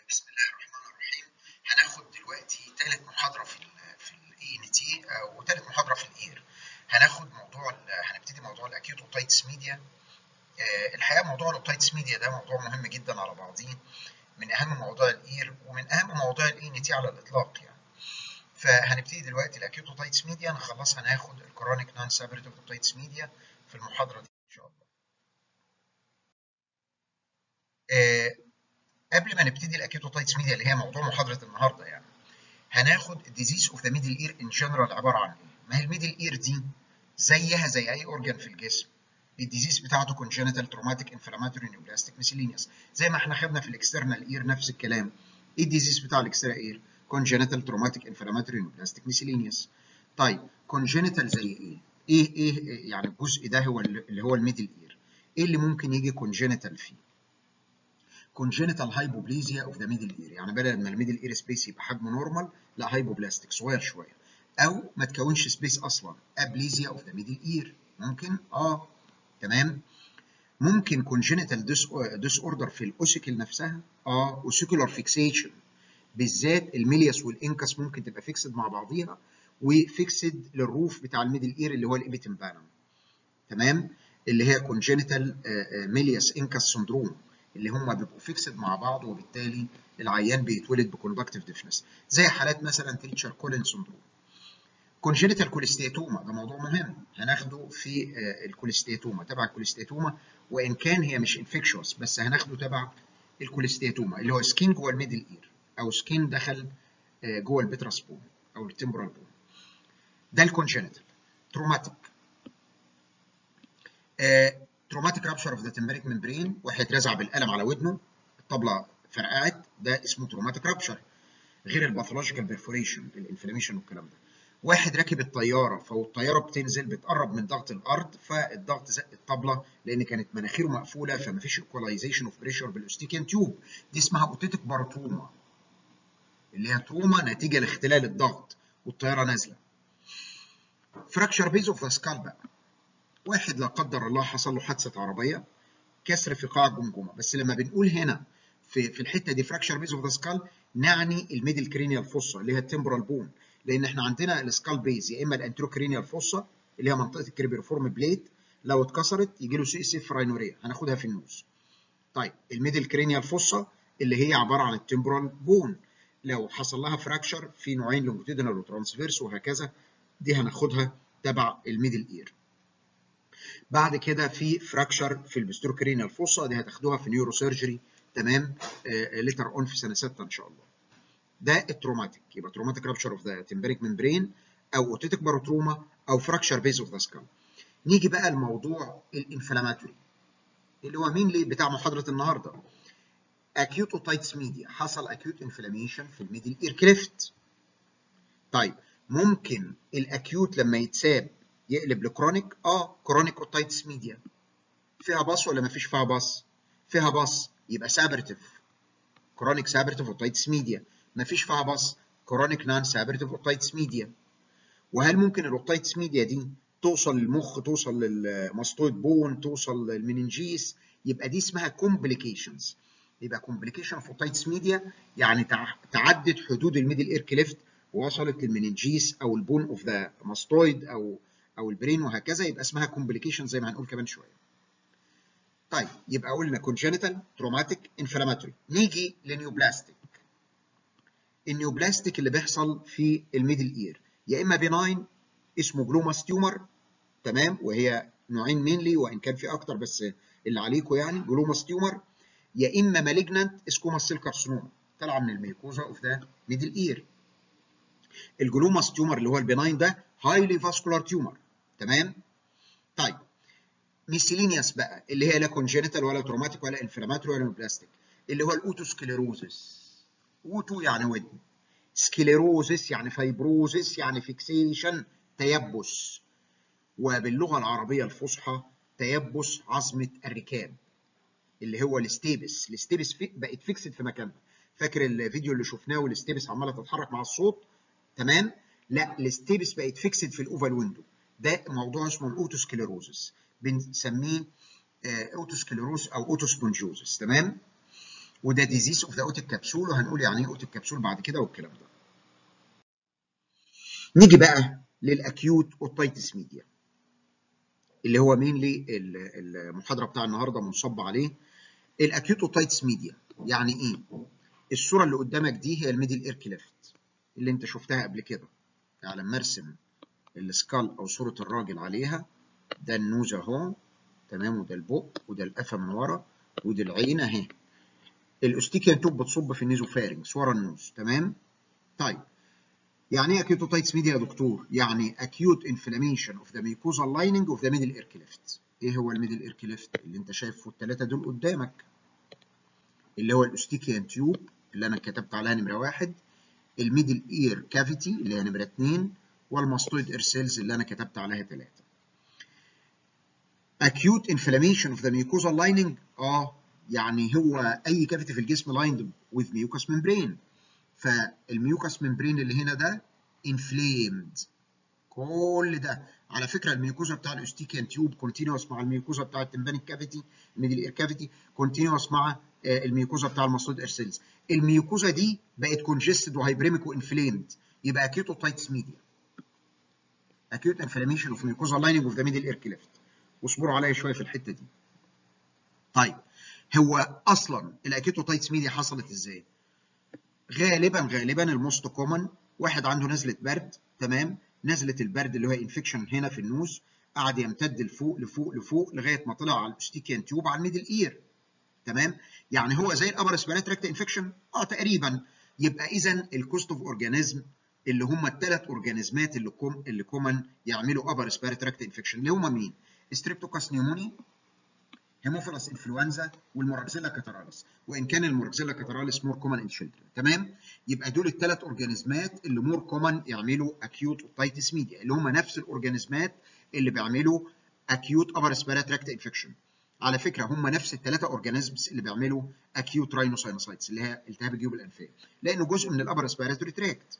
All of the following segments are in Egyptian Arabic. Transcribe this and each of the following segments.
بسم الله الرحمن الرحيم هناخد دلوقتي ثالث محاضره في ال في الاي ان تي وثالث محاضره في الاير هناخد موضوع هنبتدي موضوع الاكيوت اوتايتس ميديا الحقيقه موضوع الاوتايتس ميديا ده موضوع مهم جدا على بعضيه من اهم مواضيع الاير ومن اهم مواضيع الاي ان تي على الاطلاق يعني فهنبتدي دلوقتي الاكيوت اوتايتس ميديا نخلصها هناخد الكرونيك نون سابريتيف اوتايتس ميديا في المحاضره دي ان شاء الله آه قبل ما نبتدي الاكيوتوتايتس ميديا اللي هي موضوع محاضره النهارده يعني هناخد الديزيز اوف ذا ميدل اير ان جنرال عباره عن ايه؟ ما هي الميدل اير دي زيها زي اي اورجان في الجسم الديزيز بتاعته كونجنتال تروماتيك انفلاماتوري نيوبلاستيك ميسيلينيوس زي ما احنا خدنا في الاكسترنال اير نفس الكلام ايه الديزيز بتاع الاكسترا اير؟ كونجنتال تروماتيك انفلاماتوري نيوبلاستيك ميسيلينيوس طيب كونجنتال زي ايه؟ ايه ايه يعني الجزء ده هو اللي هو الميدل اير ايه اللي ممكن يجي كونجنتال فيه؟ congenital hypoplasia of the middle ear يعني بدل ما الميدل اير سبيس يبقى حجمه نورمال لا هايبوبلاستيك صغير شويه او ما تكونش سبيس اصلا ابليزيا اوف ذا ميدل اير ممكن اه تمام ممكن congenital ديس اوردر في الاوسيكل نفسها اه اوسيكولار فيكسيشن بالذات الميلياس والانكس ممكن تبقى فيكسد مع بعضيها وفيكسد للروف بتاع الميدل اير اللي هو الابيتمبانم تمام اللي هي congenital ميلياس انكس سندروم اللي هم بيبقوا فيكسد مع بعض وبالتالي العيان بيتولد بكوندكتيف ديفنس زي حالات مثلا تريتشر كولين سندروم كونجنتال كوليستيتوما ده موضوع مهم هناخده في الكوليستيتوما تبع الكوليستيتوما وان كان هي مش انفكشوس بس هناخده تبع الكوليستيتوما اللي هو سكين جوه الميدل اير او سكين دخل جوه البتراس بون او التمبرال بون ده الكونجنتال تروماتيك تروماتيك رابشر اوف ذا تمبريك ممبرين واحد رزع بالقلم على ودنه الطبله فرقعت ده اسمه تروماتيك رابشر غير الباثولوجيكال بيرفوريشن الانفلاميشن والكلام ده واحد راكب الطياره فالطياره بتنزل بتقرب من ضغط الارض فالضغط زق الطبله لان كانت مناخيره مقفوله فمفيش ايكولايزيشن اوف بريشر بالاوستيكيان تيوب دي اسمها اوتيتك باروتروما اللي هي تروما نتيجه لاختلال الضغط والطياره نازله فراكشر بيز اوف ذا سكال بقى واحد لا قدر الله حصل له حادثه عربيه كسر في قاع الجمجمه بس لما بنقول هنا في في الحته دي فراكشر بيز اوف ذا سكال نعني الميدل كرينيال فوسا اللي هي التمبرال بون لان احنا عندنا السكال بيز يا اما الانترو كرينيال فوسا اللي هي منطقه الكريبيرفورم بليد لو اتكسرت يجي له سي اس اف راينوريا هناخدها في النوز طيب الميدل كرينيال فوسا اللي هي عباره عن التمبرال بون لو حصل لها فراكشر في نوعين لونجيتودينال وترانسفيرس وهكذا دي هناخدها تبع الميدل اير بعد كده في فراكشر في البستروكرينال فوسا دي هتاخدوها في نيورو سيرجري تمام آه ليتر اون في سنه 6 ان شاء الله ده التروماتيك يبقى تروماتيك رابشر اوف ذا تمبريك ممبرين او اوتيتك باروتروما او فراكشر بيز اوف ذا سكال نيجي بقى لموضوع الانفلاماتوري اللي هو مين اللي بتاع محاضره النهارده اكيوت اوتايتس ميديا حصل اكيوت انفلاميشن في الميدل اير كليفت طيب ممكن الاكيوت لما يتساب يقلب لكرونيك اه كرونيك اوتايتس ميديا فيها باص ولا ما فيش فيها باص فيها باص يبقى سابرتيف كرونيك سابرتيف اوتايتس ميديا ما فيش فيها باص كرونيك نان سابرتيف اوتايتس ميديا وهل ممكن الاوتايتس ميديا دي توصل للمخ توصل للماستويد بون توصل للمننجيس يبقى دي اسمها كومبليكيشنز يبقى كومبليكيشن اوف اوتايتس ميديا يعني تعدت حدود الميدل اير كليفت ووصلت للمننجيس او البون اوف ذا ماستويد او او البرين وهكذا يبقى اسمها كومبليكيشن زي ما هنقول كمان شويه. طيب يبقى قلنا كونجنتال تروماتيك انفلاماتوري نيجي لنيوبلاستيك. النيوبلاستيك اللي بيحصل في الميدل اير يا اما بيناين اسمه جلوماس تيومر تمام وهي نوعين مينلي وان كان في اكتر بس اللي عليكم يعني جلوماس تيومر يا اما مالجنانت اسكوماس سيل كارسينوما طالعه من الميكوزا اوف ذا ميدل اير. الجلوماس تيومر اللي هو البناين ده هايلي فاسكولار تيومر تمام طيب ميسيلينياس بقى اللي هي لا كونجنتال ولا تروماتيك ولا انفلاماتوري ولا بلاستيك اللي هو الاوتوسكليروزس اوتو يعني ودن سكليروزس يعني فايبروزس يعني فيكسيشن تيبس وباللغه العربيه الفصحى تيبس عظمه الركاب اللي هو الستيبس الستيبس بقت فيكسد في مكانها فاكر الفيديو اللي شفناه والستيبس عماله تتحرك مع الصوت تمام لا الستيبس بقت فيكسد في الاوفال ويندو ده موضوع اسمه الاوتوسكليروزس بنسميه اوتوسكليروز او اوتوسبونجوزس تمام وده ديزيز اوف ذا اوتيك كبسول وهنقول يعني ايه اوتيك كبسول بعد كده والكلام ده نيجي بقى للاكيوت اوتايتس ميديا اللي هو مين لي المحاضره بتاع النهارده منصب عليه الاكيوت اوتايتس ميديا يعني ايه الصوره اللي قدامك دي هي الميدل اير كليفت اللي انت شفتها قبل كده يعني لما ارسم السكال او صوره الراجل عليها ده النوز اهو تمام وده البق وده القفا من ورا وده العين اهي الاوستيكيان توب بتصب في النيزوفارنكس ورا النوز تمام طيب يعني ايه acute otitis media يا دكتور يعني acute inflammation of the mucosal lining of the middle ear cleft ايه هو الميدل اير كليفت اللي انت شايفه الثلاثه دول قدامك اللي هو الاوستيكيان تيوب اللي انا كتبت عليها نمره واحد الميدل اير كافيتي اللي هي نمره اثنين والماستويد اير سيلز اللي انا كتبت عليها ثلاثه acute inflammation of the mucosal lining اه يعني هو اي كافيتي في الجسم lined with mucous membrane فالميوكس ممبرين اللي هنا ده inflamed كل ده على فكره الميوكوزا بتاع الاوستيكيان تيوب كونتينوس مع الميوكوزا بتاع التمبانيك كافيتي الميدل اير كافيتي كونتينوس مع الميوكوزا بتاع المصود ايرسيلز الميوكوزا دي بقت كونجستد وهايبريميك وانفليمد يبقى اكيوت اوتايتس ميديا acute inflammation of mucosal lining of the middle ear cleft واصبروا عليا شويه في الحته دي طيب هو اصلا الاكيوتوتايتس ميديا حصلت ازاي غالبا غالبا الموست كومن واحد عنده نزله برد تمام نزله البرد اللي هو انفكشن هنا في النوز قعد يمتد لفوق لفوق لفوق لغايه ما طلع على الاستيكيان تيوب على الميدل اير تمام يعني هو زي الابر اسبيراتراكت انفكشن اه تقريبا يبقى اذا الكوست اوف اورجانيزم اللي هم الثلاث اورجانيزمات اللي كوم اللي كومن يعملوا ابر اسبيراتراكت انفكشن اللي هم مين؟ ستريبتوكاس نيوموني هيموفيلس انفلونزا والموركزيلا كاتراليس وان كان الموركزيلا كاتراليس مور كومن ان تشيلدرن تمام يبقى دول الثلاث اورجانيزمات اللي مور كومن يعملوا اكيوت اوتايتس ميديا اللي هم نفس الاورجانيزمات اللي بيعملوا اكيوت ابر اسبيراتراكت انفكشن على فكره هم نفس الثلاثه اورجانيزمز اللي بيعملوا اكيوت راينوساينوسايتس اللي هي التهاب الجيوب الانفيه لانه جزء من الابر اسبيراتوري تراكت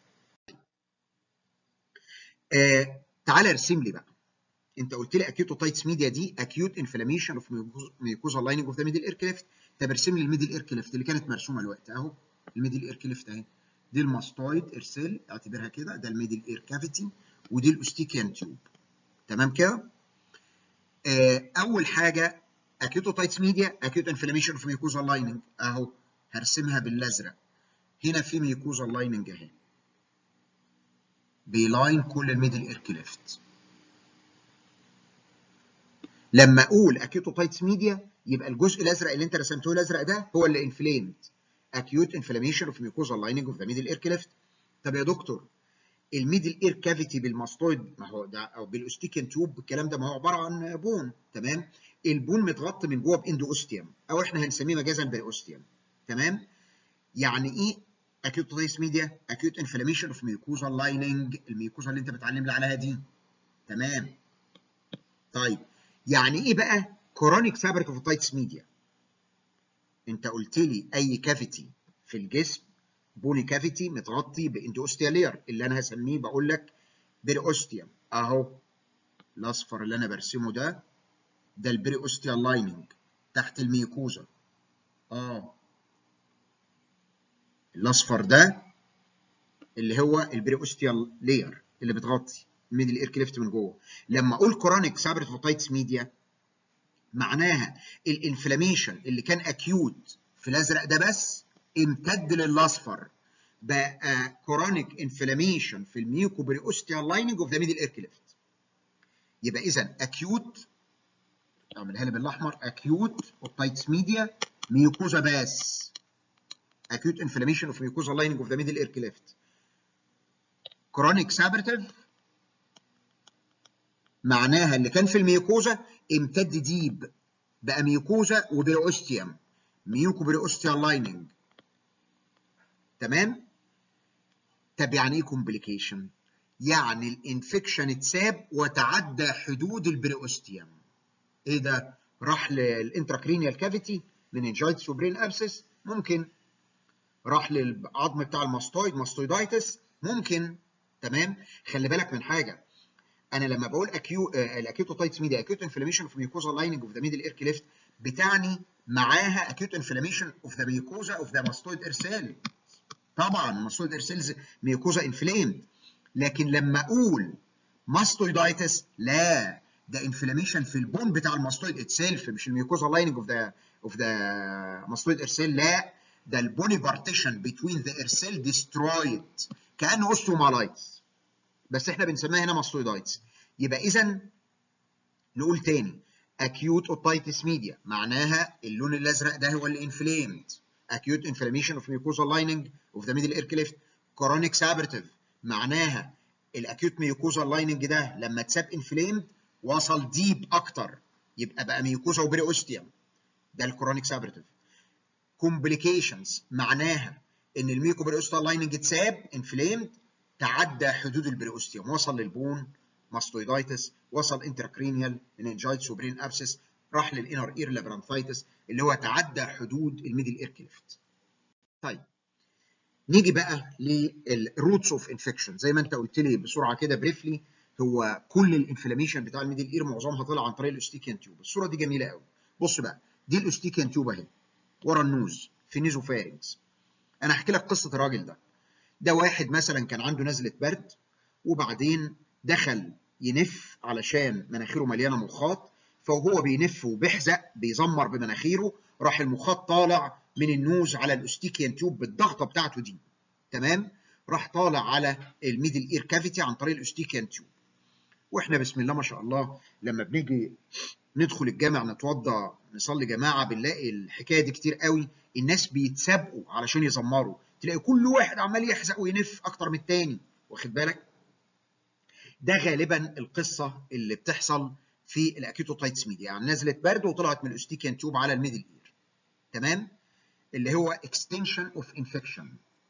آه تعالى ارسم لي بقى انت قلت لي اكيوت اوتايتس ميديا دي اكيوت انفلاميشن اوف ميوكوزا لايننج اوف ذا ميدل اير كليفت طب ارسم لي الميدل اير كليفت اللي كانت مرسومه الوقت اهو الميدل اير كليفت اهي دي الماستويد ارسل اعتبرها كده ده الميدل اير كافيتي ودي الاوستيكيان تيوب تمام كده آه اول حاجه اكيوت اوتايتس ميديا اكيوت انفلاميشن اوف ميوكوزا لايننج اهو هرسمها بالازرق هنا في ميوكوزا لايننج اهي بيلاين كل الميدل اير كليفت لما اقول اكيوتوتايتس ميديا يبقى الجزء الازرق اللي انت رسمته الازرق ده هو اللي انفليمد اكيوت انفلاميشن اوف ميوكوزا لايننج اوف ذا ميدل اير كليفت طب يا دكتور الميدل اير كافيتي بالماستويد ما هو ده او بالاوستيكن تيوب الكلام ده ما هو عباره عن بون تمام البون متغطي من جوه باندو اوستيوم او احنا هنسميه مجازا باوستيوم تمام يعني ايه اكيوتوتايتس ميديا اكيوت انفلاميشن اوف ميوكوزا لايننج الميوكوزا اللي انت بتعلم لي عليها دي تمام طيب يعني ايه بقى كورونيك سابريك اوفيتايتس ميديا انت قلت لي اي كافيتي في الجسم بوني كافيتي متغطي باندوستيا لير اللي انا هسميه بقول لك بريوستيوم اهو الاصفر اللي انا برسمه ده ده البريوستيا لايننج تحت الميوكوزا اه الاصفر ده اللي هو البريوستيا لير اللي بتغطي الميدل اير كليفت من جوه لما اقول كورونيك سابريك اوفيتايتس ميديا معناها الانفلاميشن اللي كان اكيوت في الازرق ده بس امتد للاصفر بقى كورونيك انفلاميشن في الميوكوبريوستيال لايننج اوف ذا ميدل اير كليفت يبقى اذا اكيوت اعملها لي بالاحمر اكيوت اوتايتس ميديا ميوكوزا باس اكيوت انفلاميشن اوف ميوكوزا لايننج اوف ذا ميدل اير كليفت كرونيك سابرتيف معناها اللي كان في الميوكوزا امتد ديب بقى ميوكوزا وبريوستيوم ميوكو بريوستيال لايننج تمام طب يعني ايه كومبليكيشن يعني الانفكشن اتساب وتعدى حدود البريوستيوم ايه ده راح للانتراكرينيال كافيتي مننجايتس وبرين ابسس ممكن راح للعظم بتاع الماستويد ماستويدايتس ممكن تمام خلي بالك من حاجه انا لما بقول اكيو الاكيوتوتايتس ميديا اكيوت انفلاميشن في ميوكوزا لايننج اوف ذا ميدل اير كليفت بتعني معاها acute inflammation of the mucosa of the mastoid air cell طبعا mastoid air cells mucosa inflamed لكن لما اقول ماستويدايتس لا ده انفلاميشن في البون بتاع الماستويد اتسيلف مش الميوكوزا لايننج اوف ذا اوف ذا ماستويد اير سيل لا ده البوني بارتيشن بتوين ذا اير سيل ديسترويد كانه اوستيومالايتس بس احنا بنسميها هنا ماستويدايتس يبقى اذا نقول تاني acute otitis media معناها اللون الازرق ده هو اللي inflamed acute inflammation of mucosal lining of the middle ear cleft chronic saberative معناها الاكيوت ميوكوزا لايننج ده لما اتساب انفليمد وصل ديب اكتر يبقى بقى ميوكوزا وبري اوستيوم ده الكرونيك سابرتيف كومبليكيشنز معناها ان الميوكو بري اوستيوم لايننج اتساب انفليمد تعدى حدود البري اوستيوم وصل للبون ماستويدايتس وصل انتراكرينيال انجايتس وبرين ابسس راح للانر اير لابرانثايتس اللي هو تعدى حدود الميدل اير كليفت طيب نيجي بقى للروتس اوف انفكشن زي ما انت قلت لي بسرعه كده بريفلي هو كل الانفلاميشن بتاع الميدل اير معظمها طلع عن طريق الاستيكيان تيوب الصوره دي جميله قوي بص بقى دي الاستيكيان تيوب اهي ورا النوز في نيزوفارينكس انا هحكي لك قصه الراجل ده ده واحد مثلا كان عنده نزله برد وبعدين دخل ينف علشان مناخيره مليانه مخاط فوهو بينف وبيحزق بيزمر بمناخيره راح المخاط طالع من النوز على الاستيكيان تيوب بالضغطه بتاعته دي تمام راح طالع على الميدل اير كافيتي عن طريق الاستيكيان تيوب واحنا بسم الله ما شاء الله لما بنيجي ندخل الجامع نتوضى نصلي جماعه بنلاقي الحكايه دي كتير قوي الناس بيتسابقوا علشان يزمروا تلاقي كل واحد عمال يحزق وينف اكتر من التاني واخد بالك ده غالبا القصه اللي بتحصل في الاكيوتوتايتس ميديا يعني نزلت برد وطلعت من الاستيكيان تيوب على الميدل اير تمام اللي هو extension of infection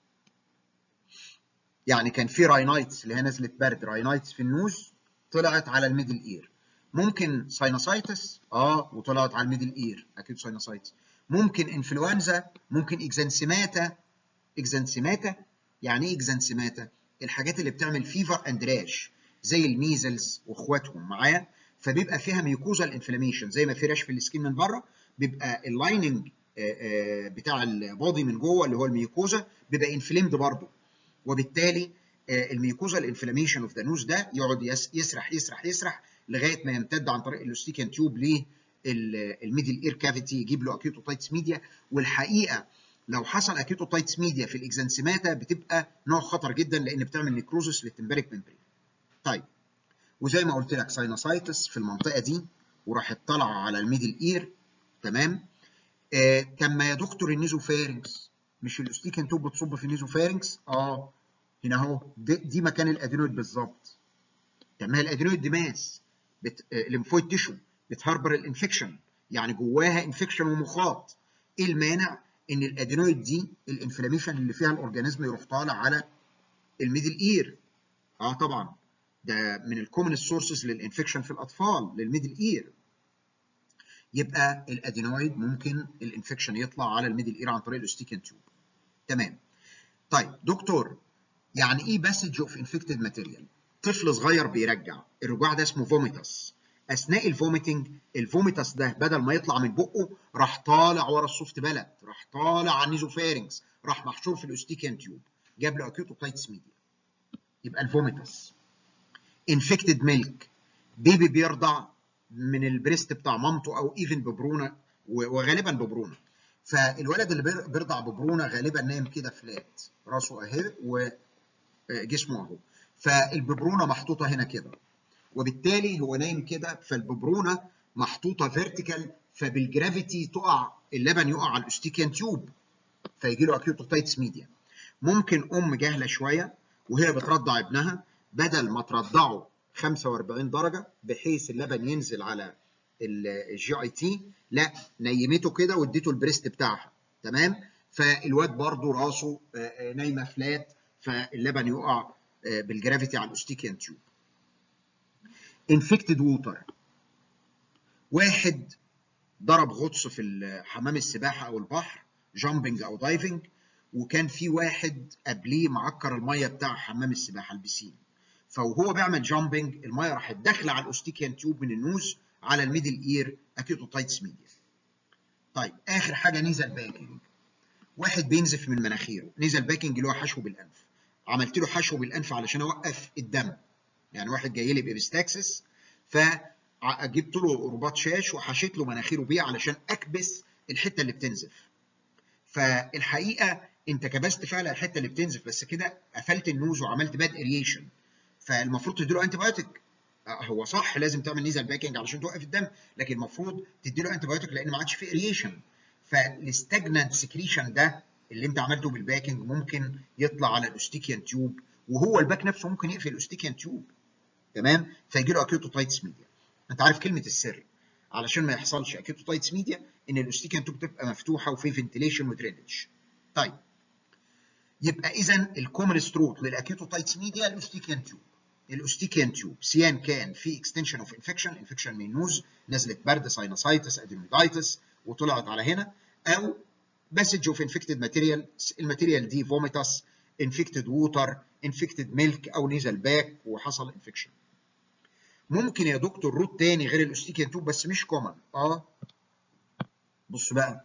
يعني كان في راينايتس اللي هي نزلت برد راينايتس في النوز طلعت على الميدل اير ممكن ساينوسايتس اه وطلعت على الميدل اير اكيد ساينوسايتس ممكن انفلونزا ممكن اكزانسيماتا اكزانسيماتا يعني ايه اكزانسيماتا الحاجات اللي بتعمل فيفر اند راش زي الميزلز واخواتهم معايا فبيبقى فيها ميوكوزال انفلاميشن زي ما في راش في السكين من بره بيبقى اللايننج بتاع البودي من جوه اللي هو الميوكوزا بيبقى انفليمد برضه وبالتالي الميوكوزا الانفلاميشن اوف ذا نوز ده يقعد يسرح يسرح يسرح لغايه ما يمتد عن طريق الاستيكان تيوب للميدل اير كافيتي يجيب له اكيوتوتايتس ميديا والحقيقه لو حصل اكيوتوتايتس ميديا في الاكزانسيماتا بتبقى نوع خطر جدا لان بتعمل نيكروزس للتمبريك ممبرين. طيب وزي ما قلت لك ساينوسايتس في المنطقه دي وراحت طالعه على الميدل اير تمام آه كان ما يا دكتور النيزوفارنكس مش الاستيكان توب بتصب في النيزوفارنكس اه هنا اهو دي, دي مكان الادينويد بالظبط تمام الادينويد دي ماس بت... آه ليمفويد تيشو بتهربر الانفكشن يعني جواها انفكشن ومخاط ايه المانع ان الادينويد دي الانفلاميشن اللي فيها الاورجانيزم يروح طالع على الميدل اير اه طبعا ده من الكومن سورسز للانفكشن في الاطفال للميدل اير يبقى الادينويد ممكن الانفكشن يطلع على الميدل اير عن طريق الاستيكان تيوب تمام طيب دكتور يعني ايه باسج اوف انفكتد ماتيريال طفل صغير بيرجع الرجوع ده اسمه فوميتاس اثناء الفوميتنج الفوميتاس ده بدل ما يطلع من بقه راح طالع ورا السوفت بلد راح طالع على النيزوفارنكس راح محشور في الاستيكان تيوب جاب له اكيوتوتايتس ميديا يبقى الفوميتاس انفكتد ميلك بيبي بيرضع من البريست بتاع مامته او ايفن ببرونه وغالبا ببرونه فالولد اللي بيرضع ببرونه غالبا نايم كده فلات راسه اهي وجسمه اهو فالببرونه محطوطه هنا كده وبالتالي هو نايم كده فالببرونه محطوطه فيرتيكال فبالجرافيتي تقع اللبن يقع على الاستيكيان تيوب فيجي له اكيوتوتايتس ميديا ممكن ام جاهله شويه وهي بترضع ابنها بدل ما ترضعه 45 درجه بحيث اللبن ينزل على الجي اي تي لا نيمته كده واديته البريست بتاعها تمام فالواد برضه راسه نايمه فلات فاللبن يقع بالجرافيتي على الاستيكيان تيوب انفكتد ووتر واحد ضرب غطس في حمام السباحه او البحر جامبنج او دايفنج وكان في واحد قبليه معكر الميه بتاع حمام السباحه البسين فوهو بيعمل جامبنج الميه راحت داخله على الاوستيكيان تيوب من النوز على الميدل اير اكيوتوتايتس ميديا طيب اخر حاجه نيزل باكينج واحد بينزف من مناخيره نيزل باكينج اللي هو حشو بالانف عملت له حشو بالانف علشان اوقف الدم يعني واحد جاي لي بابستاكسس فجبت له رباط شاش وحشيت له مناخيره بيه علشان اكبس الحته اللي بتنزف فالحقيقه انت كبست فعلا الحته اللي بتنزف بس كده قفلت النوز وعملت باد اريشن فالمفروض تديله انتي بايوتيك هو صح لازم تعمل نيزل باكينج علشان توقف الدم لكن المفروض تديله انتي بايوتيك لان ما عادش فيه اريشن فالستاجنانت سكريشن ده اللي انت عملته بالباكينج ممكن يطلع على الاوستيكيان تيوب وهو الباك نفسه ممكن يقفل الاوستيكيان تيوب تمام فيجي له اكيوتوتايتس ميديا انت عارف كلمه السر علشان ما يحصلش اكيوتوتايتس ميديا ان الاوستيكيان تيوب تبقى مفتوحه وفي فنتيليشن ودرينج طيب يبقى اذا الكومن ستروك للاكيوتوتايتس ميديا الاوستيكيان تيوب الاوستيكيان تيوب سيان كان في اكستنشن اوف انفكشن انفكشن من النوز نزلت برد ساينوسايتس ادينويدايتس وطلعت على هنا او مسج اوف انفكتد ماتيريال الماتيريال دي فوميتاس انفكتد ووتر انفكتد ميلك او نيزل باك وحصل انفكشن ممكن يا دكتور روت تاني غير الاوستيكيان تيوب بس مش كومن اه بص بقى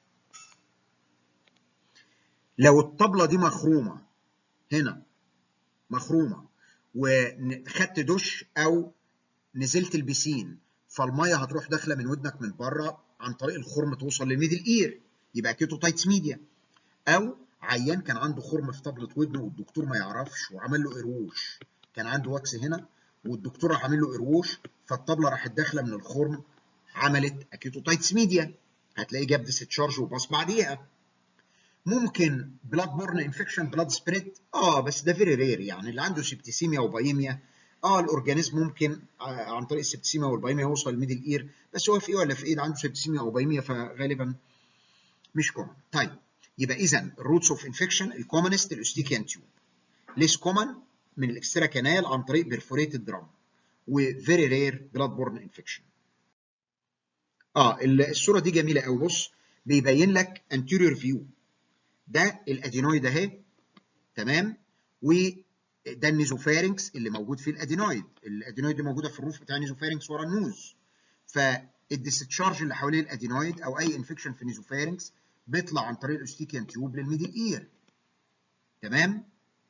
لو الطبله دي مخرومه هنا مخرومه وخدت دش او نزلت البسين فالميه هتروح داخله من ودنك من بره عن طريق الخرم توصل للميدل اير يبقى كيتوتايتس ميديا او عيان كان عنده خرم في طبله ودنه والدكتور ما يعرفش وعمل له قروش كان عنده واكس هنا والدكتور راح عامل له قروش فالطبله راحت داخله من الخرم عملت اكيتوتايتس ميديا هتلاقيه جاب ديستشارج وباص بعديها ممكن بلاد بورن انفكشن بلاد سبريد اه بس ده فيري رير يعني اللي عنده سبتسيميا وبايميا اه الاورجانيزم ممكن آه عن طريق السبتسيميا والبايميا يوصل الميدل اير بس هو في ايه ولا في ايه عنده سبتسيميا او بايميا فغالبا مش كومن طيب يبقى اذا الروتس اوف انفكشن الكومنست الاوستيكيان تيوب ليس كومن من الاكسترا كانال عن طريق بيرفوريتد درام وفيري رير بلاد بورن انفكشن اه الصوره دي جميله قوي بص بيبين لك anterior فيو ده الادينويد اهي تمام وده النيزوفارنكس اللي موجود فيه الادينويد الادينويد دي موجوده في الروف بتاع النيزوفارنكس ورا النوز فالديستشارج اللي حوالين الادينويد او اي انفكشن في النيزوفارنكس بيطلع عن طريق الاوستيكيان تيوب للميدل اير تمام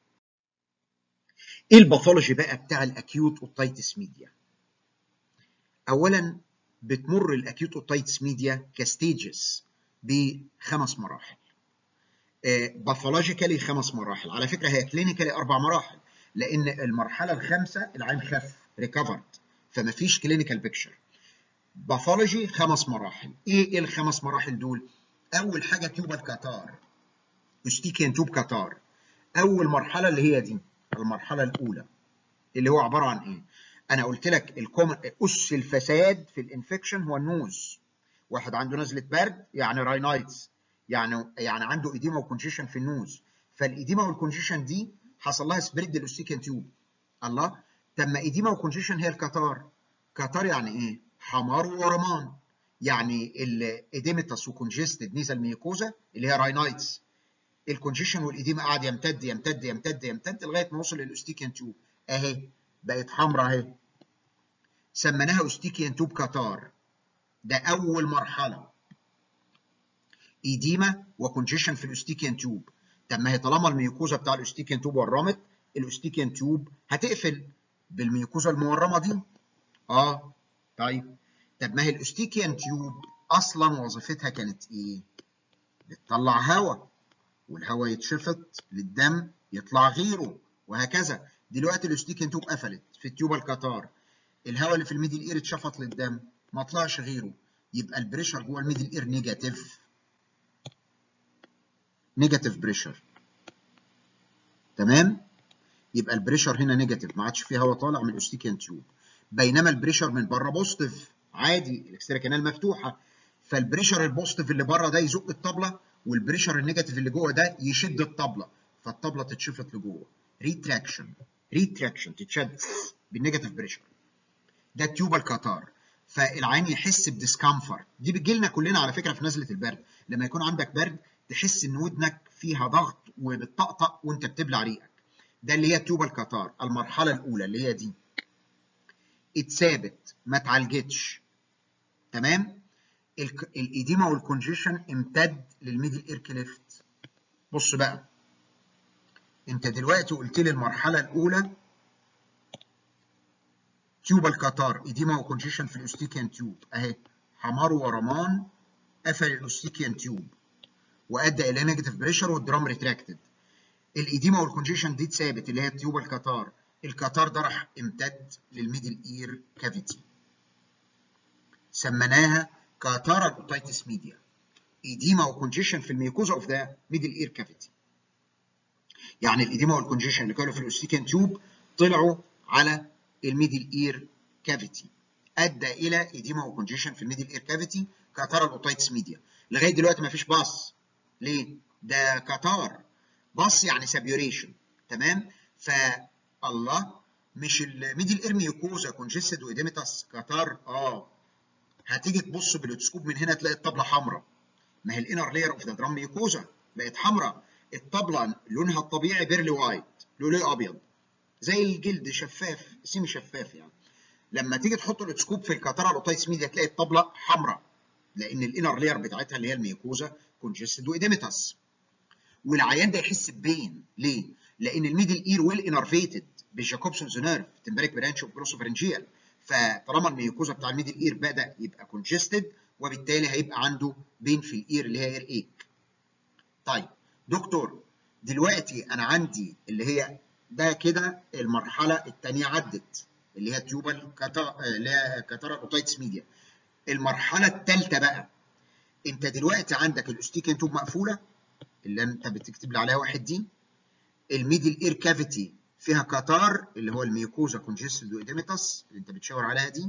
ايه الباثولوجي بقى بتاع الاكيوت اوتايتس ميديا اولا بتمر الاكيوت اوتايتس ميديا كستيجز بخمس مراحل باثولوجيكالي خمس مراحل على فكره هي كلينيكالي اربع مراحل لان المرحله الخامسه العين خف ريكفرد فما فيش كلينيكال بيكتشر باثولوجي خمس مراحل ايه ايه الخمس مراحل دول اول حاجه تيوب الكاتار اوستيكيان توب كاتار اول مرحله اللي هي دي المرحله الاولى اللي هو عباره عن ايه انا قلت لك الكومن اس الفساد في الانفكشن هو النوز واحد عنده نزله برد يعني راينايتس يعني يعني عنده ايديما وكونجيشن في النوز فالايديما والكونجيشن دي حصل لها سبريد الاوستيكيان تيوب الله طب ما ايديما وكونجيشن هي الكاتار كاتار يعني ايه حمار ورمان يعني الاديمتاس وكونجستد نيزل ميوكوزا اللي هي راينايتس الكونجيشن والايديما قعد يمتد يمتد يمتد يمتد لغايه ما وصل للاوستيكيان تيوب اهي بقت حمراء اهي سميناها اوستيكيان توب كاتار ده اول مرحله ايديما وكونجيشن في الاوستيكيان تيوب طب ما هي طالما الميوكوزا بتاع الاوستيكيان تيوب ورمت الاوستيكيان تيوب هتقفل بالميوكوزا المورمه دي اه طيب طب ما هي الاوستيكيان تيوب اصلا وظيفتها كانت ايه بتطلع هواء والهواء يتشفط للدم يطلع غيره وهكذا دلوقتي الاوستيكيان تيوب قفلت في التيوب الكاتار الهواء اللي في الميدل اير اتشفط للدم ما طلعش غيره يبقى البريشر جوه الميدل اير نيجاتيف نيجاتيف بريشر تمام يبقى البريشر هنا نيجاتيف ما عادش فيه هواء طالع من الاوستيكيان تيوب بينما البريشر من بره بوزيتيف عادي الاكسترا كانال مفتوحه فالبريشر البوزيتيف اللي بره ده يزق الطبله والبريشر النيجاتيف اللي جوه ده يشد الطبله فالطبله تتشفط لجوه ريتراكشن ريتراكشن تتشد بالنيجاتيف بريشر ده التيوب الكاتار فالعين يحس بديسكمفورت دي بتجي لنا كلنا على فكره في نزله البرد لما يكون عندك برد تحس ان ودنك فيها ضغط وبتطقطق وانت بتبلع ريقك ده اللي هي التيوب الكاتار المرحله الاولى اللي هي دي اتثابت ما اتعالجتش تمام الايديما والكونجيشن امتد للميدل اير كليفت بص بقى انت دلوقتي قلت لي المرحله الاولى تيوبال كاتار ايديما وكونجيشن في الاوستيكيان تيوب اهي حمار ورمان قفل الاوستيكيان تيوب وادى الى نيجاتيف بريشر والدرام ريتراكتد الايديما والكونجيشن دي اتثابت اللي هي التيوبال كاتار الكاتار ده راح امتد للميدل اير كافيتي سميناها كاتارا اوتايتس ميديا ايديما وكونجيشن في الميوكوزا اوف ذا ميدل اير كافيتي يعني الايديما والكونجيشن اللي كانوا في الاوستيكان تيوب طلعوا على الميدل اير كافيتي ادى الى ايديما وكونجيشن في الميدل اير كافيتي كاتارا الاوتايتس ميديا لغايه دلوقتي ما فيش باص ليه ده كاتار باص يعني سابيوريشن تمام فالله مش الميدل اير ميوكوزا كونجستد واديمتاس كاتار اه هتيجي تبص بالاوتسكوب من هنا تلاقي الطبله حمراء ما هي الانر لاير اوف ذا درام ميوكوزا بقت حمراء الطبله لونها الطبيعي بيرلي وايت لوليه ابيض زي الجلد شفاف سيمي شفاف يعني لما تيجي تحط الاوتسكوب في الكاتارا الاوتايتس ميديا تلاقي الطبله حمراء لان الانر لاير بتاعتها اللي هي الميوكوزا كونجستد واديمتاس والعيان ده يحس ببين ليه؟ لان الميدل اير ويل انرفيتد بالجاكوبسونز نيرف تمبريك برانش اوف جلوسوفرنجيال فطالما الميوكوزا بتاع الميدل اير بدا يبقى كونجستد وبالتالي هيبقى عنده بين في الاير اللي هي اير ايك. طيب دكتور دلوقتي انا عندي اللي هي ده كده المرحله الثانيه عدت اللي هي تيوبال كاتا اللي هي كاتارا اوتايتس ميديا. المرحله الثالثه بقى انت دلوقتي عندك الاوستيكين توب مقفوله اللي انت بتكتب لي عليها واحد دي الميدل اير كافيتي فيها كاتار اللي هو الميوكوزا كونجستد واديمتاس اللي انت بتشاور عليها دي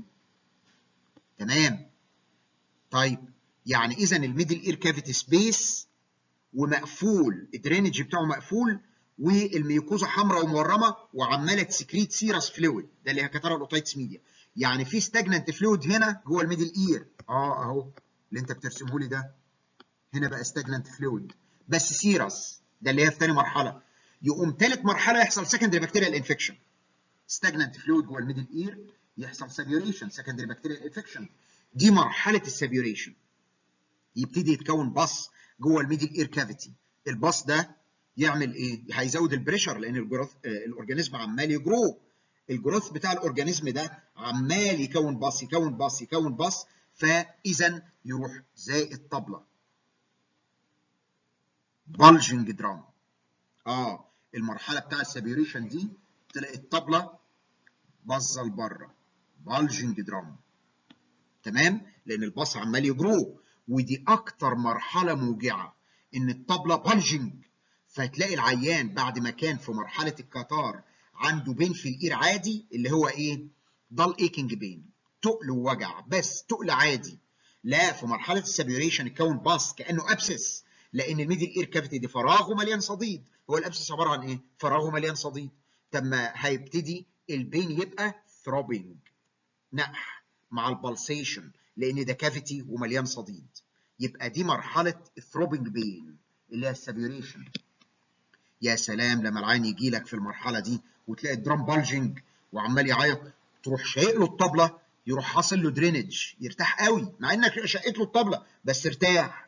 تمام طيب يعني اذا الميدل اير كافيتي سبيس ومقفول الدرينج بتاعه مقفول والميوكوزا حمراء ومورمه وعماله تسكريت سيرس فلويد ده اللي هي كاتارا الاوتايتس ميديا يعني في ستاجننت فلويد هنا جوه الميدل اير اه اهو اللي انت بترسمه لي ده هنا بقى ستاجننت فلويد بس سيرس ده اللي هي في ثاني مرحله يقوم ثالث مرحله يحصل سكندري بكتيريال انفكشن ستاجننت فلويد جوه الميدل اير يحصل سابيوريشن سكندري بكتيريال انفكشن دي مرحله السابيوريشن يبتدي يتكون باص جوه الميدل اير كافيتي الباص ده يعمل ايه هيزود البريشر لان الجروث الاورجانيزم عمال يجرو الجروث بتاع الاورجانيزم ده عمال يكون باص يكون باص يكون باص فاذا يروح زي الطبله بلجنج درام اه المرحله بتاع السابيوريشن دي تلاقي الطبله باظه لبره بلجنج درام تمام لان الباص عمال يجرو ودي اكتر مرحله موجعه ان الطبله بلجنج فتلاقي العيان بعد ما كان في مرحله الكاتار عنده بين في الاير عادي اللي هو ايه ضل ايكنج بين تقل ووجع بس تقل عادي لا في مرحله السابيوريشن اتكون باص كانه ابسس لان الميدل اير كافيتي دي فراغه مليان صديد هو الابسس عباره عن ايه فراغه مليان صديد طب ما هيبتدي البين يبقى ثروبنج نقح مع البلسيشن لان ده كافيتي ومليان صديد يبقى دي مرحله الثروبنج بين اللي هي السابيوريشن يا سلام لما العين يجي لك في المرحله دي وتلاقي الدرام بالجنج وعمال يعيط تروح شايق له الطبله يروح حاصل له درينج يرتاح قوي مع انك شقيت له الطبله بس ارتاح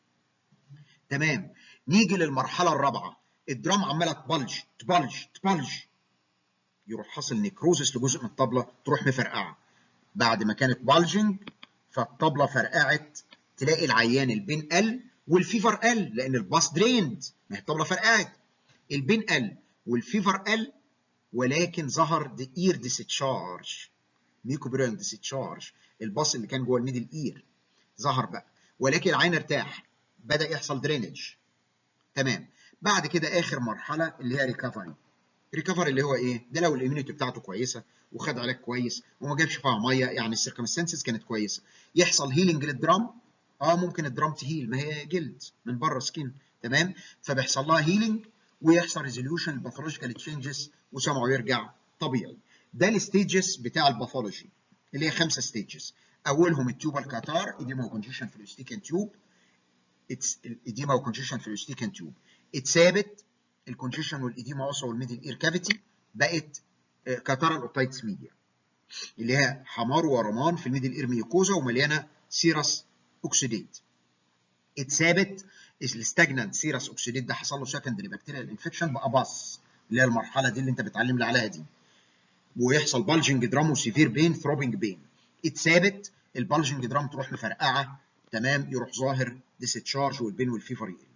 تمام نيجي للمرحله الرابعه الدرام عماله تبلج تبلج تبلج يروح حاصل نيكروزس لجزء من الطبله تروح مفرقعه بعد ما كانت بالجنج فالطبله فرقعت تلاقي العيان البين قل والفيفر قل لان الباص دريند ما هي الطبله فرقعت البين قل والفيفر قل ولكن ظهر دي اير ديستشارج ميكوبرين ديستشارج الباص اللي كان جوه الميدل اير ظهر بقى ولكن العين ارتاح بدا يحصل درينج تمام بعد كده اخر مرحله اللي هي ريكفري ريكفري اللي هو ايه ده لو الاميونيتي بتاعته كويسه وخد علاج كويس وما جابش فيها ميه يعني السيركمستانسز كانت كويسه يحصل هيلينج للدرام اه ممكن الدرام تهيل ما هي جلد من بره سكين تمام فبيحصل لها هيلينج ويحصل ريزوليوشن الباثولوجيكال تشينجز وسمعه يرجع طبيعي ده الستيجز بتاع الباثولوجي اللي هي خمسه ستيجز اولهم التيوبال كاتار ايديما وكونجيشن في الاستيكن تيوب الايديما وكونجيشن في الاستيكن تيوب اتثابت الكونجيشن والايديما وصلوا الميدل اير كافيتي بقت كاتارا الاوتايتس ميديا اللي هي حمار ورمان في الميدل اير ميوكوزا ومليانه سيرس اوكسيديت اتثابت الستاجنانت سيرس اوكسيديت ده حصل له سكندري بكتيريال انفكشن بقى باص اللي هي المرحله دي اللي انت بتعلم لي عليها دي ويحصل بالجنج درام وسيفير بين ثروبنج بين اتثابت البالجنج درام تروح مفرقعه تمام يروح ظاهر ديستشارج والبين والفيفر يقل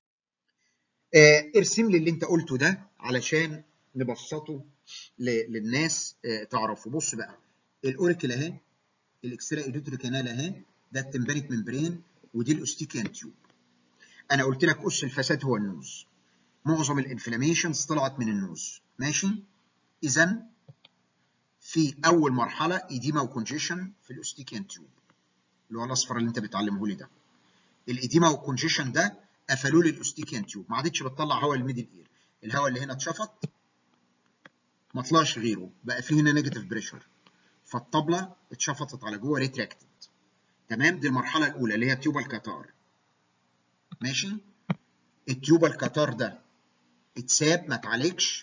آه ارسم لي اللي انت قلته ده علشان نبسطه للناس آه تعرفه بص بقى الاوريكل اهي الاكسترا ايديتوري كانال اهي ده التمبريك ممبرين ودي الاوستيكيان تيوب انا قلت لك اس الفساد هو النوز معظم الانفلاميشنز طلعت من النوز ماشي اذا في اول مرحله ايديما وكونجيشن في الاوستيكيان تيوب اللي هو الاصفر اللي انت بتعلمه لي ده الايديما والكونجيشن ده قفلوا لي الاوستيكيان تيوب ما عادتش بتطلع هواء الميدل اير الهواء اللي هنا اتشفط ما طلعش غيره بقى فيه هنا نيجاتيف بريشر فالطبله اتشفطت على جوه ريتراكتد تمام دي المرحله الاولى اللي هي تيوبال كاتار ماشي التيوبال كاتار ده اتساب ما اتعالجش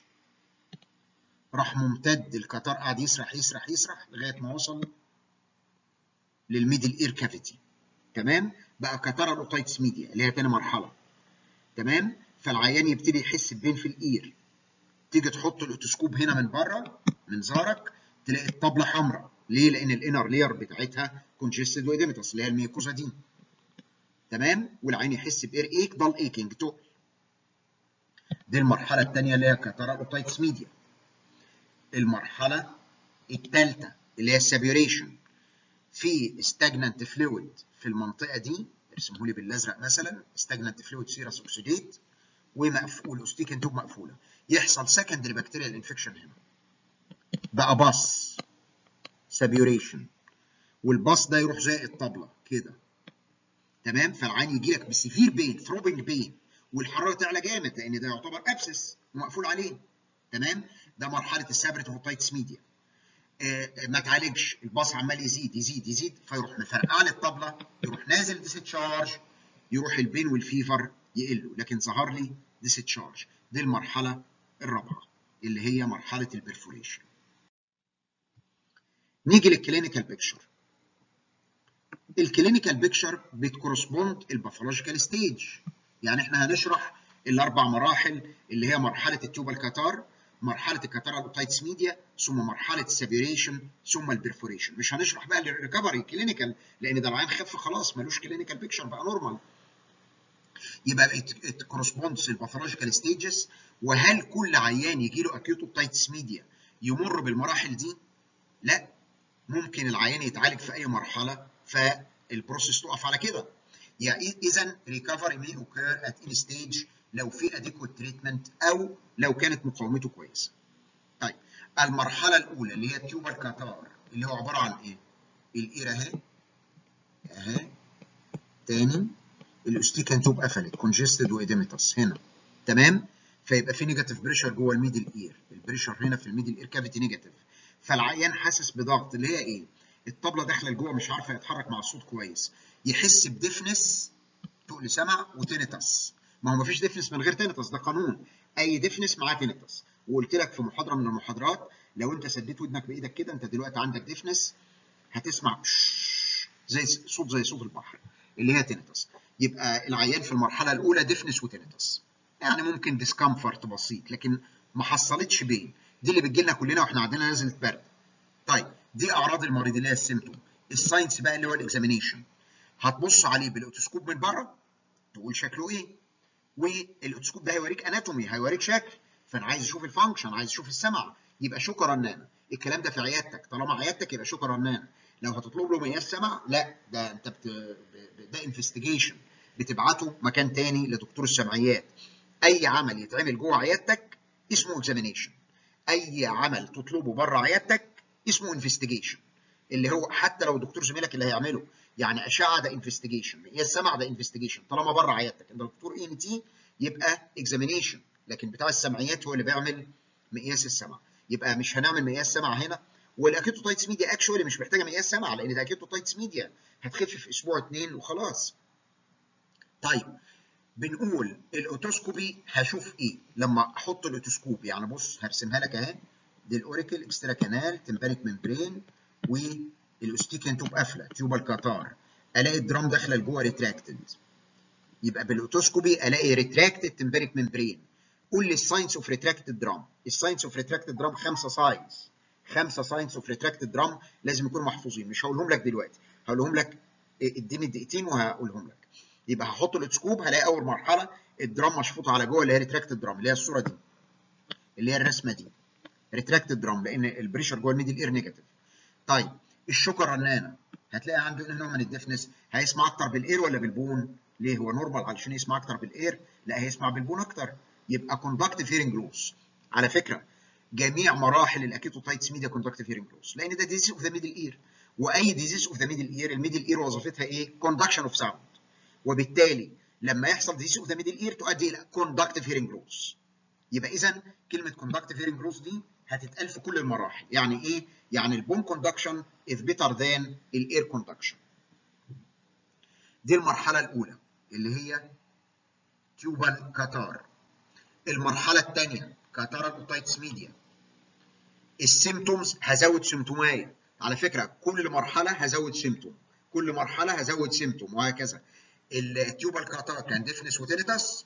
راح ممتد الكاتار قعد يسرح يسرح يسرح لغايه ما وصل للميدل اير كافيتي تمام بقى كاتارا اوتايتس ميديا اللي هي تاني مرحله تمام فالعيان يبتدي يحس ببين في الاير تيجي تحط الاوتوسكوب هنا من بره من زارك تلاقي الطبله حمراء ليه؟ لان الانر لير بتاعتها كونجستد واديمتس اللي هي الميوكوزا دي تمام والعين يحس باير ايك ضل ايكينج تقل دي المرحله الثانيه اللي هي كاتارا اوتايتس ميديا المرحله الثالثه اللي هي السابيوريشن في ستاجنانت فلويد في المنطقه دي ارسمه لي بالازرق مثلا ستاجنانت فلويد سيرس اوكسيديت ومقفول اوستيكن توب مقفوله يحصل سكندري بكتيريال انفكشن هنا بقى باص سابيوريشن والباص ده يروح زي الطبله كده تمام فالعين يجي لك بسيفير بين ثروبنج بين والحراره تعلى جامد لان ده يعتبر ابسس ومقفول عليه تمام ده مرحله السابريت هوبايتس ميديا آه ما تعالجش الباص عمال يزيد يزيد يزيد فيروح مفرقع لي الطبله يروح نازل ديستشارج يروح البين والفيفر يقلوا لكن ظهر لي ديستشارج دي المرحله الرابعه اللي هي مرحله البرفوريشن نيجي للكلينيكال بيكتشر الكلينيكال بيكتشر بتكورسبوند الباثولوجيكال ستيج يعني احنا هنشرح الاربع مراحل اللي هي مرحله التيوبال كاتار مرحله الكاتارال اوتايتس ميديا ثم مرحله السابيوريشن ثم البرفوريشن مش هنشرح بقى الريكفري كلينيكال لان ده العيان خف خلاص ملوش كلينيكال بيكتشر بقى نورمال يبقى ات كورسبوندز الباثولوجيكال ستيجز وهل كل عيان يجي له اكيوت اوتايتس ميديا يمر بالمراحل دي؟ لا ممكن العيان يتعالج في اي مرحله فالبروسيس تقف على كده يعني اذا ريكفري مي اوكير ات اني ستيج لو في اديكوت تريتمنت او لو كانت مقاومته كويسه. طيب المرحله الاولى اللي هي التيوبال كاتار اللي هو عباره عن ايه؟ الاير اهي اهي تاني الاستيكان توب قفلت كونجستد واديمتس هنا تمام؟ فيبقى في نيجاتيف بريشر جوه الميدل اير البريشر هنا في الميدل اير كافيتي نيجاتيف فالعيان حاسس بضغط اللي هي ايه؟ الطبله داخله لجوه مش عارفه يتحرك مع الصوت كويس يحس بدفنس تقل سمع وتينيتس ما هو مفيش ديفنس من غير تينيتس ده قانون اي ديفنس معاه تينيتس وقلت لك في محاضره من المحاضرات لو انت سديت ودنك بايدك كده انت دلوقتي عندك ديفنس هتسمع زي صوت زي صوت البحر اللي هي تينيتس يبقى العيان في المرحله الاولى ديفنس وتينيتس يعني ممكن ديسكمفورت بسيط لكن ما حصلتش بين دي اللي بتجي لنا كلنا واحنا عندنا نزله برد طيب دي اعراض المريض اللي هي السيمتوم الساينس بقى اللي هو الاكزامينيشن هتبص عليه بالاوتوسكوب من بره تقول شكله ايه والاوتوسكوب ده هيوريك اناتومي هيوريك شكل فانا عايز اشوف الفانكشن عايز اشوف السمع يبقى شوكه رنانه الكلام ده في عيادتك طالما عيادتك يبقى شوكه رنانه لو هتطلب له مقياس سمع لا ده انت بت... ده انفستيجيشن بتبعته مكان تاني لدكتور السمعيات اي عمل يتعمل جوه عيادتك اسمه اكزامينيشن اي عمل تطلبه بره عيادتك اسمه انفستيجيشن اللي هو حتى لو دكتور زميلك اللي هيعمله يعني اشعه ده انفستيجيشن مقياس سمع ده انفستيجيشن طالما بره عيادتك انت دكتور اي ان تي يبقى اكزامينيشن لكن بتاع السمعيات هو اللي بيعمل مقياس السمع يبقى مش هنعمل مقياس سمع هنا والاكيتوتايتس ميديا اكشولي مش محتاجه مقياس سمع لان ده اكيتوتايتس ميديا هتخف في اسبوع اثنين وخلاص طيب بنقول الاوتوسكوبي هشوف ايه لما احط الاوتوسكوب يعني بص هرسمها لك اهي دي الاوريكل اكسترا كانال تمبانيك ممبرين والاوستيكان توب قافله تيوبال كاتار الاقي الدرام داخله لجوه ريتراكتد يبقى بالاوتوسكوبي الاقي ريتراكتد تمبريك ممبرين قول لي الساينس اوف ريتراكتد درام الساينس اوف ريتراكتد درام خمسه ساينس خمسه ساينس اوف ريتراكتد درام لازم يكونوا محفوظين مش هقولهم لك دلوقتي هقولهم لك اديني دقيقتين وهقولهم لك يبقى هحط الاوتوسكوب هلاقي اول مرحله الدرام مشفوطه على جوه اللي هي ريتراكتد درام اللي هي الصوره دي اللي هي الرسمه دي ريتراكتد درام لان البريشر جوه الميدل اير نيجاتيف طيب الشوكه الرنانه هتلاقي عنده هنا نوع من الديفنس هيسمع اكتر بالاير ولا بالبون ليه هو نورمال علشان يسمع اكتر بالاير لا هيسمع بالبون اكتر يبقى كوندكتيف هيرنج لوس على فكره جميع مراحل الاكيتوتايتس ميديا كوندكتيف هيرنج لوس لان ده ديزيز اوف ذا ميدل اير واي ديزيز اوف ذا ميدل اير الميدل اير وظيفتها ايه كوندكشن اوف ساوند وبالتالي لما يحصل ديزيز اوف ذا ميدل اير تؤدي الى كوندكتيف هيرنج لوس يبقى اذا كلمه كوندكتيف هيرنج لوس دي هتتقال في كل المراحل يعني ايه يعني البون كوندكشن از بيتر ذان الاير كوندكشن دي المرحله الاولى اللي هي تيوبال كاتار المرحله الثانيه كاتارال اوتايتس ميديا السيمتومز هزود سيمتومايه على فكره كل مرحله هزود سيمتوم كل مرحله هزود سيمتوم وهكذا التيوبال كاتار كان ديفنس وتينيتاس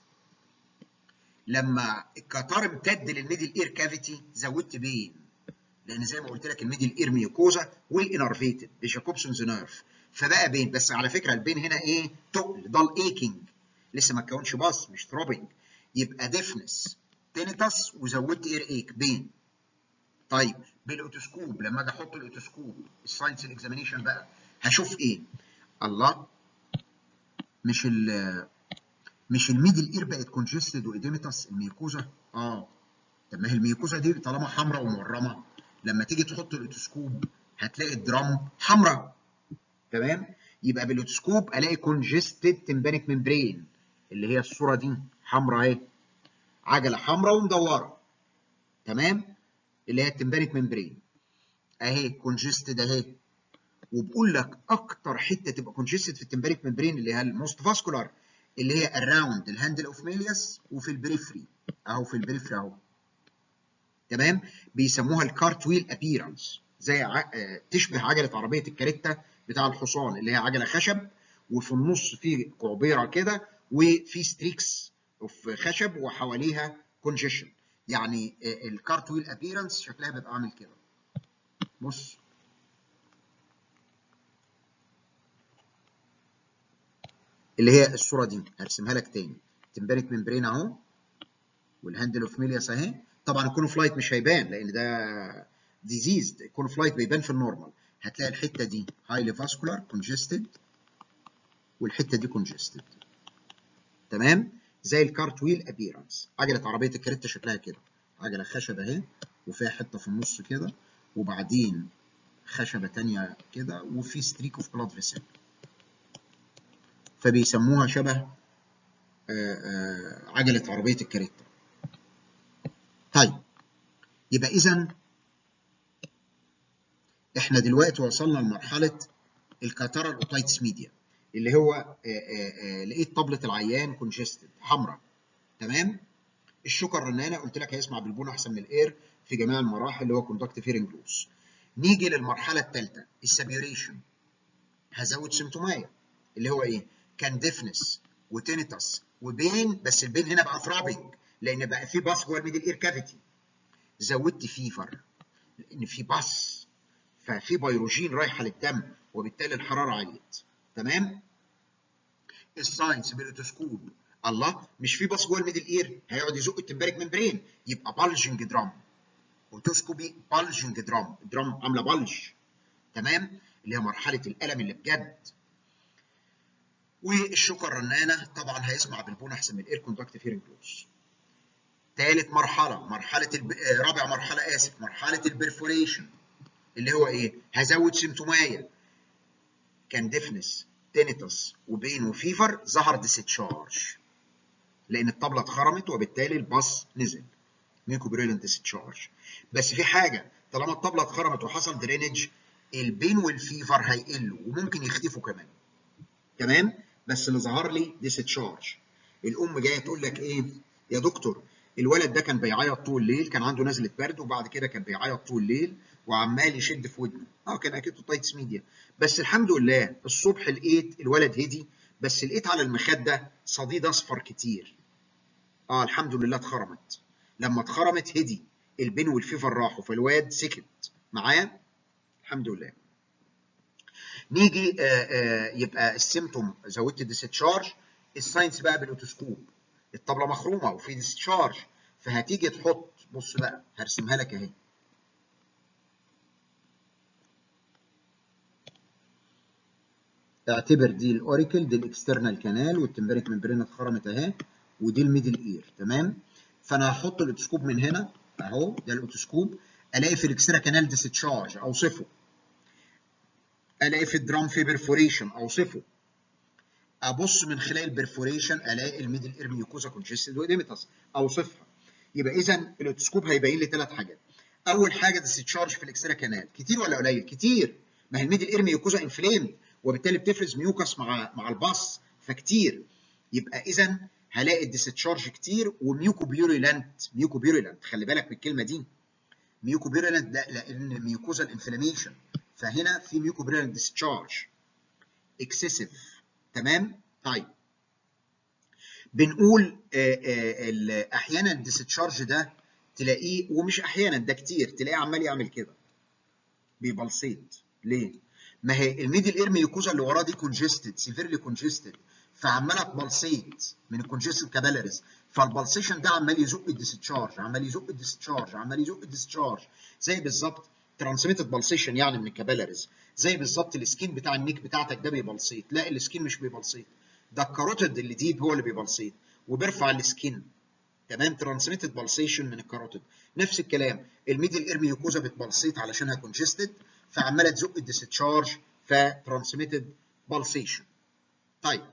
لما الكاتار امتد للميدل اير كافيتي زودت بين لان زي ما قلت لك الميدل اير ميوكوزا والانرفيتد بجاكوبسونز نيرف فبقى بين بس على فكره البين هنا ايه تقل ضل ايكينج لسه ما اتكونش باص مش ثروبنج يبقى ديفنس تينيتاس وزودت اير ايك بين طيب بالاوتوسكوب لما اجي احط الاوتوسكوب الساينس الاكزامينيشن بقى هشوف ايه الله مش ال مش الميدل اير بقت كونجستد واديمتاس الميوكوزا اه طب ما هي الميوكوزا دي طالما حمراء ومورمه لما تيجي تحط الاوتوسكوب هتلاقي الدرام حمراء تمام يبقى بالاوتوسكوب الاقي كونجستد تمبانيك ممبرين اللي هي الصوره دي حمراء اهي عجله حمراء ومدوره تمام اللي هي التمبانيك ممبرين اهي كونجستد اهي وبقول لك اكتر حته تبقى كونجستد في التمبانيك ممبرين اللي هي الموست فاسكولار اللي هي اراوند الهاندل اوف ميلياس وفي البريفري اهو في البريفري اهو تمام بيسموها الكارتويل ابيرنس زي ع... تشبه عجله عربيه الكاريتا بتاع الحصان اللي هي عجله خشب وفي النص في قعبيره كده وفي ستريكس اوف خشب وحواليها كونجيشن يعني الكارتويل ابيرنس شكلها بيبقى عامل كده بص اللي هي الصوره دي هرسمها لك تاني تمبانيك ممبرين اهو والهاندل اوف ميلياس اهي طبعا الكونو فلايت مش هيبان لان ده ديزيز الكونو فلايت بيبان في النورمال هتلاقي الحته دي هايلي فاسكولار كونجستد والحته دي كونجستد تمام زي الكارتويل ابيرنس عجله عربيه الكريتا شكلها كده عجله خشب اهي وفيها حته في النص كده وبعدين خشبه ثانيه كده وفي ستريك اوف بلاد فيسل فبيسموها شبه آآ آآ عجله عربيه الكريتا طيب يبقى اذا احنا دلوقتي وصلنا لمرحله الكاتارال اوتايتس ميديا اللي هو آآ آآ لقيت طبلة العيان كونجستد حمراء تمام الشوكة الرنانة قلت لك هيسمع بالبون احسن من الاير في جميع المراحل اللي هو كوندكتيف هيرنج لوس نيجي للمرحلة الثالثة السابيوريشن هزود سيمتومايا اللي هو ايه كان ديفنس وتينيتاس وبين بس البين هنا بقى ثرابنج لان بقى في باص جوه الميدل اير كافيتي زودت فيفر لان في باص ففي بيروجين رايحه للدم وبالتالي الحراره عليت تمام الساينس بالاوتوسكوب الله مش في باص جوه الميدل اير هيقعد يزق التمبارك ممبرين يبقى بالجنج درام اوتوسكوبي بالجنج درام درام عامله بالج تمام اللي هي مرحله الالم اللي بجد والشوكه الرنانه طبعا هيسمع بالبون احسن من الاير كوندكتيف هيرنج لوس ثالث مرحله مرحله الب... رابع مرحله اسف مرحله البرفوريشن اللي هو ايه هزود سيمتومايا كان ديفنس تينيتس وبين وفيفر ظهر ديستشارج لان الطبله اتخرمت وبالتالي الباص نزل ميكوبريلنت ديستشارج بس في حاجه طالما الطبله اتخرمت وحصل درينج البين والفيفر هيقلوا وممكن يختفوا كمان تمام بس اللي ظهر لي ديستشارج الام جايه تقول لك ايه يا دكتور الولد ده كان بيعيط طول الليل كان عنده نزله برد وبعد كده كان بيعيط طول الليل وعمال يشد في ودنه اه كان اكيد تايتس ميديا بس الحمد لله الصبح لقيت الولد هدي بس لقيت على المخده صديد اصفر كتير اه الحمد لله اتخرمت لما اتخرمت هدي البين والفيفر راحوا فالواد سكت معايا الحمد لله نيجي آآ آآ يبقى السيمتوم زودت ديستشارج الساينس بقى بالاوتوسكوب الطبله مخرومه وفي ديستشارج فهتيجي تحط بص بقى هرسمها لك اهي اعتبر دي الاوريكل دي الاكسترنال كانال والتمبريك ممبرين اتخرمت اهي ودي الميدل اير تمام فانا هحط الاوتوسكوب من هنا اهو ده الاوتوسكوب الاقي في الاكسترا كانال ديستشارج اوصفه الاقي في الدرام في برفوريشن اوصفه ابص من خلال البرفوريشن الاقي الميدل اير ميوكوزا كونجستد واديمتاس اوصفها يبقى اذا الاوتوسكوب هيبين لي ثلاث حاجات اول حاجه ديستشارج في الاكسترا كانال كتير ولا قليل كتير ما هي الميدل اير ميوكوزا انفليمد وبالتالي بتفرز ميوكس مع مع الباص فكتير يبقى اذا هلاقي الديستشارج كتير وميوكوبيوريلانت ميوكوبيوريلانت خلي بالك من الكلمه دي ميوكوبيوريلانت ده لان ميوكوزا الانفلاميشن فهنا في ميوكوبيوريلانت ديستشارج اكسسيف تمام طيب بنقول آآ آآ احيانا الديستشارج ده تلاقيه ومش احيانا ده كتير تلاقيه عمال يعمل كده بيبلسيت ليه؟ ما هي الميدل اير ميوكوزا اللي وراه دي كونجستد سيفيرلي كونجستد فعماله تبلسيت من الكونجستد كابيلاريز فالبلسيشن ده عمال يزق الديستشارج عمال يزق الديستشارج عمال يزق الديستشارج زي بالظبط ترانسميتد بالسيشن يعني من الكابيلاريز زي بالظبط السكين بتاع النيك بتاعتك ده بيبلسيت لا السكين مش بيبلسيت ده الكاروتيد اللي ديب هو اللي بيبلسيت وبيرفع السكين تمام ترانسميتد بالسيشن من الكاروتيد نفس الكلام الميدل اير ميوكوزا بتبلسيت علشانها كونجستد فعماله تزق الديستشارج فترانسميتد بالسيشن طيب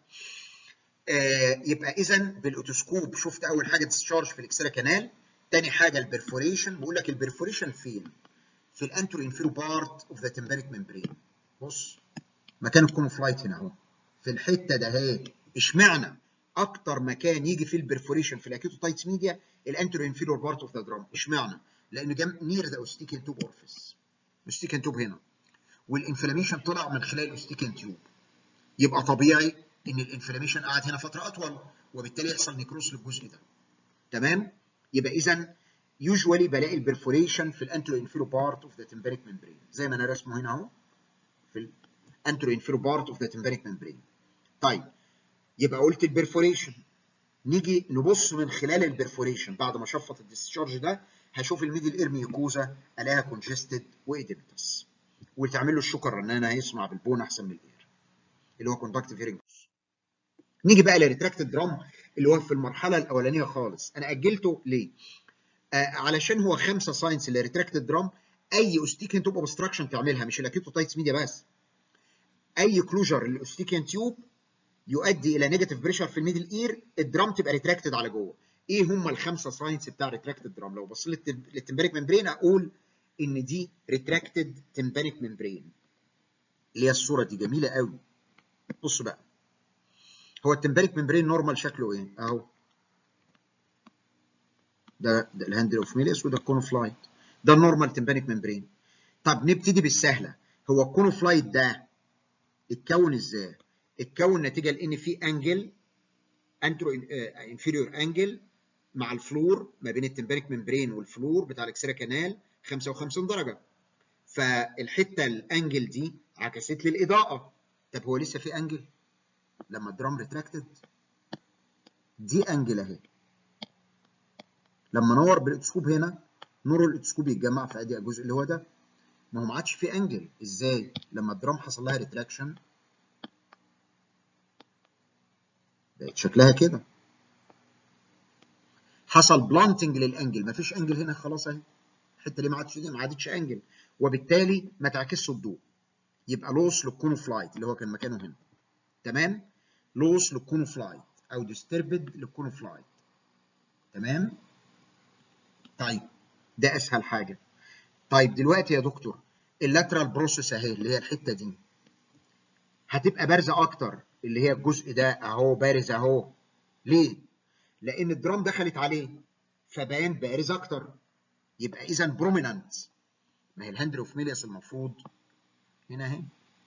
آه يبقى اذا بالاوتوسكوب شفت اول حاجه ديستشارج في الاكسترا كانال تاني حاجه البرفوريشن بقول لك البرفوريشن فين في الانترو انفيرو بارت اوف ذا تمبريك ممبرين بص مكان الكونوفلايت هنا اهو في الحته ده اهي اشمعنى اكتر مكان يجي فيه البرفوريشن في الاكيوتوتايتس ميديا الانترو انفيرو بارت اوف ذا درام اشمعنى لانه جنب نير ذا اوستيكين توب اورفيس الاوستيكين توب هنا والانفلاميشن طلع من خلال الاوستيكين تيوب يبقى طبيعي ان الانفلاميشن قعد هنا فتره اطول وبالتالي يحصل نيكروس للجزء ده تمام يبقى اذا يوجوالي بلاقي البرفوريشن في الانترو انفيرو بارت اوف ذا تمبريك ممبرين زي ما انا رسمه هنا اهو في الانترو انفيرو بارت اوف ذا تمبريك ممبرين طيب يبقى قلت البرفوريشن نيجي نبص من خلال البرفوريشن بعد ما شفط الديسشارج ده هشوف الميدل اير ميوكوزا الاقيها كونجستد واديمتس وتعمل له الشكر ان انا هيسمع بالبون احسن من الاير اللي هو كوندكتيف هيرنج نيجي بقى للريتراكتد درام اللي هو في المرحله الاولانيه خالص انا اجلته ليه آه علشان هو خمسه ساينس اللي ريتراكتد درام اي اوستيكين توب اوبستراكشن تعملها مش الاكيوتوتايتس ميديا بس اي كلوجر للاوستيكين تيوب يؤدي الى نيجاتيف بريشر في الميدل اير الدرام تبقى ريتراكتد على جوه ايه هم الخمسه ساينس بتاع ريتراكتد درام لو بصيت للتمبريك ممبرين اقول ان دي ريتراكتد تمبريك ممبرين اللي هي الصوره دي جميله قوي بص بقى هو التمبريك ممبرين نورمال شكله ايه اهو ده ده الهاندل اوف ميليس وده الكونوفلايت ده النورمال تمبريك ممبرين طب نبتدي بالسهله هو الكونوفلايت ده اتكون ازاي اتكون نتيجه لان في انجل انترو انفيريور انجل مع الفلور ما بين التمبريك ممبرين والفلور بتاع الاكسرا كانال 55 درجه فالحته الانجل دي عكست لي الاضاءه طب هو لسه في انجل لما الدرام ريتراكتد دي انجل اهي لما نور بالاتسكوب هنا نور الاتسكوب يتجمع في ادي الجزء اللي هو ده ما هو ما عادش في انجل ازاي لما الدرام حصل لها ريتراكشن بقت شكلها كده حصل بلانتنج للانجل ما فيش انجل هنا خلاص اهي الحته دي ما عادش دي ما عادتش انجل وبالتالي ما تعكسش الضوء يبقى لوس للكونوفلايت اللي هو كان مكانه هنا تمام لوس للكونوفلايت او ديستربد للكونوفلايت تمام طيب ده اسهل حاجه طيب دلوقتي يا دكتور اللاترال بروسيس اهي اللي هي الحته دي هتبقى بارزه اكتر اللي هي الجزء ده اهو بارز اهو ليه لان الدرام دخلت عليه فبان بارز اكتر يبقى اذا بروميننت ما هي الهاندل اوف ميليس المفروض هنا اهي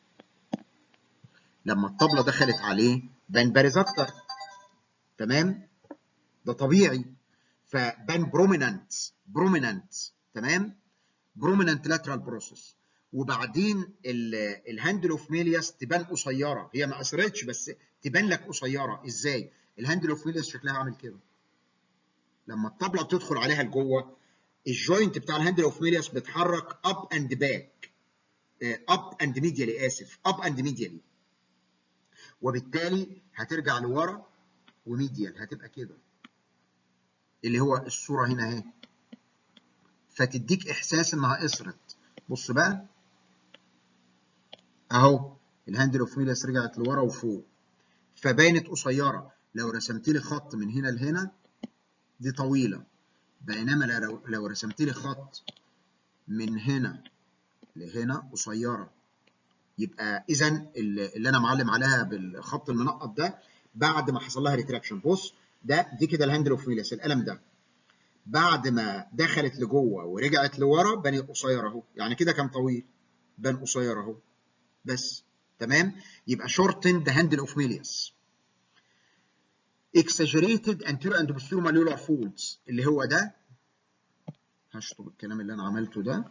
لما الطبله دخلت عليه بان بارز اكتر تمام ده طبيعي فبان بروميننت بروميننت تمام بروميننت لاترال بروسيس وبعدين الهاندل اوف ميلياس تبان قصيره هي ما اثرتش بس تبان لك قصيره ازاي الهاندل اوف ميلياس شكلها عامل كده لما الطبله بتدخل عليها لجوه الجوينت بتاع الهاندل اوف ميلياس بيتحرك اب اند باك اب اند ميديالي اسف اب اند ميديالي وبالتالي هترجع لورا وميديال هتبقى كده اللي هو الصوره هنا اهي فتديك احساس انها قصرت بص بقى اهو الهاندل اوف ميلياس رجعت لورا وفوق فبانت قصيره لو رسمت لي خط من هنا لهنا دي طويله بينما لو لو رسمت لي خط من هنا لهنا قصيره يبقى اذا اللي انا معلم عليها بالخط المنقط ده بعد ما حصل لها ريتراكشن بص ده دي كده الهاندل اوف ميلياس القلم ده بعد ما دخلت لجوه ورجعت لورا بان قصير اهو يعني كده كان طويل بان قصير اهو بس تمام يبقى shortened handle of Milius exaggerated anterior and posterior malleolar folds اللي هو ده هشطب الكلام اللي انا عملته ده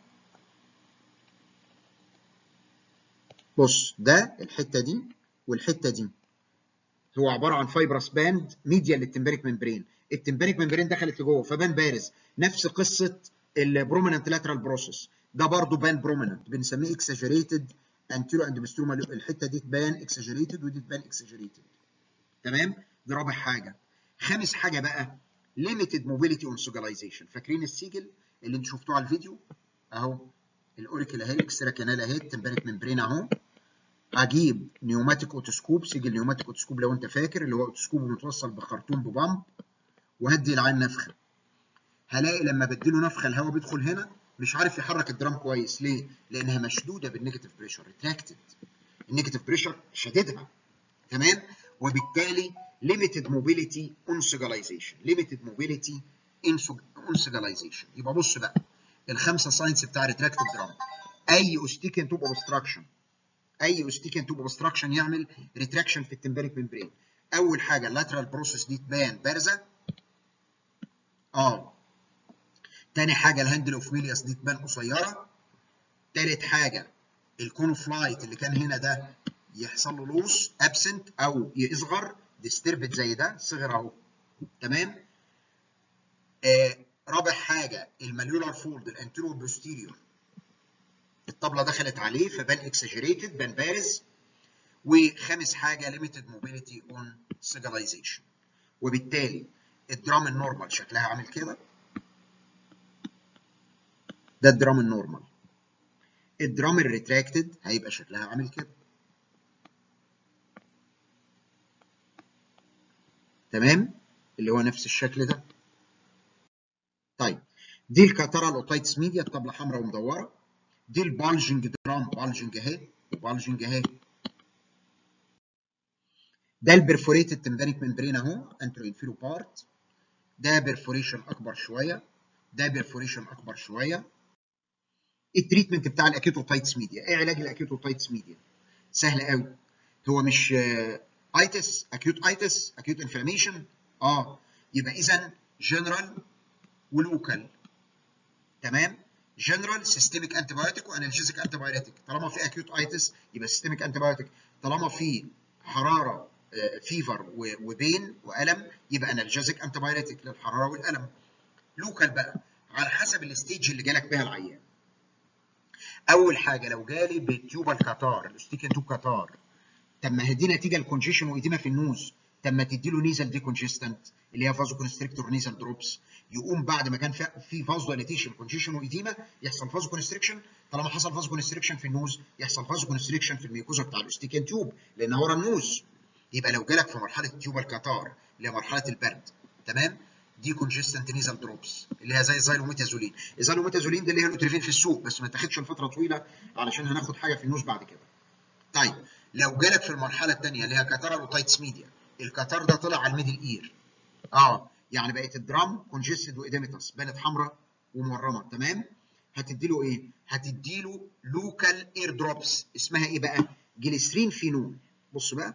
بص ده الحته دي والحته دي هو عباره عن فايبرس باند ميديا للتمبريك ممبرين التمبريك ممبرين دخلت لجوه فبان بارز نفس قصه البروميننت لاترال بروسيس ده برضه بان بروميننت بنسميه اكساجريتد انتيرو اند بستروما الحته دي تبان اكساجريتد ودي تبان اكساجريتد تمام دي رابع حاجه خامس حاجه بقى ليميتد موبيليتي اون سوجلايزيشن فاكرين السيجل اللي انتوا شفتوه على الفيديو اهو الاوريكل اهي الاكسترا كانال اهي التمبريك ممبرين اهو اجيب نيوماتيك اوتوسكوب سجل نيوماتيك اوتوسكوب لو انت فاكر اللي هو اوتوسكوب متوصل بخرطوم ببامب وهدي العين نفخه هلاقي لما بديله نفخه الهواء بيدخل هنا مش عارف يحرك الدرام كويس ليه؟ لانها مشدوده بالنيجاتيف بريشر ريتراكتد النيجاتيف بريشر شددها تمام؟ وبالتالي limited mobility on sugalization limited mobility in on sugalization يبقى بص بقى الخمسه ساينس بتاع ريتراكتد درام اي اوستيكن توب اوبستراكشن اي اوستيكن توب اوبستراكشن يعمل ريتراكشن في التمبريك ممبرين اول حاجه اللاترال بروسيس دي تبان بارزه اه تاني حاجه الهاندل اوف ميلياس دي تبان قصيره تالت حاجه الكون فلايت اللي كان هنا ده يحصل له لوس ابسنت او يصغر ديستربت زي ده صغر اهو تمام آه رابع حاجه الماليولار فولد الانتيريور بوستيريور الطبله دخلت عليه فبان اكسجريتد بان بارز وخامس حاجه ليميتد موبيليتي اون سيجلايزيشن وبالتالي الدرام النورمال شكلها عامل كده ده الدرام النورمال الدرام الريتراكتد هيبقى شكلها عامل كده تمام اللي هو نفس الشكل ده طيب دي الكاترال اوتايتس ميديا الطبله حمراء ومدوره دي البالجنج درام بالجنج اهي وبالجنج اهي ده البرفوريتد تمبانيك ممبرين اهو انترو انفيرو بارت ده برفوريشن اكبر شويه ده برفوريشن اكبر شويه التريتمنت بتاع الاكيوتوتايتس ميديا ايه علاج الاكيوتوتايتس ميديا سهل قوي هو مش ايتس اكيوت ايتس اكيوت انفلاميشن اه يبقى اذا جنرال ولوكال تمام جنرال سيستميك انتي بايوتيك وانالجيزيك انتي بايوتيك طالما في اكيوت ايتس يبقى سيستميك انتي بايوتيك طالما في حراره فيفر وبين والم يبقى انالجيزيك انتي بايوتيك للحراره والالم لوكال بقى على حسب الستيج اللي جالك بها العيان اول حاجه لو جالي بالتيوبال كاتار الاستيكن توب كاتار طب ما هي دي نتيجه الكونجيشن وايديما في النوز طب ما تدي له نيزل ديكونجستنت اللي هي فازو كونستريكتور نيزل دروبس يقوم بعد ما كان في فازو ديليتيشن كونجيشن وايديما يحصل فازو كونستريكشن طالما حصل فازو كونستريكشن في النوز يحصل فازو كونستريكشن في الميكوزا بتاع الاستيكن تيوب لان ورا النوز يبقى لو جالك في مرحله تيوبال كاتار اللي هي مرحله البرد تمام دي كونجستنت نيزل دروبس اللي هي زي الزايلوميتازولين الزايلوميتازولين دي اللي هي الاتريفين في السوق بس ما تاخدش لفتره طويله علشان هناخد حاجه في النوز بعد كده طيب لو جالك في المرحله الثانيه اللي هي كاتارال وتايتس ميديا الكاتار ده طلع على الميدل اير اه يعني بقت الدرام كونجستد واديمتس بانت حمراء ومورمه تمام هتدي له ايه هتدي له لوكال اير دروبس اسمها ايه بقى جليسرين فينول بص بقى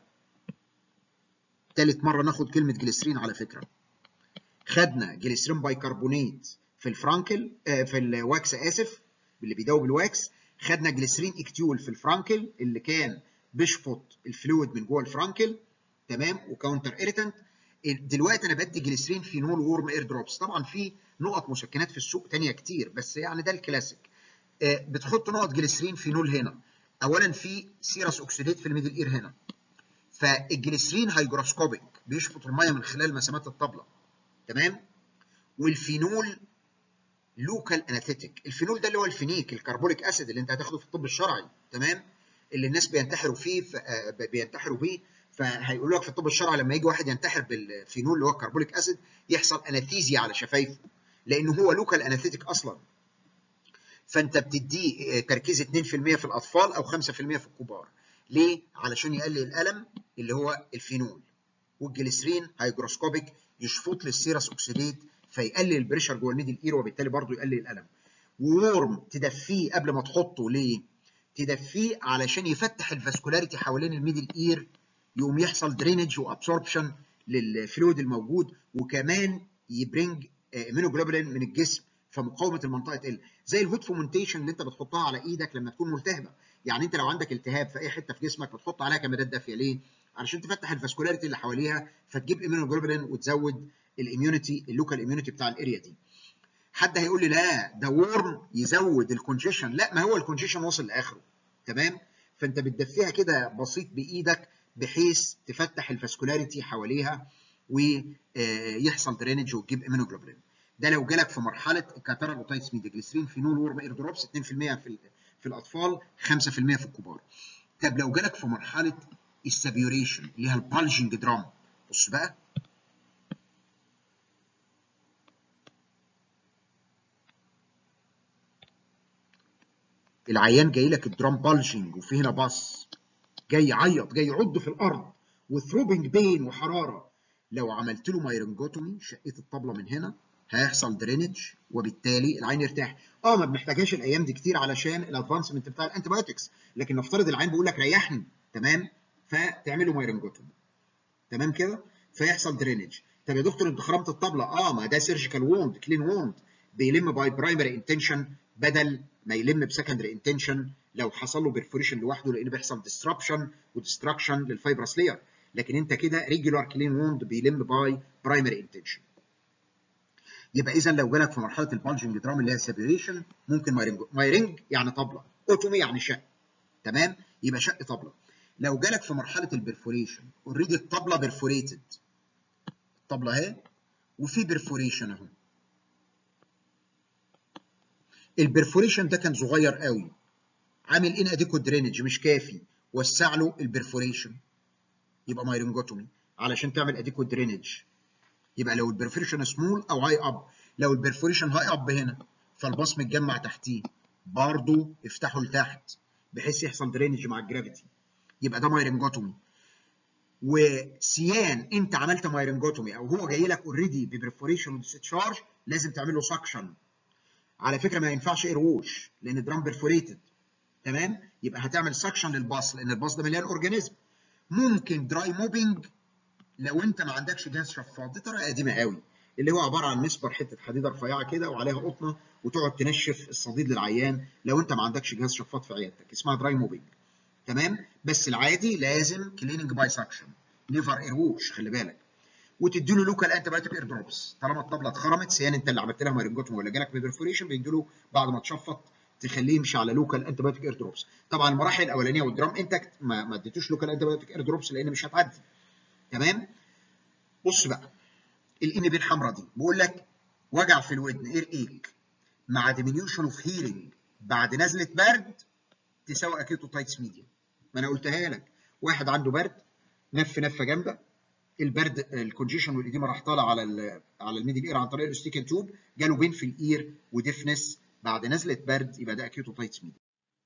تالت مره ناخد كلمه جليسرين على فكره خدنا جليسرين بايكربونات في الفرانكل آه في الواكس اسف اللي بيداوب الواكس خدنا جليسرين اكتيول في الفرانكل اللي كان بيشفط الفلويد من جوه الفرانكل تمام وكاونتر ايريتنت دلوقتي انا بدي جليسرين فينول وورم اير دروبس طبعا في نقط مسكنات في السوق تانية كتير بس يعني ده الكلاسيك آه بتحط نقط جليسرين فينول هنا اولا في سيرس اوكسيديت في الميدل اير هنا فالجليسرين هيجروسكوبيك بيشفط الميه من خلال مسامات الطبله تمام والفينول لوكال اناثيتيك الفينول ده اللي هو الفينيك الكربونيك اسيد اللي انت هتاخده في الطب الشرعي تمام اللي الناس بينتحروا فيه بينتحروا بيه فهيقولوا لك في الطب الشرعي لما يجي واحد ينتحر بالفينول اللي هو الكربونيك اسيد يحصل اناثيزيا على شفايفه لانه هو لوكال اناثيتيك اصلا فانت بتديه تركيز 2% في الاطفال او 5% في الكبار ليه علشان يقلل الالم اللي هو الفينول والجليسرين هيجروسكوبيك يشفط للسيرس اوكسيديت فيقلل البريشر جوه الميدل اير وبالتالي برضه يقلل الالم وورم تدفيه قبل ما تحطه ليه تدفيه علشان يفتح الفاسكولاريتي حوالين الميدل اير يقوم يحصل درينج وابسوربشن للفلويد الموجود وكمان يبرنج امينوجلوبولين من الجسم فمقاومه المنطقه تقل زي الهوت فومنتيشن اللي انت بتحطها على ايدك لما تكون ملتهبه يعني انت لو عندك التهاب في اي حته في جسمك بتحط عليها كمادات دافيه ليه علشان تفتح الفاسكولاريتي اللي حواليها فتجيب امينوجلوبولين وتزود الاميونيتي اللوكال اميونيتي بتاع الاريا دي حد هيقول لي لا ده وورم يزود الكونجيشن لا ما هو الكونجيشن وصل لاخره تمام فانت بتدفيها كده بسيط بايدك بحيث تفتح الفاسكولاريتي حواليها ويحصل درينج وتجيب امينوجلوبولين ده لو جالك في مرحله كاتارال اوتايتس ميديا جليسرين فينول وورم اير دروبس 2% في في الاطفال 5% في الكبار طب لو جالك في مرحله السابيوريشن اللي هي البالجنج درام بص بقى العيان جاي لك الدرام بالجنج وفي هنا باص جاي يعيط جاي يعض في الارض وثروبنج بين وحراره لو عملت له مايرنجوتومي شقيت الطبله من هنا هيحصل درينج وبالتالي العين يرتاح اه ما بنحتاجهاش الايام دي كتير علشان الادفانسمنت بتاع الانتي بايوتكس لكن نفترض العين بيقول لك ريحني تمام فتعمل له مايرنجوتومي تمام كده فيحصل درينج طب يا دكتور انت خرمت الطبله اه ما ده سيرجيكال ووند كلين ووند بيلم باي برايمري انتنشن بدل ما يلم بسكندري انتنشن لو حصل له بيرفوريشن لوحده لان بيحصل ديستربشن وديستراكشن للفايبرس لير لكن انت كده ريجولار كلين ووند بيلم باي برايمري انتنشن يبقى اذا لو جالك في مرحله البالجنج درام اللي هي سيبريشن ممكن مايرنج مايرنج يعني طبله اوتومي يعني شق تمام يبقى شق طبله لو جالك في مرحله البرفوريشن اوريدي الطبله برفوريتد الطبله اهي وفي برفوريشن اهو البرفوريشن ده كان صغير قوي عامل ان اديكو درينج مش كافي وسع له البرفوريشن يبقى مايرنجوتومي علشان تعمل اديكو درينج يبقى لو البرفوريشن سمول او هاي اب لو البرفوريشن هاي اب هنا فالبصم اتجمع تحتيه برضه افتحه لتحت بحيث يحصل درينج مع الجرافيتي يبقى ده مايرنجوتومي وسيان انت عملت مايرنجوتومي او هو جاي لك اوريدي ببرفوريشن وديستشارج لازم تعمل له سكشن على فكره ما ينفعش اير ووش لان درام برفوريتد تمام يبقى هتعمل سكشن للباص لان الباص ده مليان اورجانيزم ممكن دراي موبينج لو انت ما عندكش جهاز شفاط دي طريقه قديمه قوي اللي هو عباره عن مسبر حته حديده رفيعه كده وعليها قطنه وتقعد تنشف الصديد للعيان لو انت ما عندكش جهاز شفاط في عيادتك اسمها دراي موبينج تمام بس العادي لازم كليننج باي سكشن نيفر اير ووش خلي بالك وتدي له لوكال انتي بايوتيك اير دروبس طالما الطبله اتخرمت سيان انت اللي عملت لها مايرنجوتوم ولا جالك بيرفوريشن بيدوا له بعد ما تشفط تخليه يمشي على لوكال انتي بايوتيك اير دروبس طبعا المراحل الاولانيه والدرام انتكت ما, ما اديتوش لوكال انتي بايوتيك اير دروبس لان مش هتعدي تمام بص بقى الان بي الحمراء دي بقول لك وجع في الودن اير ايك مع ديمينيوشن اوف هيرنج بعد نزله برد تساوي اكيوتوتايتس ميديا ما انا قلتها لك واحد عنده برد نف نفه جامده البرد الكونجيشن والاديمه راح طالع على ال على الميدل اير عن طريق الاستيكن تيوب جاله بين في الاير وديفنس بعد نزله برد يبقى ده اكيوتوتايتس ميديا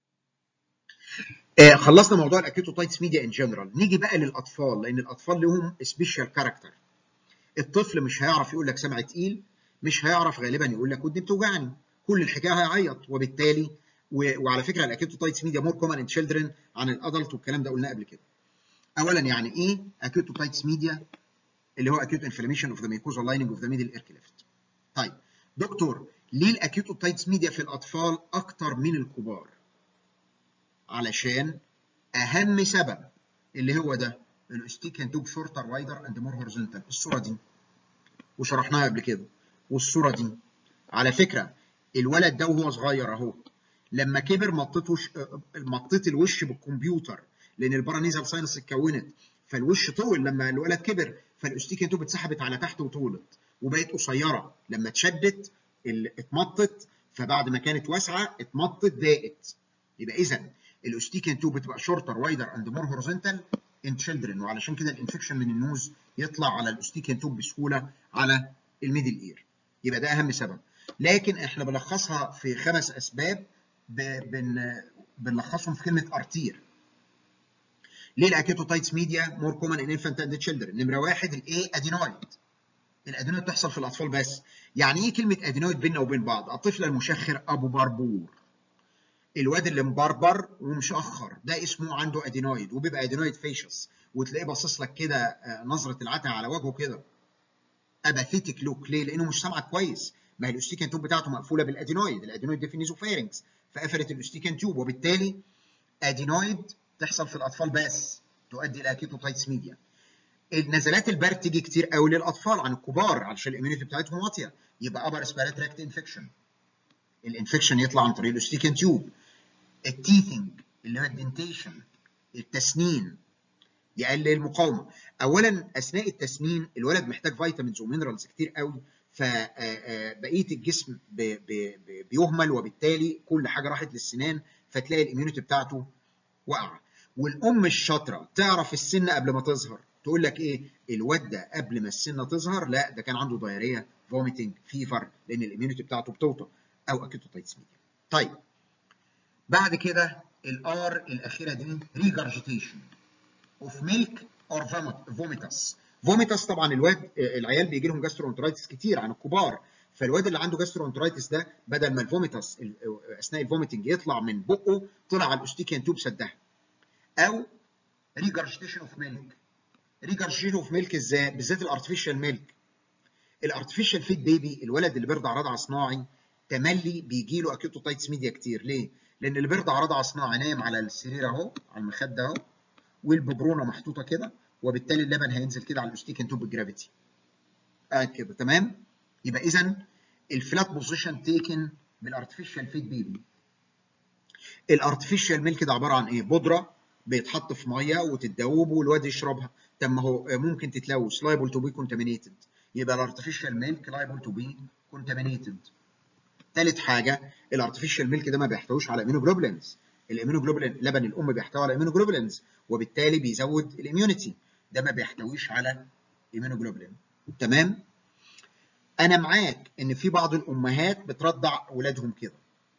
آه خلصنا موضوع الاكيوتوتايتس ميديا ان جنرال نيجي بقى للاطفال لان الاطفال لهم سبيشال كاركتر الطفل مش هيعرف يقول لك سمع تقيل مش هيعرف غالبا يقول لك ودني بتوجعني كل الحكايه هيعيط وبالتالي و... وعلى فكره الاكيوتوتايتس ميديا مور كومن ان تشيلدرن عن الادلت والكلام ده قلناه قبل كده اولا يعني ايه اكيوتوتايتس ميديا اللي هو acute inflammation of the mucosal lining of the middle ear cleft. طيب دكتور ليه الاكيوتوتايتس ميديا في الاطفال اكتر من الكبار؟ علشان اهم سبب اللي هو ده الاستيكان توب شورتر وايدر اند مور هورزونتال الصوره دي وشرحناها قبل كده والصوره دي على فكره الولد ده وهو صغير اهو لما كبر مطيت وش مطيت الوش بالكمبيوتر لان البارانيزال ساينس اتكونت فالوش طول لما الولد كبر فالاستيكان توب اتسحبت على تحت وطولت وبقت قصيره لما اتشدت اتمطت فبعد ما كانت واسعه اتمطت ضاقت يبقى اذا الاستيكان توب بتبقى شورتر وايدر اند مور هوريزونتال ان تشيلدرن وعلشان كده الانفكشن من النوز يطلع على الاستيكان توب بسهوله على الميدل اير يبقى ده اهم سبب لكن احنا بنلخصها في خمس اسباب بن بنلخصهم في كلمه ارتير ليه الاكيتوتايتس ميديا مور كومن ان انفانت اند تشيلدرن نمره واحد الايه ادينويد الادينويد بتحصل في الاطفال بس يعني ايه كلمه ادينويد بيننا وبين بعض الطفل المشخر ابو بربور الواد اللي مبربر ومشخر ده اسمه عنده ادينويد وبيبقى ادينويد فيشس وتلاقيه باصص لك كده نظره العتا على وجهه كده اباثيتيك لوك ليه؟ لانه مش سامعك كويس ما هي الاستيكان توب بتاعته مقفوله بالادينويد الادينويد ده في نيزوفارنكس فقفلت الاستيكان توب وبالتالي ادينويد تحصل في الاطفال بس تؤدي الى كيتوتايتس ميديا النزلات البرد تيجي كتير قوي للاطفال عن الكبار علشان الاميونيتي بتاعتهم واطيه يبقى ابر اسبيرات راكت انفكشن الانفكشن يطلع عن طريق الاستيكان تيوب التيثنج اللي هو الدنتيشن التسنين يقلل المقاومه اولا اثناء التسنين الولد محتاج فيتامينز ومينرالز كتير قوي فبقيه الجسم بيهمل وبالتالي كل حاجه راحت للسنان فتلاقي الاميونيتي بتاعته واقعه والام الشاطره تعرف السن قبل ما تظهر تقول لك ايه الواد ده قبل ما السنه تظهر لا ده كان عنده دايريه فوميتنج فيفر لان الاميونيتي بتاعته بتوطى او اكيتوتايتس ميديا طيب بعد كده الار الاخيره دي ريجرجيتيشن اوف ميلك اور فوميتاس فوميتاس طبعا الواد العيال بيجي لهم جاسترونترايتس كتير عن الكبار فالواد اللي عنده جاسترونترايتس ده بدل ما الفوميتاس اثناء الفوميتنج يطلع من بقه طلع على الاستيكيان توب سدها او ريجرجيتيشن اوف ميلك ريجرجيتيشن اوف ميلك ازاي بالذات الارتفيشال ميلك الارتفيشال فيد بيبي الولد اللي بيرضع رضع صناعي تملي بيجي له اكيوتوتايتس ميديا كتير ليه لان اللي بيرضع رضع صناعي نايم على السرير اهو على المخده اهو والببرونه محطوطه كده وبالتالي اللبن هينزل كده على الاستيكن توب بالجرافيتي قاعد كده تمام يبقى اذا الفلات بوزيشن تيكن بالارتفيشال فيد بيبي الارتفيشال ميلك ده عباره عن ايه بودره بيتحط في ميه وتتدوب والواد يشربها طب ما هو ممكن تتلوث لايبل تو بي كونتامينيتد يبقى الارتفيشال ميلك لايبل تو بي كونتامينيتد ثالث حاجه الارتفيشال ميلك ده ما بيحتويش على امينوجلوبولينز الامينوجلوبولين لبن الام بيحتوي على امينوجلوبولينز وبالتالي بيزود الاميونيتي ده ما بيحتويش على امينوجلوبولين تمام انا معاك ان في بعض الامهات بترضع ولادهم كده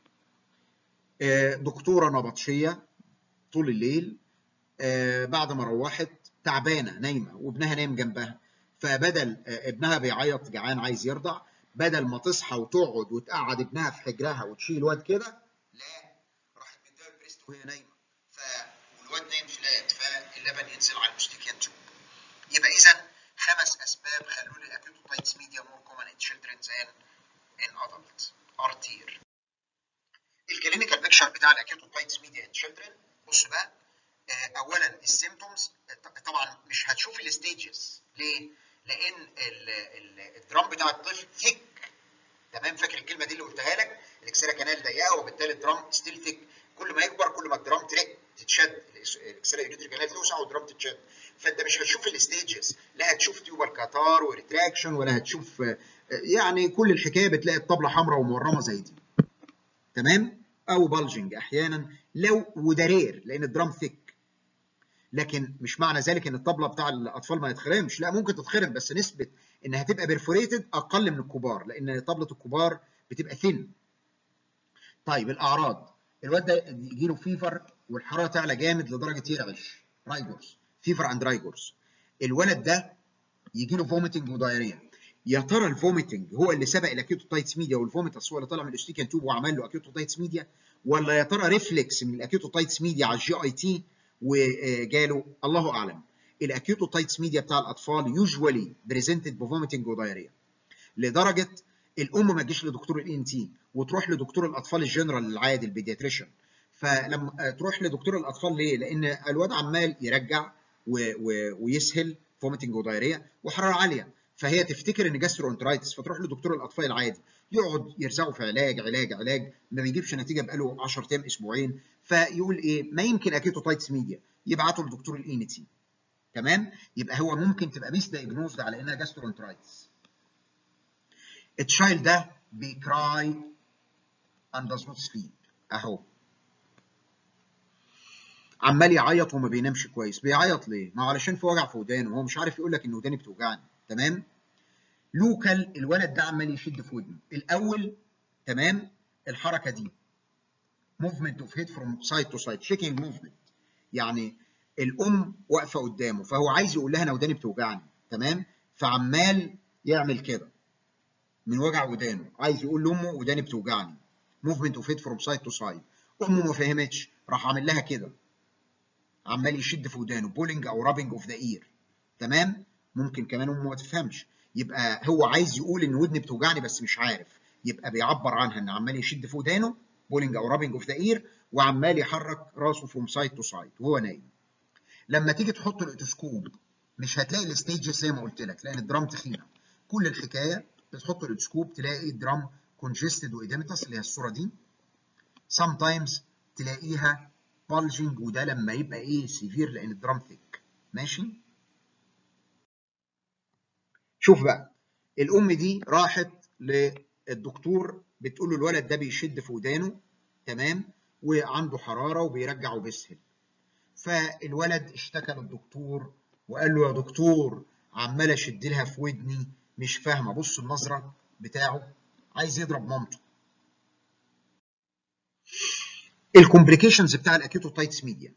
دكتوره نبطشيه طول الليل بعد ما روحت تعبانه نايمه وابنها نايم جنبها فبدل ابنها بيعيط جعان عايز يرضع بدل ما تصحى وتقعد وتقعد ابنها في حجرها وتشيل الواد كده لا راحت مديها البريست وهي نايمه ف والواد نايم فلات فاللبن ينزل على الاستيكان توب يبقى اذا خمس اسباب خلوا لي الاكيوتوتايتس ميديا مور كومن ان تشيلدرن ذان ان ادلت ارتير الكلينيكال بيكشر بتاع الاكيوتوتايتس ميديا ان تشيلدرن بص بقى اولا السيمتومز طبعا مش هتشوف الستيجز ليه؟ لان الدرام بتاع الطفل ثيك تمام فاكر الكلمه دي اللي قلتها لك الاكسيرا كانال ضيقه وبالتالي الدرام ستيل ثيك كل ما يكبر كل ما الدرام ترق تتشد الاكسيرا يوريتري كانال توسع والدرام تتشد فانت مش هتشوف الستيجز لا هتشوف تيوبال كاتار وريتراكشن ولا هتشوف يعني كل الحكايه بتلاقي الطبله حمراء ومورمه زي دي تمام او بالجنج احيانا لو وده رير لان الدرام ثيك لكن مش معنى ذلك ان الطبله بتاع الاطفال ما يتخرمش لا ممكن تتخرم بس نسبه انها تبقى بيرفوريتد اقل من الكبار لان طبله الكبار بتبقى ثين طيب الاعراض الواد ده يجي له فيفر والحراره تعلى جامد لدرجه يرعش رايجورز فيفر اند رايجورز الولد ده يجي له فوميتنج ودايريا يا ترى الفوميتنج هو اللي سبق الاكيوتوتايتس ميديا والفوميتس هو اللي طلع من الاستيكان توب وعمل له اكيوتوتايتس ميديا ولا يا ترى ريفلكس من الاكيوتوتايتس ميديا على الجي اي تي وجاله الله اعلم الاكيوتوتايتس ميديا بتاع الاطفال يوجوالي بريزنتد بفوميتنج ودايريا لدرجه الام ما تجيش لدكتور الاي ان تي وتروح لدكتور الاطفال الجنرال العادي البيدياتريشن فلما تروح لدكتور الاطفال ليه؟ لان الواد عمال يرجع و... و... ويسهل فوميتنج ودايريا وحراره عاليه فهي تفتكر ان جاسترو انترايتس فتروح لدكتور الاطفال العادي يقعد يرزقه في علاج علاج علاج ما بيجيبش نتيجه بقاله 10 ايام اسبوعين فيقول ايه ما يمكن اكيتوتايتس ميديا يبعته لدكتور الاي ان تي تمام يبقى هو ممكن تبقى ميس دايجنوزد على انها جاسترو انترايتس التشايلد ده بيكراي and does not sleep اهو عمال يعيط وما بينامش كويس بيعيط ليه ما هو علشان في وجع في ودانه هو مش عارف يقول لك ان وداني بتوجعني تمام لوكال الولد ده عمال يشد في ودنه الاول تمام الحركه دي موفمنت اوف هيد فروم سايد تو سايد شيكينج موفمنت يعني الام واقفه قدامه فهو عايز يقول لها انا وداني بتوجعني تمام فعمال يعمل كده من وجع ودانه عايز يقول لامه وداني بتوجعني موفمنت اوف هيد فروم سايد تو سايد امه ما فهمتش راح عامل لها كده عمال يشد في ودانه بولينج او رابنج اوف ذا اير تمام ممكن كمان امه ما تفهمش يبقى هو عايز يقول ان ودني بتوجعني بس مش عارف يبقى بيعبر عنها ان عمال يشد في ودانه بولينج او رابنج اوف ذا اير وعمال يحرك راسه فروم سايد تو سايد وهو نايم لما تيجي تحط الاوتوسكوب مش هتلاقي الستيجز زي ما قلت لك لان الدرام تخينه كل الحكايه بتحط الاوتوسكوب تلاقي الدرام كونجستد واديمتس اللي هي الصوره دي sometimes تلاقيها bulging وده لما يبقى ايه سيفير لان الدرام ثيك ماشي شوف بقى الام دي راحت للدكتور بتقول له الولد ده بيشد في ودانه تمام وعنده حراره وبيرجع وبيسهل فالولد اشتكى للدكتور وقال له يا دكتور عمال اشد لها في ودني مش فاهمه بص النظره بتاعه عايز يضرب مامته الكومبليكيشنز بتاع الاكيوتوتايتس ميديا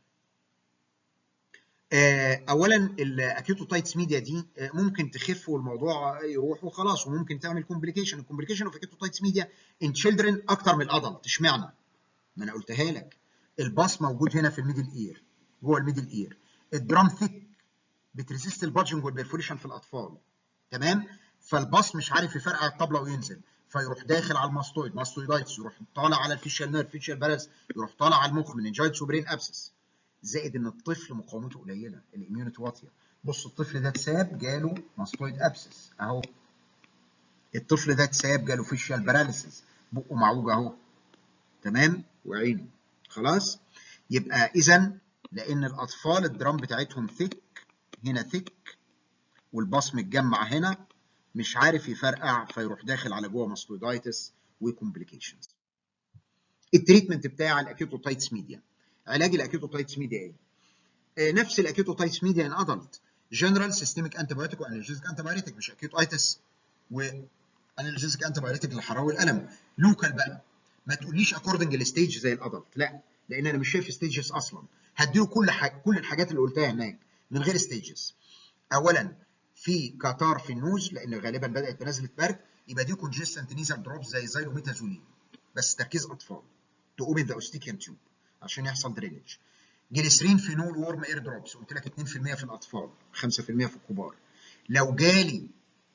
اولا الاكيوتوتايتس ميديا دي ممكن تخف والموضوع يروح وخلاص وممكن تعمل كومبليكيشن الكومبليكيشن اوف اكيوتوتايتس ميديا ان تشيلدرن اكتر من الادلت اشمعنى ما انا قلتها لك الباص موجود هنا في الميدل اير جوه الميدل اير الدرام ثيك بتريزيست البادجنج والبرفوريشن في الاطفال تمام فالباص مش عارف يفرقع الطبله وينزل فيروح داخل على الماستويد ماستويدايتس يروح طالع على الفيشال نيرف فيشال بالانس يروح طالع على المخ مننجايتس وبرين ابسس زائد ان الطفل مقاومته قليله الاميونيتي واطيه بص الطفل ده اتساب جاله ماستويد ابسس اهو الطفل ده اتساب جاله فيشال باراليسيس بقه معوج اهو تمام وعينه خلاص يبقى اذا لان الاطفال الدرام بتاعتهم ثيك هنا ثيك والباص متجمع هنا مش عارف يفرقع فيروح داخل على جوه ماستويدايتس وكومبليكيشنز التريتمنت بتاع الاكيوتوتايتس ميديا علاج الاكيوتوتايتس ميديا ايه؟ آه نفس الاكيوتوتايتس ميديا ان ادلت جنرال سيستميك انتي بايوتيك وانالجيزيك انتي بايوتيك مش اكيوتايتس وانالجيزيك انتي بايوتيك للحراره والالم لوكال بقى ما تقوليش اكوردنج للستيج زي الادلت لا لان انا مش شايف ستيجز اصلا هديله كل حاجه كل الحاجات اللي قلتها هناك من غير ستيجز اولا في كاتار في النوز لان غالبا بدات بنزله برد يبقى دي كونجستنت نيزل دروبس زي زيلوميتازولين بس تركيز اطفال تو اوبن ذا اوستيكيان تيوب عشان يحصل درينج جليسرين فينول وورم اير دروبس قلت لك 2% في الاطفال 5% في الكبار لو جالي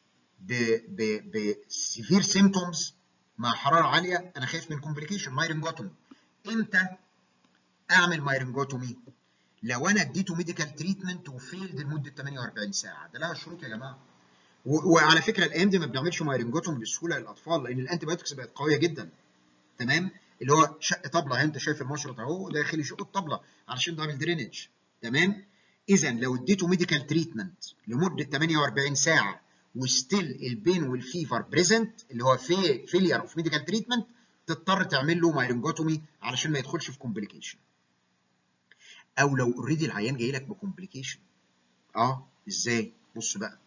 بسيفير سيمتومز مع حراره عاليه انا خايف من كومبليكيشن مايرنجوتومي امتى اعمل مايرنجوتومي لو انا اديته ميديكال تريتمنت وفيلد لمده 48 ساعه ده لها شروط يا جماعه وعلى فكره الايام دي ما بنعملش مايرنجوتوم بسهوله للاطفال لان الانتي بايوتكس بقت قويه جدا تمام اللي هو شق طبله انت شايف المشرط اهو داخل يشق الطبله علشان تعمل درينج تمام اذا لو اديته ميديكال تريتمنت لمده 48 ساعه وستيل البين والفيفر بريزنت اللي هو في فيلير اوف ميديكال تريتمنت تضطر تعمل له مايرنجوتومي علشان ما يدخلش في كومبليكيشن او لو اوريدي العيان جاي لك بكومبليكيشن اه ازاي بص بقى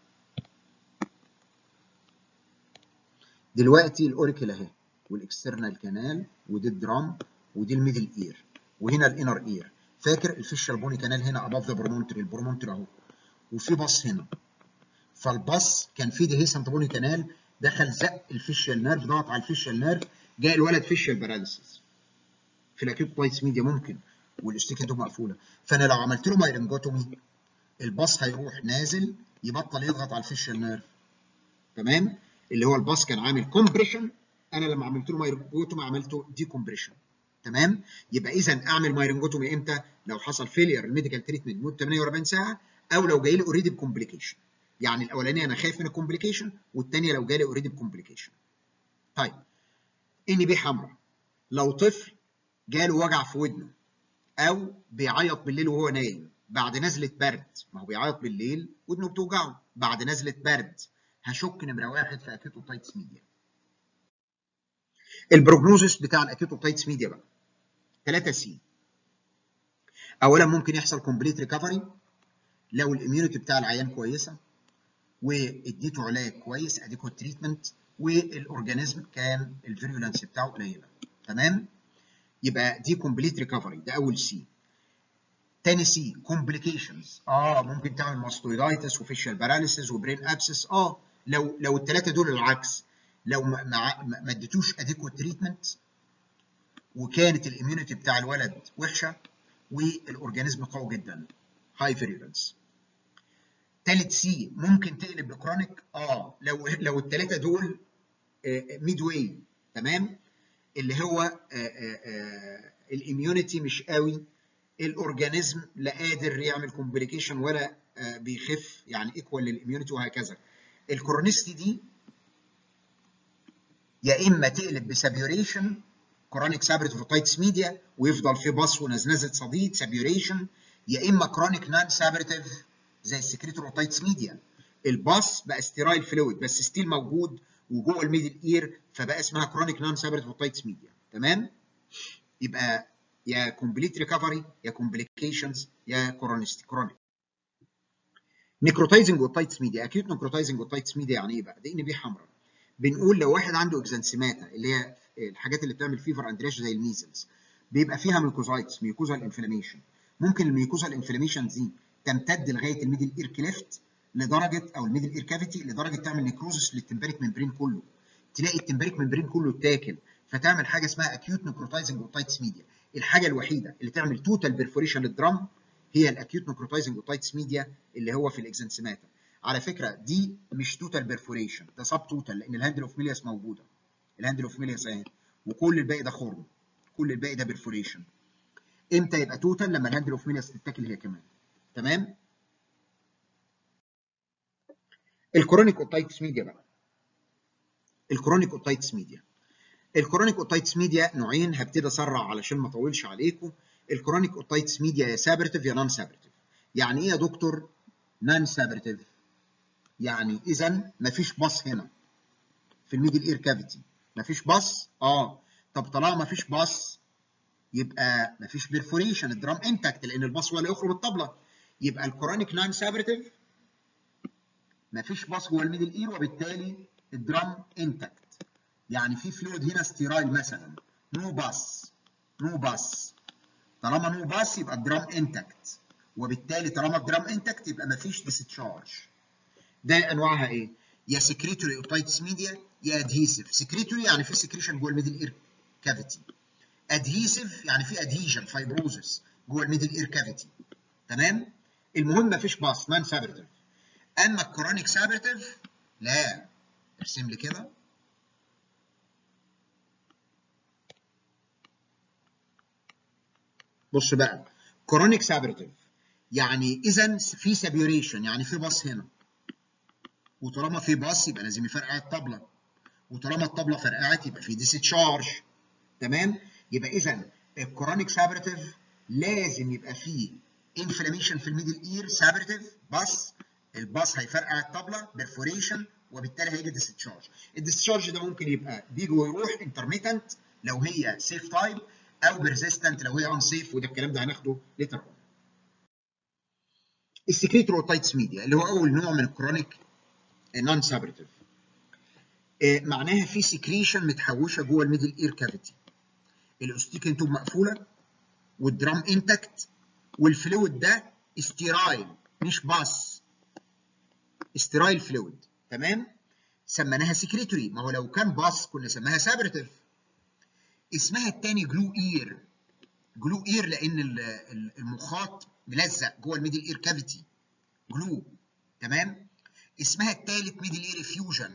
دلوقتي الاوريكل اهي والاكسترنال كانال ودي الدرام ودي الميدل اير وهنا الانر اير فاكر الفيشال بوني كانال هنا اباف ذا برمونتري البرمونتري اهو وفي باص هنا فالباص كان فيه ديهيسنت بوني كانال دخل زق الفيشيال نيرف ضغط على الفيشيال نيرف جاء الولد فيشيال باراليسيس في الاكيوت ميديا ممكن والاستيكيتو مقفوله فانا لو عملت له مايرنجوتومي الباص هيروح نازل يبطل يضغط على الفيشيال نيرف تمام اللي هو الباص كان عامل كومبريشن انا لما عملت له مايرنجوتومي عملته دي كومبريشن تمام يبقى اذا اعمل مايرنجوتومي امتى لو حصل فيلير الميديكال تريتمنت لمده 48 ساعه او لو جاي لي اوريدي بكومبليكيشن يعني الاولانيه انا خايف من الكومبليكيشن والثانيه لو جالي اوريدي بكومبليكيشن طيب ان بي حمراء لو طفل جاله وجع في ودنه او بيعيط بالليل وهو نايم بعد نزله برد ما هو بيعيط بالليل ودنه بتوجعه بعد نزله برد هشك نمره واحد في اكيوتوتايتس ميديا البروجنوزس بتاع الاكيوتوتايتس ميديا بقى 3 سي اولا ممكن يحصل كومبليت ريكفري لو الاميونيتي بتاع العيان كويسه واديته علاج كويس اديكو تريتمنت والاورجانيزم كان الفيرولانس بتاعه قليله تمام يبقى دي كومبليت ريكفري ده اول سي تاني سي كومبليكيشنز اه ممكن تعمل ماستويدايتس وفيشال باراليسيس وبرين ابسس اه لو لو الثلاثه دول العكس لو ما ما, ما اديتوش اديكو تريتمنت وكانت الاميونيتي بتاع الولد وحشه والاورجانيزم قوي جدا هاي فيرولانس تالت سي ممكن تقلب بكرونيك اه لو لو الثلاثه دول ميد واي تمام اللي هو الاميونيتي مش قوي الاورجانيزم لا قادر يعمل كومبليكيشن ولا آه بيخف يعني ايكوال للاميونيتي وهكذا الكورونيستي دي يا اما تقلب بسابيوريشن كرونيك سابريتيف ميديا ويفضل في بص ونزنزه صديد سابيوريشن يا اما كرونيك نان سابريتيف زي السكريتور اوتايتس ميديا الباص بقى ستيرايل فلويد بس ستيل موجود وجوه الميدل اير فبقى اسمها كرونيك نان سابريتيف اوتايتس ميديا تمام يبقى يا كومبليت ريكفري يا كومبليكيشنز يا كورونيستي كرونيك نيكروتايزنج اوتايتس ميديا اكيوت نيكروتايزنج اوتايتس ميديا يعني ايه بقى؟ ده ان بي حمراء بنقول لو واحد عنده اكزانسيماتا اللي هي الحاجات اللي بتعمل فيفر اند ريش زي الميزلز بيبقى فيها ميوكوزايتس ميوكوزال انفلاميشن ممكن الميوكوزال انفلاميشن دي تمتد لغايه الميدل اير كليفت لدرجه او الميدل اير كافيتي لدرجه تعمل نيكروزس للتمبريك ممبرين كله تلاقي التمبريك ممبرين كله اتاكل فتعمل حاجه اسمها اكيوت نيكروتايزنج اوتايتس ميديا الحاجه الوحيده اللي تعمل توتال بيرفوريشن للدرام هي الاكيوت نيكروتايزنج اوتايتس ميديا اللي هو في الاكزنسيماتا على فكره دي مش توتال بيرفوريشن ده سب توتال لان الهاندل اوف ميلياس موجوده الهاندل اوف ميلياس اهي وكل الباقي ده خرم كل الباقي ده بيرفوريشن امتى يبقى توتال لما الهاندل اوف ميلياس تتاكل هي كمان تمام الكرونيك اوتايتس ميديا بقى الكرونيك اوتايتس ميديا الكرونيك اوتايتس ميديا نوعين هبتدي اسرع علشان ما اطولش عليكم الكرونيك اوتايتس ميديا يا سابرتيف يا نون سابرتيف يعني ايه يا دكتور نون سابرتيف يعني اذا مفيش باص هنا في الميدل اير كافيتي مفيش باص اه طب طالما مفيش باص يبقى مفيش بيرفوريشن الدرام انتكت لان الباص هو اللي يخرج الطبله يبقى الكرونيك نون سابرتيف مفيش باص جوه الميدل اير وبالتالي الدرام انتكت يعني في فلويد هنا ستيرايل مثلا نو باص نو باص طالما نو باص يبقى الدرام انتكت وبالتالي طالما الدرام انتكت يبقى مفيش ديستشارج ده انواعها ايه؟ يا سكريتوري اوتايتس ميديا يا ادهيسيف سكريتوري يعني في سكريشن جوه الميدل اير كافيتي ادهيسيف يعني في ادهيجن فايبروزس جوه الميدل اير كافيتي تمام؟ المهم مفيش باص نان سابرتيف اما الكرونيك سابرتيف لا ارسم لي كده بص بقى كرونيك سابرتيف يعني اذا في سابيوريشن يعني في باص هنا وطالما في باص يبقى لازم يفرقع الطبله وطالما الطبله فرقعت يبقى في ديستشارج تمام يبقى اذا الكرونيك سابرتيف لازم يبقى فيه انفلاميشن في الميدل اير سابرتيف باص الباص هيفرقع الطبله بيرفوريشن وبالتالي هيجي ديستشارج الديستشارج ده ممكن يبقى بيجي ويروح انترميتنت لو هي سيف تايب او بيرزيستنت لو هي ان سيف وده الكلام ده هناخده ليتر اون السكريتروتايتس ميديا اللي هو اول نوع من الكرونيك نون سابرتيف معناها في سكريشن متحوشه جوه الميدل اير كافيتي الاوستيكين توب مقفوله والدرام انتكت والفلويد ده استيرايل مش باص ستيرايل فلويد تمام سميناها سكريتوري ما هو لو كان باص كنا سماها سابرتيف اسمها الثاني جلو اير جلو اير لان المخاط ملزق جوه الميدل اير كافيتي جلو تمام اسمها الثالث ميدل اير افيوجن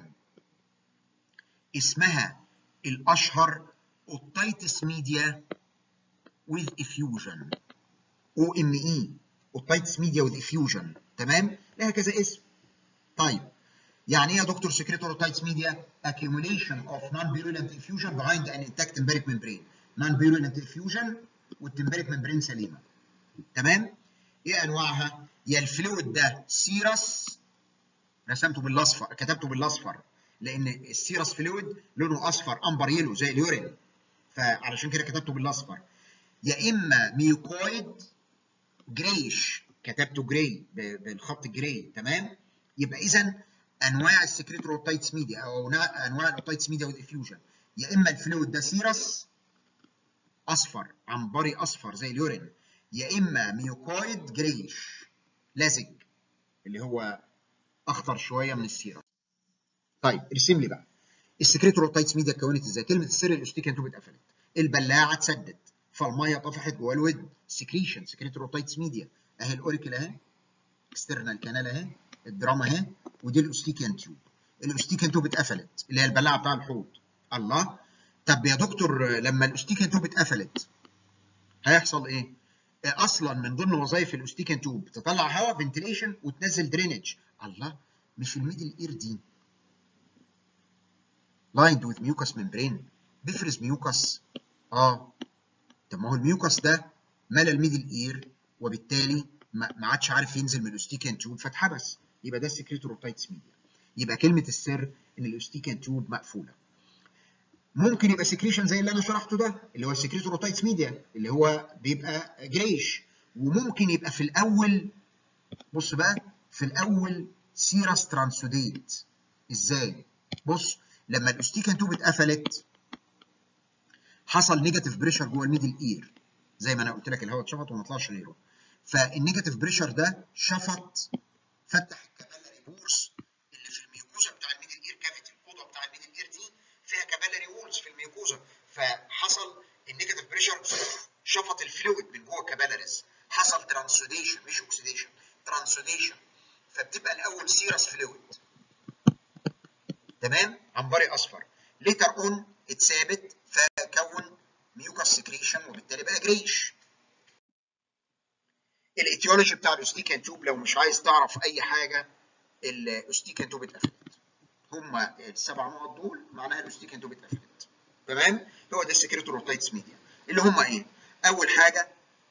اسمها الاشهر اوتايتس ميديا with effusion او ام اي اوتايتس ميديا with effusion تمام لها كذا اسم طيب يعني ايه يا دكتور سكريتور اوتايتس ميديا accumulation of non-virulent effusion behind an intact tympanic membrane non-virulent effusion والتمبريك ممبرين سليمه تمام ايه انواعها يا الفلويد ده سيرس رسمته بالاصفر كتبته بالاصفر لان السيرس فلويد لونه اصفر امبر يلو زي اليورين فعلشان كده كتبته بالاصفر يا اما ميوكويد جريش كتبته جراي بالخط الجراي تمام يبقى اذا انواع السكريتوروتايتس ميديا او انواع الاوتايتس ميديا والافيوجن يا اما الفلويد ده سيرس اصفر عنبري اصفر زي اليورين يا اما ميوكويد جريش لزج اللي هو اخضر شويه من السيرس طيب ارسم لي بقى السكريتوروتايتس ميديا اتكونت ازاي كلمه السر الاستيكا انتوب اتقفلت البلاعه اتسدت فالميه طفحت جوه الود سكريشن سكريتوروتايتس ميديا اهي الاوريكل اهي اكسترنال كانال اهي الدراما اهي ودي الاوستيكيان تيوب الاوستيكيان تيوب اتقفلت اللي هي البلاعه بتاع الحوض الله طب يا دكتور لما الاوستيكيان تيوب اتقفلت هيحصل ايه؟ اصلا من ضمن وظائف الاوستيكيان تيوب تطلع هواء فنتيليشن وتنزل درينج الله مش الميدل اير دي لايند وذ ميوكس ممبرين بيفرز ميوكس اه طب ما هو الميوكس ده ملى الميدل اير وبالتالي ما عادش عارف ينزل من الاوستيكيان تيوب فاتحبس يبقى ده السكريتوروتايتس ميديا يبقى كلمه السر ان الاوستيكيان تيوب مقفوله ممكن يبقى سكريشن زي اللي انا شرحته ده اللي هو السكريتوروتايتس ميديا اللي هو بيبقى جريش وممكن يبقى في الاول بص بقى في الاول سيرس ترانسوديت ازاي بص لما الاوستيكان توب اتقفلت حصل نيجاتيف بريشر جوه الميدل اير زي ما انا قلت لك الهواء اتشفط وما طلعش غيره فالنيجاتيف بريشر ده شفط فتح الكابيلاري بورس اللي في الميوكوزا بتاع الميدل اير كافيتي الاوضه بتاع الميدل اير دي فيها كابيلاري وولز في الميوكوزا فحصل النيجاتيف بريشر شفط الفلويد من جوه الكابيلاريز حصل ترانسوديشن مش اوكسيديشن ترانسوديشن فبتبقى الاول سيرس فلويد تمام عنبري اصفر ليتر اون اتثابت فكون ميوكاس سكريشن وبالتالي بقى جريش الايتيولوجي بتاع الاوستيكان توب لو مش عايز تعرف اي حاجه الاوستيكان توب اتقفلت هما السبع نقط دول معناها الاوستيكان توب اتقفلت تمام هو ده السكريتوروتايتس ميديا اللي هما ايه اول حاجه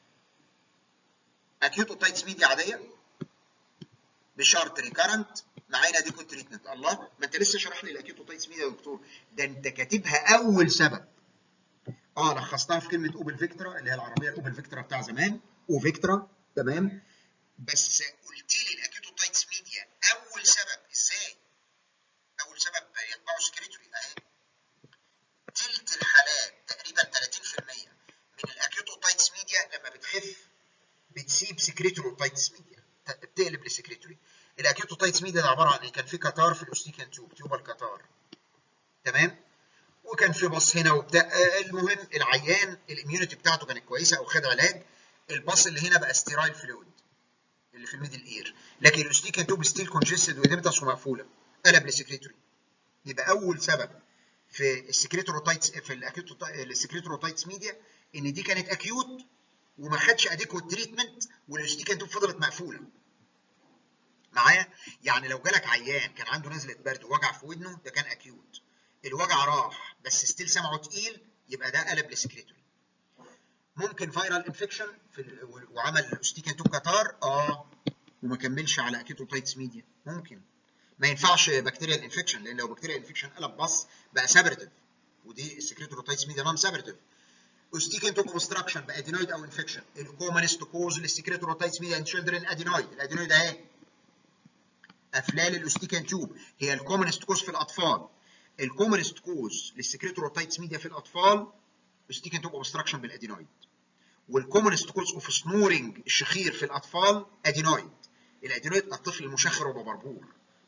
اكيوت اوتايتس ميديا عاديه بشرط ريكارنت معانا ديكو تريتمنت الله ما انت لسه شرح لي الاكيوت اوتايتس ميديا يا دكتور ده انت كاتبها اول سبب اه لخصتها في كلمه اوبل فيكترا اللي هي العربيه الاوبل فيكترا بتاع زمان اوفيكترا تمام بس قلت لي الاكيوت اوتايتس ميديا اول سبب ازاي؟ اول سبب يتبعوا سكريتوري اهي تلت الحالات تقريبا 30% من الاكيوت اوتايتس ميديا لما بتخف بتسيب سكريتوري اوتايتس ميديا بتقلب لسكريتوري الاكيوت اوتايتس ميديا ده عباره عن ايه؟ كان في كتار في الاوستيكان تيوب تيوبال كتار تمام؟ وكان في بص هنا وبتاع المهم العيان الاميونيتي بتاعته كانت كويسه او خد علاج الباص اللي هنا بقى ستيرايل فلويد اللي في الميدل اير لكن الاوستيكان تيوب ستيل كونجستد وديمتاس ومقفوله قلب لسكريتوري يبقى اول سبب في السكريتوروتايتس في الاكيوت السكريتوروتايتس ميديا ان دي كانت اكيوت وما خدش اديكوت تريتمنت والاوستيكان تيوب فضلت مقفوله معايا يعني لو جالك عيان كان عنده نزله برد ووجع في ودنه ده كان اكيوت الوجع راح بس ستيل سمعه تقيل يبقى ده قلب لسكريتوري ممكن فيرال انفكشن في وعمل اوستيكان توب كاتار اه وما كملش على اكيوتوتايتس ميديا ممكن ما ينفعش بكتيريال انفكشن لان لو بكتيريال انفكشن قلب بص بقى سابرتيف ودي السكريتوروتايتس ميديا نون سابرتيف اوستيكان توب اوبستراكشن بادينويد او انفكشن الكومنست كوز للسكريتوروتايتس ميديا ان تشيلدرن ادينويد الادينويد اهي افلال الاوستيكان توب هي الكومنست كوز في الاطفال الكومنست كوز للسكريتوروتايتس ميديا في الاطفال اوستيكان توب اوبستراكشن بالادينويد والكومنست كوز اوف سنورنج الشخير في الاطفال ادينويد الادينويد الطفل المشخر وهو بربور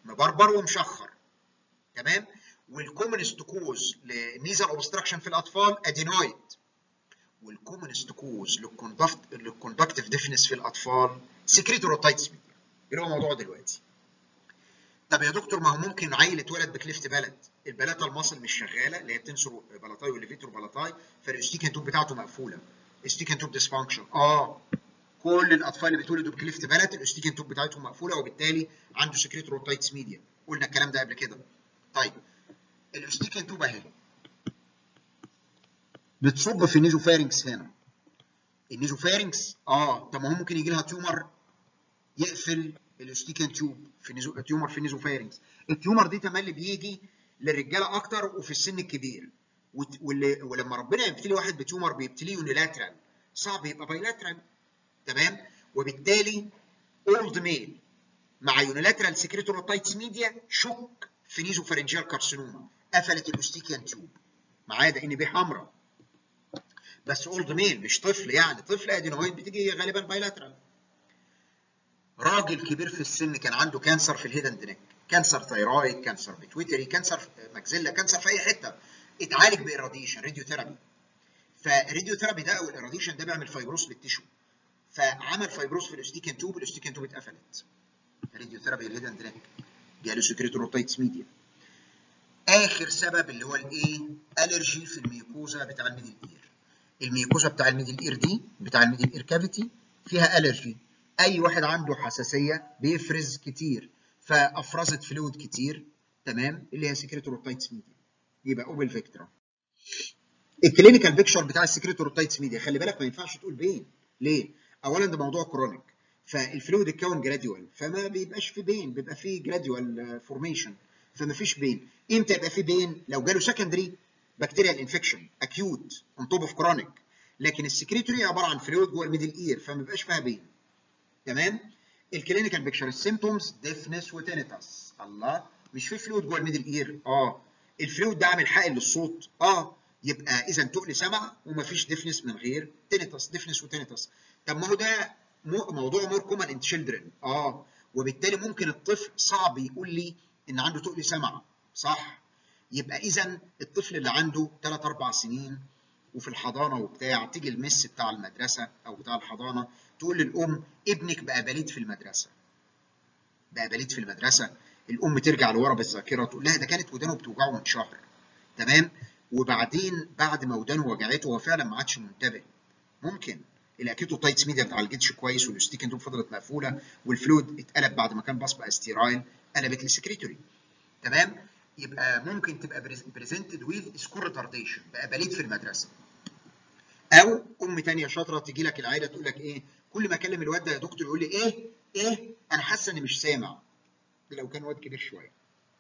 مبربر ومشخر تمام والكومنست كوز لنيزل اوبستراكشن في الاطفال ادينويد والكومنست كوز للكوندكتيف ديفنس في الاطفال سكريتوروتايتس ميديا اللي هو موضوع دلوقتي طب يا دكتور ما هو ممكن عيل اتولد بكليفت بلد البلاطه المصل مش شغاله اللي هي بتنسر بلاطاي والليفيتور بلاطاي فالاستيكن توب بتاعته مقفوله استيكن توب ديسفانكشن اه كل الاطفال اللي بيتولدوا بكليفت بلد الاستيكن توب بتاعتهم مقفوله وبالتالي عنده سكريتوروتايتس ميديا قلنا الكلام ده قبل كده طيب الاستيكن توب اهي بتصب في النيزوفارنكس هنا النيزوفارنكس اه طب ما هو ممكن يجي لها تيومر يقفل الاستيكن تيوب في نيزو تيومر في النيزوفارنكس التيومر دي تملي بيجي للرجاله اكتر وفي السن الكبير واللي ولما ربنا يبتلي واحد بتيومر بيبتليه يونيلاترال صعب يبقى بايلاترال تمام وبالتالي اولد ميل مع يونيلاترال سكريتوروتايتس ميديا شك في نيزوفارنجيال كارسينوما قفلت الاستيكيان تيوب معايا ده ان بي حمراء بس اولد ميل مش طفل يعني طفل ادينويد بتيجي غالبا بايلاترال راجل كبير في السن كان عنده كانسر في الهيدن نيك كانسر ثايرويد كانسر بيتويتري كانسر ماكسيلا كانسر في اي حته اتعالج بإراديشن راديو ثيرابي فالراديو ثيرابي ده او الإراديشن ده بيعمل فايبروس للتيشو فعمل فايبروس في الاستيكن توب الاستيكن توب اتقفلت راديو ثيرابي الهيدن نيك جاله سكريتوروتايتس ميديا اخر سبب اللي هو الايه الرجي في الميكوزا بتاع الميدل اير الميكوزا بتاع الميدل اير دي بتاع الميدل اير كافيتي فيها الرجي اي واحد عنده حساسيه بيفرز كتير فافرزت فلويد كتير تمام اللي هي سكريتوروتايتس ميديا يبقى اوبل فيكترا الكلينيكال بيكشر بتاع السكريتوروتايتس ميديا خلي بالك ما ينفعش تقول بين ليه اولا ده موضوع كرونيك فالفلويد اتكون جراديوال فما بيبقاش في بين بيبقى في جراديوال فورميشن فما فيش بين امتى يبقى في بين لو جاله سكندري بكتيريال انفكشن اكيوت اون توب اوف كرونيك لكن السكريتوري عباره عن فلويد جوه الميدل اير فما بيبقاش فيها بين تمام الكلينيكال بيكشر السيمتومز ديفنس وتينيتاس الله مش في فلويد جوه الميدل اير اه الفلويد ده عامل حائل للصوت اه يبقى اذا تقل سمع ومفيش ديفنس من غير تينيتاس ديفنس وتينيتاس طب ما هو ده موضوع مور كومن ان تشيلدرن اه وبالتالي ممكن الطفل صعب يقول لي ان عنده تقل سمع صح يبقى اذا الطفل اللي عنده 3 4 سنين وفي الحضانه وبتاع تيجي المس بتاع المدرسه او بتاع الحضانه تقول للام ابنك بقى بليد في المدرسه بقى بليد في المدرسه الام ترجع لورا بالذاكره تقول لها ده كانت ودانه بتوجعه من شهر تمام وبعدين بعد ما ودانه وجعته هو فعلا ما عادش منتبه ممكن الاكيتوتايتس ميديا ما اتعالجتش كويس والاستيكن توب فضلت مقفوله والفلويد اتقلب بعد ما كان باص بقى ستيرايل قلبت لسكريتوري تمام يبقى ممكن تبقى بريزنتد ويز سكور ريتارديشن بقى بليد في المدرسه او ام ثانيه شاطره تيجي لك العيله تقول لك ايه كل ما اكلم الواد ده يا دكتور يقول لي ايه ايه انا حاسه اني مش سامع لو كان واد كبير شويه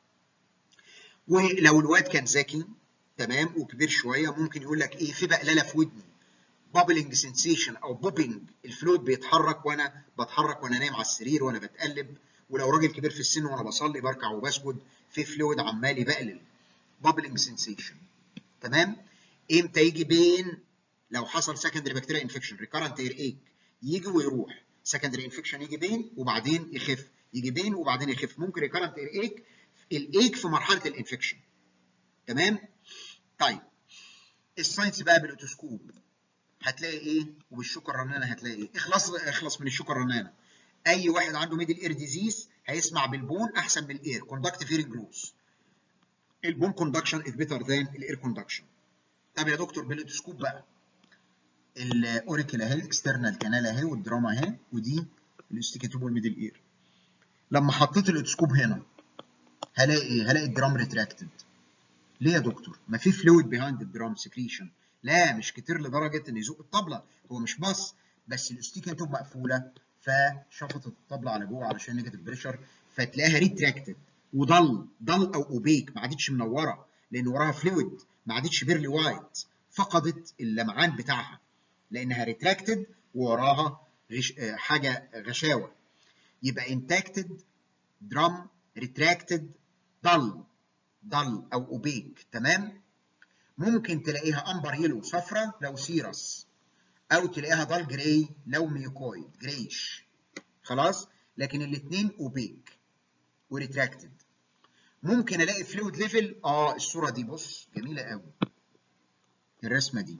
ولو الواد كان ذكي تمام وكبير شويه ممكن يقول لك ايه في بقلله في ودني بابلنج سنسيشن او بوبنج الفلويد بيتحرك وانا بتحرك وانا نايم على السرير وانا بتقلب ولو راجل كبير في السن وانا بصلي بركع وبسجد في فلويد عمال يبقلل بابلنج سنسيشن تمام امتى يجي بين لو حصل سكندري بكتيريا انفكشن ريكارنت اير ايك يجي ويروح سكندري انفكشن يجي بين وبعدين يخف يجي بين وبعدين يخف ممكن ريكارنت اير ايك الايك في مرحله الانفكشن تمام طيب الساينس بقى بالاوتوسكوب هتلاقي ايه وبالشوكه الرنانه هتلاقي ايه اخلص اخلص من الشوكه الرنانه اي واحد عنده ميدل اير ديزيز هيسمع بالبون احسن من الاير كوندكتيف هيرنج لوس البون كوندكشن از بيتر ذان الاير كوندكشن طب يا دكتور بالاوتوسكوب بقى الاوريكل اهي الاكسترنال كانال اهي والدراما اهي ودي الاستيكاتوب والميدل اير لما حطيت الاوتوسكوب هنا هلاقي ايه؟ هلاقي الدرام ريتراكتد ليه يا دكتور؟ ما في فلويد بيهايند الدرام سكريشن لا مش كتير لدرجه ان يزق الطبله هو مش باص بس الاستيكاتوب مقفوله فشفطت الطبله على جوه علشان نيجاتيف بريشر فتلاقيها ريتراكتد وضل ضل او اوبيك ما عادتش منوره لان وراها فلويد ما عادتش بيرلي وايت فقدت اللمعان بتاعها لانها ريتراكتد ووراها غش... حاجه غشاوه يبقى انتاكتد درام ريتراكتد ضل ضل او اوبيك تمام ممكن تلاقيها امبر يلو صفرة لو سيرس او تلاقيها ضل جراي لو ميوكويد جريش خلاص لكن الاثنين اوبيك وريتراكتد ممكن الاقي فلويد ليفل اه الصوره دي بص جميله قوي الرسمه دي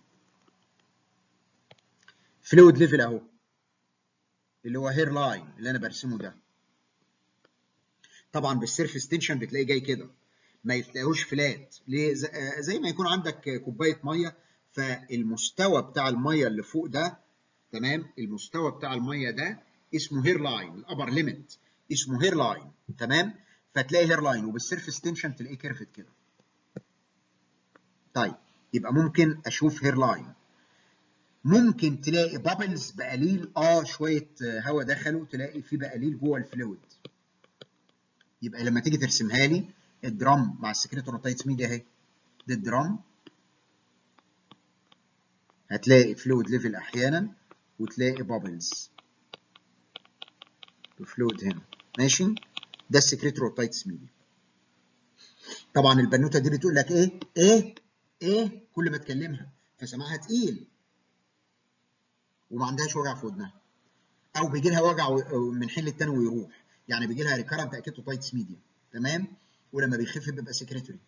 فلويد ليفل اهو اللي هو هير لاين اللي انا برسمه ده طبعا بالسيرفيس تنشن بتلاقي جاي كده ما يتلاقوش فلات ليه زي ما يكون عندك كوبايه ميه فالمستوى بتاع الميه اللي فوق ده تمام المستوى بتاع الميه ده اسمه هير لاين الابر ليميت اسمه هير لاين تمام فتلاقي هير لاين وبالسيرفيس تنشن تلاقيه كيرفت كده طيب يبقى ممكن اشوف هير لاين ممكن تلاقي بابلز بقليل اه شويه هواء دخلوا تلاقي في بقليل جوه الفلويد يبقى لما تيجي ترسمها لي الدرام مع السكريتور روتايتس ميديا اهي دي الدرام هتلاقي فلويد ليفل احيانا وتلاقي بابلز الفلويد هنا ماشي ده السكريتور روتايتس ميديا طبعا البنوته دي بتقول لك ايه ايه ايه كل ما تكلمها فسمعها تقيل وما عندهاش وجع في ودنها او بيجي لها وجع من حين للتاني ويروح يعني بيجي لها ريكارنت اكيتوتايتس ميديا تمام ولما بيخف بيبقى سكريتوري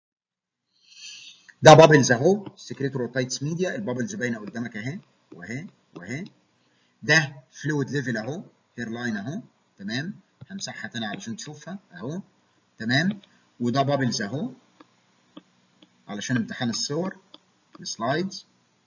ده بابلز اهو سكريتوروتايتس ميديا البابلز باينه قدامك اهي واهي واهي ده فلويد ليفل اهو هير لاين اهو تمام همسحها تاني علشان تشوفها اهو تمام وده بابلز اهو علشان امتحان الصور السلايدز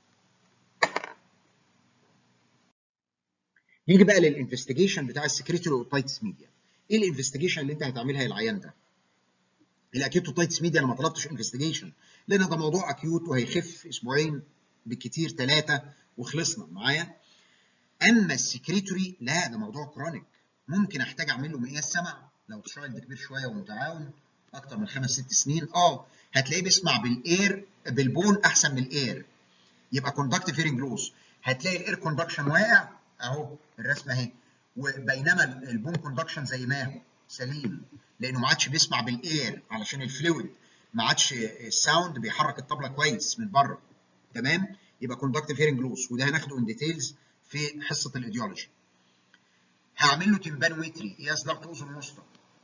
نيجي بقى للانفستيجيشن بتاع السكريتوروتايتس ميديا ايه الانفستيجيشن اللي انت هتعملها للعيان ده الاكيوتوتايتس ميديا انا ما طلبتش انفستيجيشن لان ده موضوع اكيوت وهيخف اسبوعين بالكتير ثلاثه وخلصنا معايا اما السكريتوري لا ده موضوع كرونيك ممكن احتاج اعمل له مقياس سمع لو تشايلد كبير شويه ومتعاون اكتر من خمس ست سنين اه هتلاقيه بيسمع بالاير بالبون احسن من الاير يبقى كوندكتيف هيرنج لوس هتلاقي الاير كوندكشن واقع اهو الرسمه اهي وبينما البون كوندكشن زي ما هو سليم لانه ما عادش بيسمع بالاير علشان الفلويد ما عادش الساوند بيحرك الطبله كويس من بره تمام يبقى كوندكتيف هيرنج لوس وده هناخده ان ديتيلز في حصه الايديولوجي هعمل له تمبانومتري قياس ضغط اذن وسطى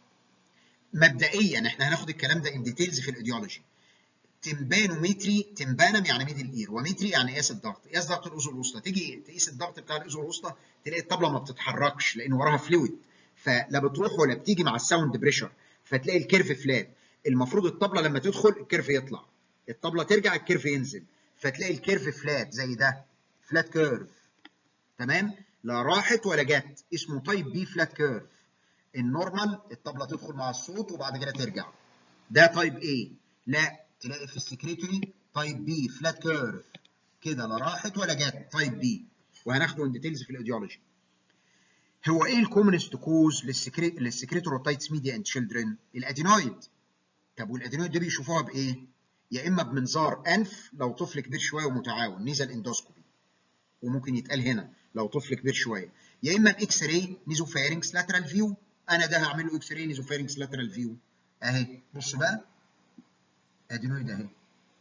مبدئيا احنا هناخد الكلام ده ان ديتيلز في الايديولوجي تمبانومتري تمبانم يعني ميدل اير ومتري يعني قياس الضغط قياس ضغط الاذن الوسطى تيجي تقيس الضغط بتاع الاذن الوسطى تلاقي الطبله ما بتتحركش لان وراها فلويد فلا بتروح ولا بتيجي مع الساوند بريشر فتلاقي الكيرف فلات المفروض الطبله لما تدخل الكيرف يطلع الطبله ترجع الكيرف ينزل فتلاقي الكيرف فلات زي ده فلات كيرف تمام لا راحت ولا جت اسمه تايب بي فلات كيرف النورمال الطبله تدخل مع الصوت وبعد كده ترجع ده تايب ايه لا تلاقي في السكريتوري تايب بي فلات كيرف كده لا راحت ولا جت تايب بي وهناخده ان ديتيلز في الايديولوجي هو ايه الكومنست كوز للسكريتوروتايتس ميديا اند تشيلدرن الادينويد طب والادينويد ده بيشوفوها بايه يا اما بمنظار انف لو طفل كبير شويه ومتعاون نيزل اندوسكوبي وممكن يتقال هنا لو طفل كبير شويه يا اما باكس راي نيزوفارينكس لاترال فيو انا ده هعمل له اكس راي نيزوفارينكس لاترال فيو اهي بص بقى ادينويد اهي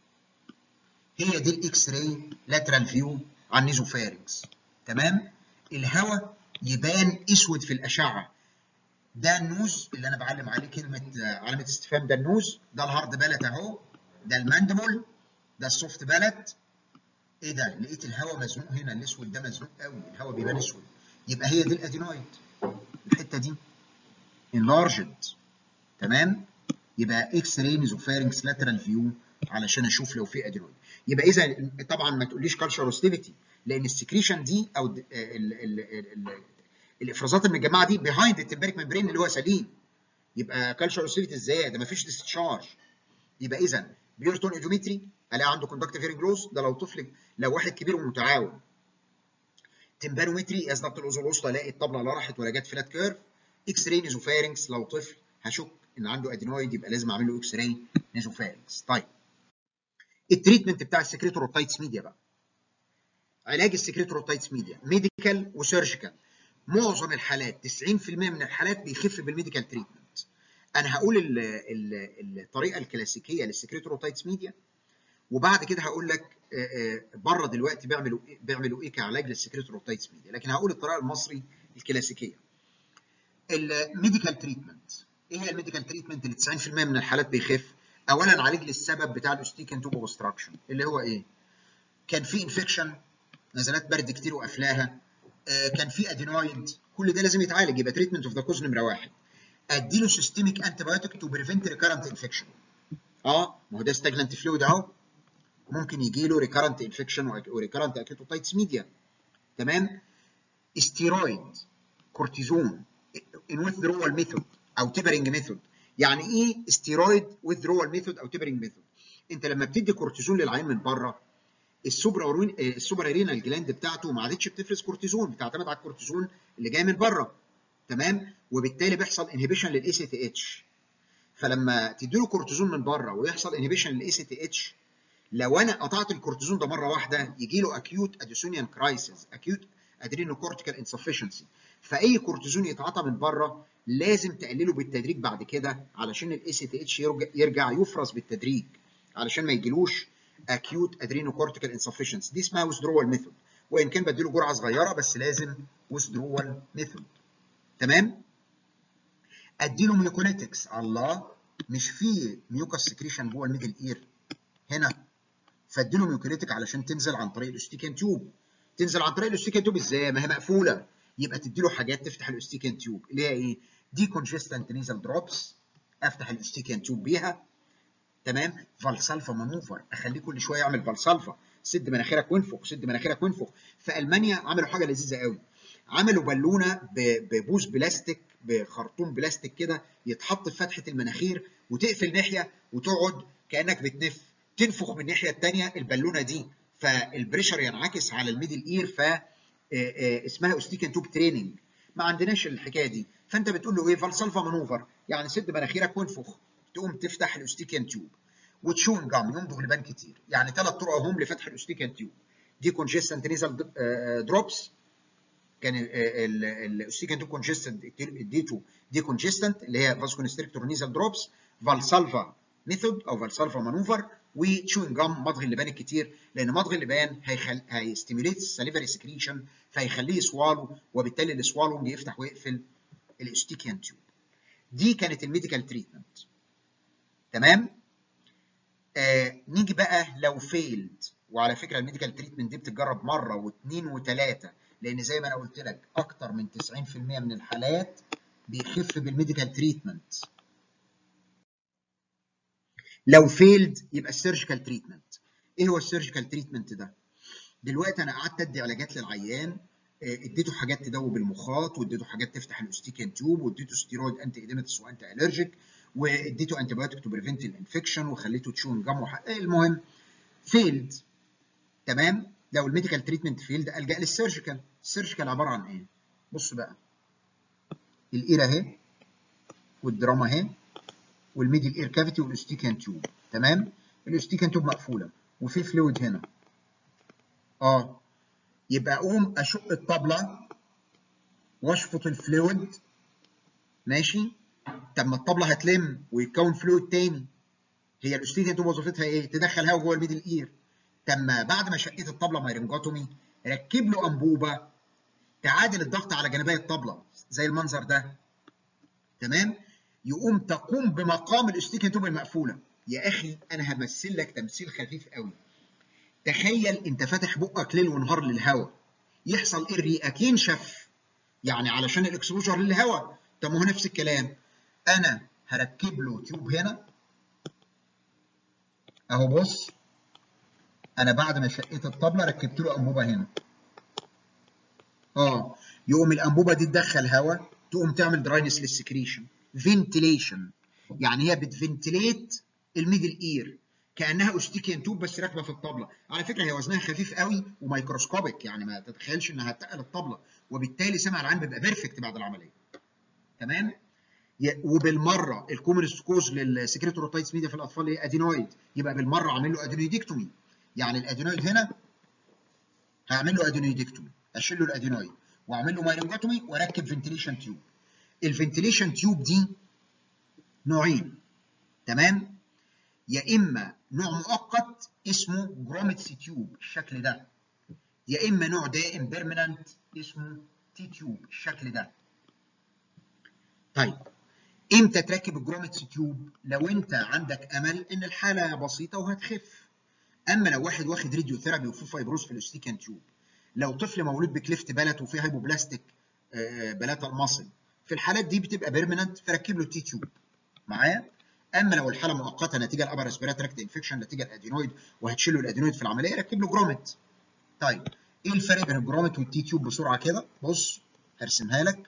هي دي الاكس راي لاترال فيو على النيزوفارينكس تمام الهواء يبان اسود في الاشعه ده النوز اللي انا بعلم عليه كلمه علامه استفهام ده النوز ده الهارد بالت اهو ده الماندبل ده السوفت بالت ايه ده لقيت الهواء مزنوق هنا الاسود ده مزنوق قوي الهواء بيبان اسود يبقى هي دي الادينويد الحته دي انلارجد تمام يبقى اكس راي نيزوفارينكس لاترال فيو علشان اشوف لو في ادينويد يبقى اذا طبعا ما تقوليش كالشروستيفيتي لان السكريشن دي او ال ال ال ال الافرازات المجمعه دي بيهايند التمبريك ممبرين اللي هو سليم يبقى كالشروستيفيتي ازاي ده ما فيش ديستشارج يبقى اذا بيورتون ايديومتري الاقي عنده كوندكتيف هيرنج لوس ده لو طفل لو واحد كبير ومتعاون تمبانومتري قياس ضغط الاذن الوسطى الاقي الطبله لا راحت ولا جت فلات كيرف اكس راي نيزوفارينكس لو طفل هشك ان عنده ادينويد يبقى لازم اعمل له اكس راي نيزوفارينكس طيب التريتمنت بتاع السكريتوروتايتس ميديا بقى علاج السكريتوروتايتس ميديا ميديكال وسيرجيكال معظم الحالات 90% من الحالات بيخف بالميديكال تريتمنت انا هقول ال ال الطريقه الكلاسيكيه للسكريتوروتايتس ميديا وبعد كده هقول لك بره دلوقتي بيعملوا ايه بيعملوا ايه كعلاج للسكريتوروتايتس ميديا لكن هقول الطريقه المصري الكلاسيكيه الميديكال تريتمنت ايه هي الميديكال تريتمنت اللي 90% من الحالات بيخف اولا عالج لي السبب بتاع الاوستيكان توب اوبستراكشن اللي هو ايه كان في انفكشن نزلات برد كتير وقفلاها آه كان في ادينويد كل ده لازم يتعالج يبقى تريتمنت اوف ذا كوز نمره واحد اديله سيستميك انتي بايوتيك تو بريفنت ريكارنت انفكشن اه ما هو ده ستاجننت فلويد اهو ممكن يجي له ريكارنت انفكشن وريكارنت اكيتوتايتس ميديا تمام استيرويد كورتيزون ان ويثدرول ميثود او تيبرنج ميثود يعني ايه استيرويد ويثدرول ميثود او تيبرنج ميثود انت لما بتدي كورتيزون للعين من بره السوبر السوبر ارينال جلاند بتاعته ما عادتش بتفرز كورتيزون بتعتمد على الكورتيزون اللي جاي من بره تمام وبالتالي بيحصل انهبيشن للاي سي تي اتش فلما تديله كورتيزون من بره ويحصل انهبيشن للاي سي تي اتش لو انا قطعت الكورتيزون ده مره واحده يجي له اكيوت اديسونيان كرايسيس اكيوت ادرينوكورتيكال انسفشنسي فاي كورتيزون يتعاطى من بره لازم تقلله بالتدريج بعد كده علشان الاي سي تي اتش يرجع يفرز بالتدريج علشان ما يجيلوش اكيوت ادرينوكورتيكال انسفشنسي دي اسمها ويزدرول ميثود وان كان بديله جرعه صغيره بس لازم ويزدرول ميثود تمام اديله ميوكونيتكس الله مش في ميوكاس سكريشن جوه الميدل اير هنا فاديله ميوكونيتك علشان تنزل عن طريق الاستيكان تيوب تنزل عن طريق الاستيكان تيوب ازاي ما هي مقفوله يبقى تديله حاجات تفتح الاستيكان تيوب اللي هي ايه دي كونجستنت نيزل دروبس افتح الاستيكان تيوب بيها تمام فالسالفا مانوفر اخليه كل شويه يعمل فالسالفا سد مناخيرك وانفخ سد مناخيرك وانفخ في المانيا عملوا حاجه لذيذه قوي عملوا بالونه ببوز بلاستيك بخرطوم بلاستيك كده يتحط في فتحه المناخير وتقفل ناحيه وتقعد كانك بتنف تنفخ من الناحيه الثانيه البالونه دي فالبريشر ينعكس على الميدل اير ف اسمها اوستيكان توب تريننج ما عندناش الحكايه دي فانت بتقول له ايه فالسالفا مانوفر يعني سد مناخيرك وانفخ تقوم تفتح الاوستيكان تيوب وتشون جام يمضغ لبان كتير يعني ثلاث طرق اهم لفتح الاوستيكان تيوب دي كونجستنت نيزل دروبس كان الاوستيكان توب كونجستنت اديته دي كونجستنت اللي هي فاسكونستريكتور نيزل دروبس فالسالفا ميثود او فالسالفا مانوفر وتشوين جام مضغ اللبان الكتير لان مضغ اللبان هيخل... هيستيميليت السليفري سكريشن فهيخليه يسوالو وبالتالي السوالونج يفتح ويقفل الاستيكيان تيوب دي كانت الميديكال تريتمنت تمام آه نيجي بقى لو فيلد وعلى فكره الميديكال تريتمنت دي بتتجرب مره واثنين وثلاثه لان زي ما انا قلت لك اكتر من 90% من الحالات بيخف بالميديكال تريتمنت لو فيلد يبقى السيرجيكال تريتمنت ايه هو السيرجيكال تريتمنت ده دلوقتي انا قعدت ادي علاجات للعيان اديته حاجات تدوب المخاط واديته حاجات تفتح الاوستيكان تيوب واديته ستيرويد انتي ايديمتس وانتي الرجيك واديته انتي بايوتيك تو بريفنت الانفكشن وخليته تشون جم المهم فيلد تمام لو الميديكال تريتمنت فيلد الجا للسيرجيكال السيرجيكال عباره عن ايه بص بقى الاير اهي والدراما اهي والميدل اير كافيتي والاستيكان تيوب تمام الاستيكان تيوب مقفوله وفي فلويد هنا اه يبقى اقوم اشق الطبله واشفط الفلويد ماشي طب ما الطبله هتلم ويتكون فلويد تاني هي الاستيكان تيوب وظيفتها ايه تدخل هواء جوه الميدل اير طب ما بعد ما شقيت الطبله مايرنجوتومي ركب له انبوبه تعادل الضغط على جانبي الطبله زي المنظر ده تمام يقوم تقوم بمقام الاستيكان توب المقفوله يا اخي انا همثل لك تمثيل خفيف قوي تخيل انت فاتح بقك ليل ونهار للهواء يحصل ايه الرئه ينشف يعني علشان الاكسبوجر للهواء طب ما هو نفس الكلام انا هركب له تيوب هنا اهو بص انا بعد ما شقيت الطبله ركبت له انبوبه هنا اه يقوم الانبوبه دي تدخل هواء تقوم تعمل دراينس للسكريشن فنتيليشن يعني هي بتفنتليت الميدل اير كانها اوستيكيان توب بس راكبه في الطبله على فكره هي وزنها خفيف قوي وميكروسكوبيك يعني ما تتخيلش انها هتقل الطبله وبالتالي سمع العين بيبقى بيرفكت بعد العمليه تمام وبالمره الكومنست كوز للسكريتوروتايتس ميديا في الاطفال هي ادينويد يبقى بالمره اعمل له ادينويدكتومي يعني الادينويد هنا هعمل له ادينويدكتومي اشيل له الادينويد واعمل له مايلنجوتومي واركب فنتيليشن تيوب الفنتيليشن تيوب دي نوعين تمام يا اما نوع مؤقت اسمه جروميتس تيوب الشكل ده يا اما نوع دائم بيرمننت اسمه تي تيوب الشكل ده طيب امتى تركب الجرومتس تيوب لو انت عندك امل ان الحاله بسيطه وهتخف اما لو واحد واخد راديو ثيرابي وفي فايبروس في الاستيكان تيوب لو طفل مولود بكليفت بلت وفيه هايبوبلاستيك بلات المصل في الحالات دي بتبقى بيرمننت فركب له تي تيوب معايا اما لو الحاله مؤقته نتيجه الابر ريسبيراتوري تراكت انفكشن نتيجه الادينويد وهتشيل له الادينويد في العمليه ركب له جرومت طيب ايه الفرق بين الجرومت والتي تيوب بسرعه كده بص هرسمها لك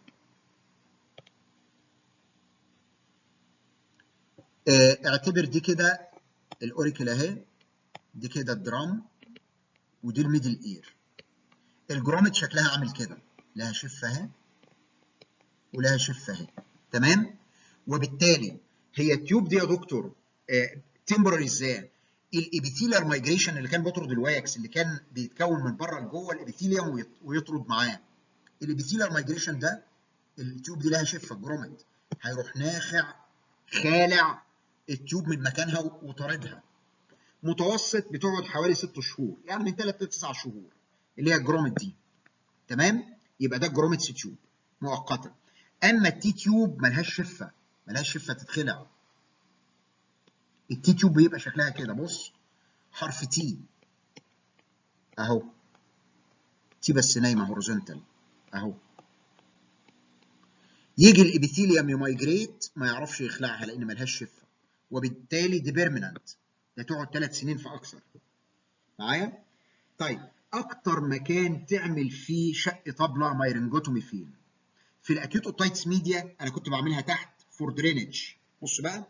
اه اعتبر دي كده الاوريكل اهي دي كده الدرام ودي الميدل اير الجرومت شكلها عامل كده لها شفه اهي ولها شفه اهي تمام وبالتالي هي التيوب دي يا دكتور آه تمبرري ازاي الابيثيلر مايجريشن اللي كان بيطرد الواكس اللي كان بيتكون من بره لجوه الابيثيليوم ويطرد معاه الابيثيلر مايجريشن ده التيوب دي لها شفه الجرومت هيروح ناخع خالع التيوب من مكانها وطاردها متوسط بتقعد حوالي ست شهور يعني من ثلاث لتسع شهور اللي هي الجرومت دي تمام يبقى ده الجرومت تيوب مؤقتا اما التي تيوب ملهاش شفه ملهاش شفه تتخلع التي تيوب بيبقى شكلها كده بص حرف تي اهو تي بس نايمه هوريزونتال اهو يجي الابيثيليوم يمايجريت ما يعرفش يخلعها لان ملهاش شفه وبالتالي دي بيرمننت ده تقعد ثلاث سنين فاكثر معايا طيب اكتر مكان تعمل فيه شق طبله مايرنجوتومي فين في الاكيوت اوتايتس ميديا انا كنت بعملها تحت فور درينج بص بقى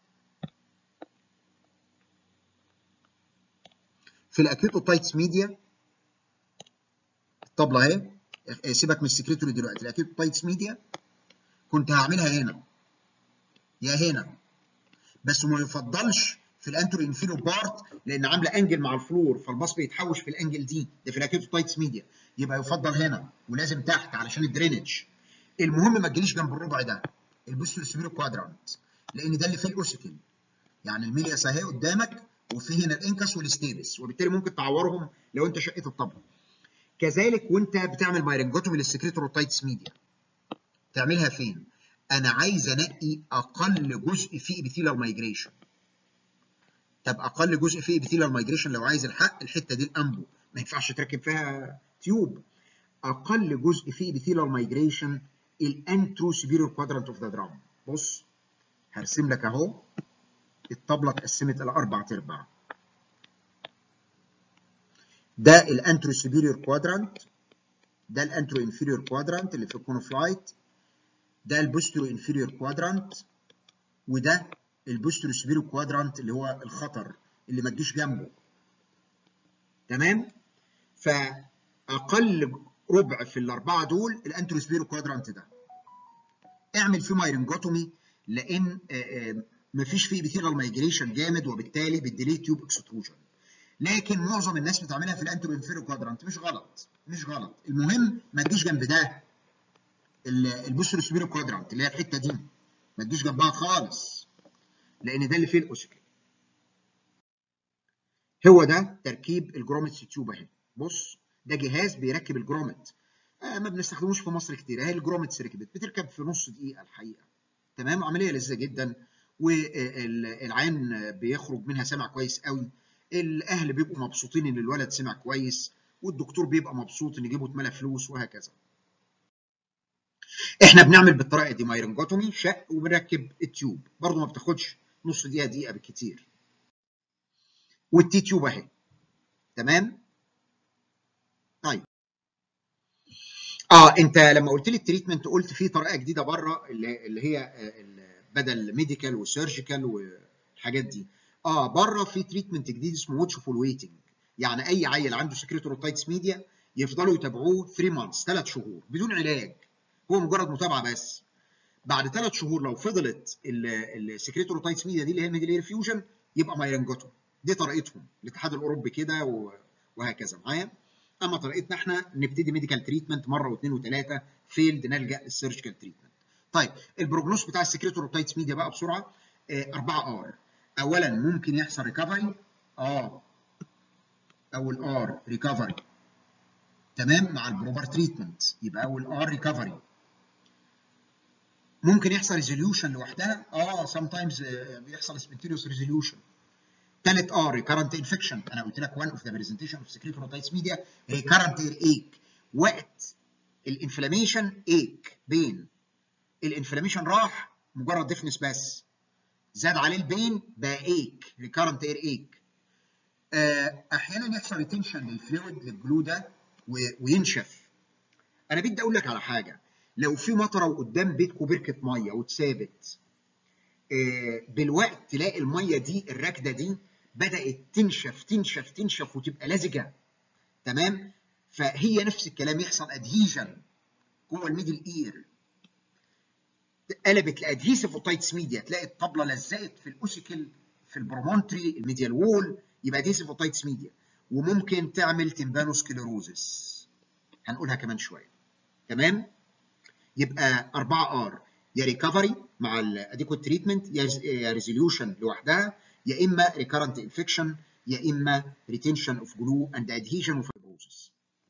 في الاكيوت اوتايتس ميديا الطبله اهي سيبك من السكريتوري دلوقتي الاكيوت اوتايتس ميديا كنت هعملها هنا يا هنا بس ما يفضلش في الانترو انفيرو بارت لان عامله انجل مع الفلور فالباص بيتحوش في الانجل دي ده في الاكيوت اوتايتس ميديا يبقى يفضل هنا ولازم تحت علشان الدرينج المهم ما تجيليش جنب الربع ده البوستيريو سوبيريو كوادرانت لان ده اللي فيه الاوسيكل يعني الميلياس اهي قدامك وفي هنا الانكس والستيبس وبالتالي ممكن تعورهم لو انت شقيت الطبله كذلك وانت بتعمل مايرنجوتومي للسكريتوروتايتس ميديا تعملها فين انا عايز انقي اقل جزء فيه ابيثيلر مايجريشن طب اقل جزء فيه ابيثيلر مايجريشن لو عايز الحق الحته دي الانبو ما ينفعش تركب فيها تيوب اقل جزء فيه ابيثيلر مايجريشن الانترو سوبيريور كوادرانت اوف ذا درام بص هرسم لك اهو الطبله اتقسمت الى اربع ارباع ده الانترو سوبيريور كوادرانت ده الانترو انفيريور كوادرانت اللي في الكونوفلايت ده البوسترو انفيريور كوادرانت وده البوسترو سوبيريور كوادرانت اللي هو الخطر اللي ما تجيش جنبه تمام فاقل ربع في الاربعه دول الانترو سوبيريور كوادرانت ده اعمل فيه مايرنجوتومي لان مفيش فيه ابيثيلال مايجريشن جامد وبالتالي بتديلي تيوب اكستروجن لكن معظم الناس بتعملها في الانترو انفيريور كوادرانت مش غلط مش غلط المهم ما تجيش جنب ده البوسترو سوبيريور كوادرانت اللي هي الحته دي ما تجيش جنبها خالص لان ده اللي فيه الاوسيكل هو ده تركيب الجرومت تيوب اهي بص ده جهاز بيركب الجرومت آه ما بنستخدموش في مصر كتير اهي الجرومت ركبت بتركب في نص دقيقه الحقيقه تمام عمليه لذيذه جدا والعين بيخرج منها سمع كويس قوي الاهل بيبقوا مبسوطين ان الولد سمع كويس والدكتور بيبقى مبسوط ان جيبه اتملى فلوس وهكذا احنا بنعمل بالطريقه دي مايرنجوتومي شق وبنركب التيوب برضو ما بتاخدش نص دقيقه دقيقه بالكتير والتي تيوب اهي تمام طيب اه انت لما قلت لي التريتمنت قلت في طريقه جديده بره اللي, اللي هي بدل ميديكال وسيرجيكال والحاجات دي اه بره في تريتمنت جديد اسمه واتشفول ويتنج يعني اي عيل عنده سكريتوروتايتس ميديا يفضلوا يتابعوه 3 مانثs 3 شهور بدون علاج هو مجرد متابعه بس بعد 3 شهور لو فضلت السكريتوروتايتس ميديا دي اللي هي ميدل فيوجن يبقى مايرنجوتوم دي طريقتهم الاتحاد الاوروبي كده وهكذا معايا اما طريقتنا احنا نبتدي ميديكال تريتمنت مره واثنين وثلاثه فيلد نلجا للسيرجيكال تريتمنت طيب البروجنوس بتاع السكريتوروتايتس ميديا بقى بسرعه 4 ار اولا ممكن يحصل ريكفري اه اول ار ريكفري تمام مع البروبر تريتمنت يبقى اول ار ريكفري ممكن يحصل ريزوليوشن لوحدها اه سام تايمز بيحصل سبنتيريوس ريزوليوشن ثالث اه ريكارنت انفكشن انا قلت لك one اوف ذا برزنتيشن اوف سكريتوروتايتس ميديا ريكارنت ايك وقت الانفلاميشن ايك بين الانفلاميشن راح مجرد ديفنس بس زاد عليه البين بقى ايك ريكارنت اير ايك احيانا يحصل ريتنشن للفلويد للجلو ده وينشف انا بدي اقول لك على حاجه لو في مطره وقدام بيتكم بركه ميه واتثابت بالوقت تلاقي الميه دي الراكده دي بدات تنشف تنشف تنشف وتبقى لزجه تمام فهي نفس الكلام يحصل ادهيجن جوه الميدل اير قلبت لادهيسيف اوتايتس ميديا تلاقي الطبله لزقت في الاوسيكل في البرومونتري الميديال وول يبقى ادهيسيف اوتايتس ميديا وممكن تعمل تمبانوسكليروزس هنقولها كمان شويه تمام يبقى 4 ار يا ريكفري مع الاديكوت تريتمنت يا ريزوليوشن لوحدها يا اما ريكارنت انفكشن يا اما ريتنشن اوف جلو اند ادهيجن وفايبروزس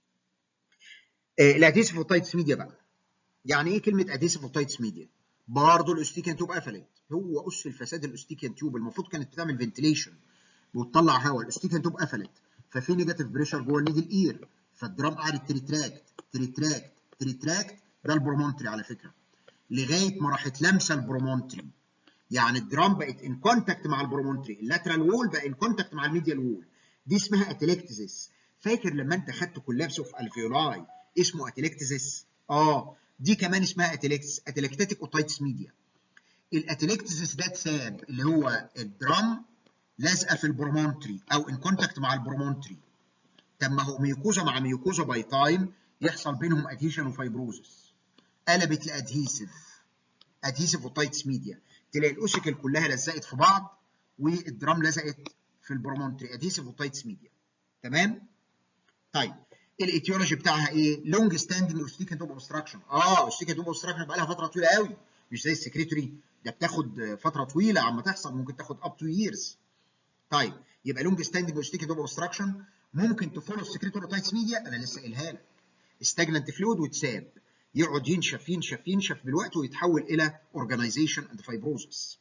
الادهيسيف اوتايتس ميديا بقى يعني ايه كلمه ادهيسيف اوتايتس ميديا برضه الاستيكان تيوب قفلت هو اس الفساد الاستيكان تيوب المفروض كانت بتعمل فنتيليشن وتطلع هواء الاستيكان تيوب قفلت ففي نيجاتيف بريشر جوه الميدل اير فالدرام قعدت تريتراكت تريتراكت تريتراكت ده البرومونتري على فكره لغايه ما راحت لامسه البرومونتري يعني الدرام بقت ان كونتاكت مع البرومونتري اللاترال وول بقى ان كونتاكت مع الميديال وول دي اسمها اتلكتزيس فاكر لما انت خدت كولابس اوف الفيولاي اسمه اتلكتزيس اه دي كمان اسمها اتلكتس اتلكتاتيك اوتايتس ميديا الاتلكتزيس ده اتساب اللي هو الدرام لازقه في البرومونتري او ان كونتاكت مع البرومونتري طب ما هو ميوكوزا مع ميوكوزا باي تايم يحصل بينهم ادهيشن وفايبروزس قلبت لادهيسيف ادهيسيف اوتايتس ميديا تلاقي الاوسيكل كلها لزقت في بعض والدرام لزقت في البرومونتري ادهيسيف اوتايتس ميديا تمام طيب الايتيولوجي بتاعها ايه لونج ستاندنج اوستيكن توب اوبستراكشن اه اوستيكن توب اوبستراكشن بقى لها فتره طويله قوي مش زي السكريتوري ده بتاخد فتره طويله عما تحصل ممكن تاخد اب تو ييرز طيب يبقى لونج ستاندنج اوستيكن توب اوبستراكشن ممكن تفولو السكريتوروتايتس ميديا انا لسه قايلها لك استجننت فلويد وتساب يقعد ينشف ينشف ينشف بالوقت ويتحول الى اورجانيزيشن اند فايبروزس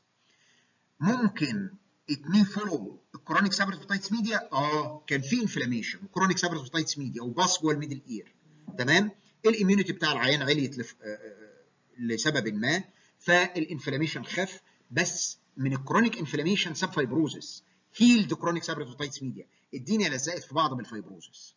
ممكن اتنين فولو الكرونيك سابرتوتايتس ميديا اه كان في انفلاميشن وكرونيك سابرتوتايتس ميديا وباص جوه الميدل اير تمام الاميونيتي بتاع العيان عليت لف... لسبب ما فالانفلاميشن خف بس من الكرونيك انفلاميشن ساب فايبروزس هيلد كرونيك سابرتوتايتس ميديا الدنيا لزقت في بعض بالفايبروزس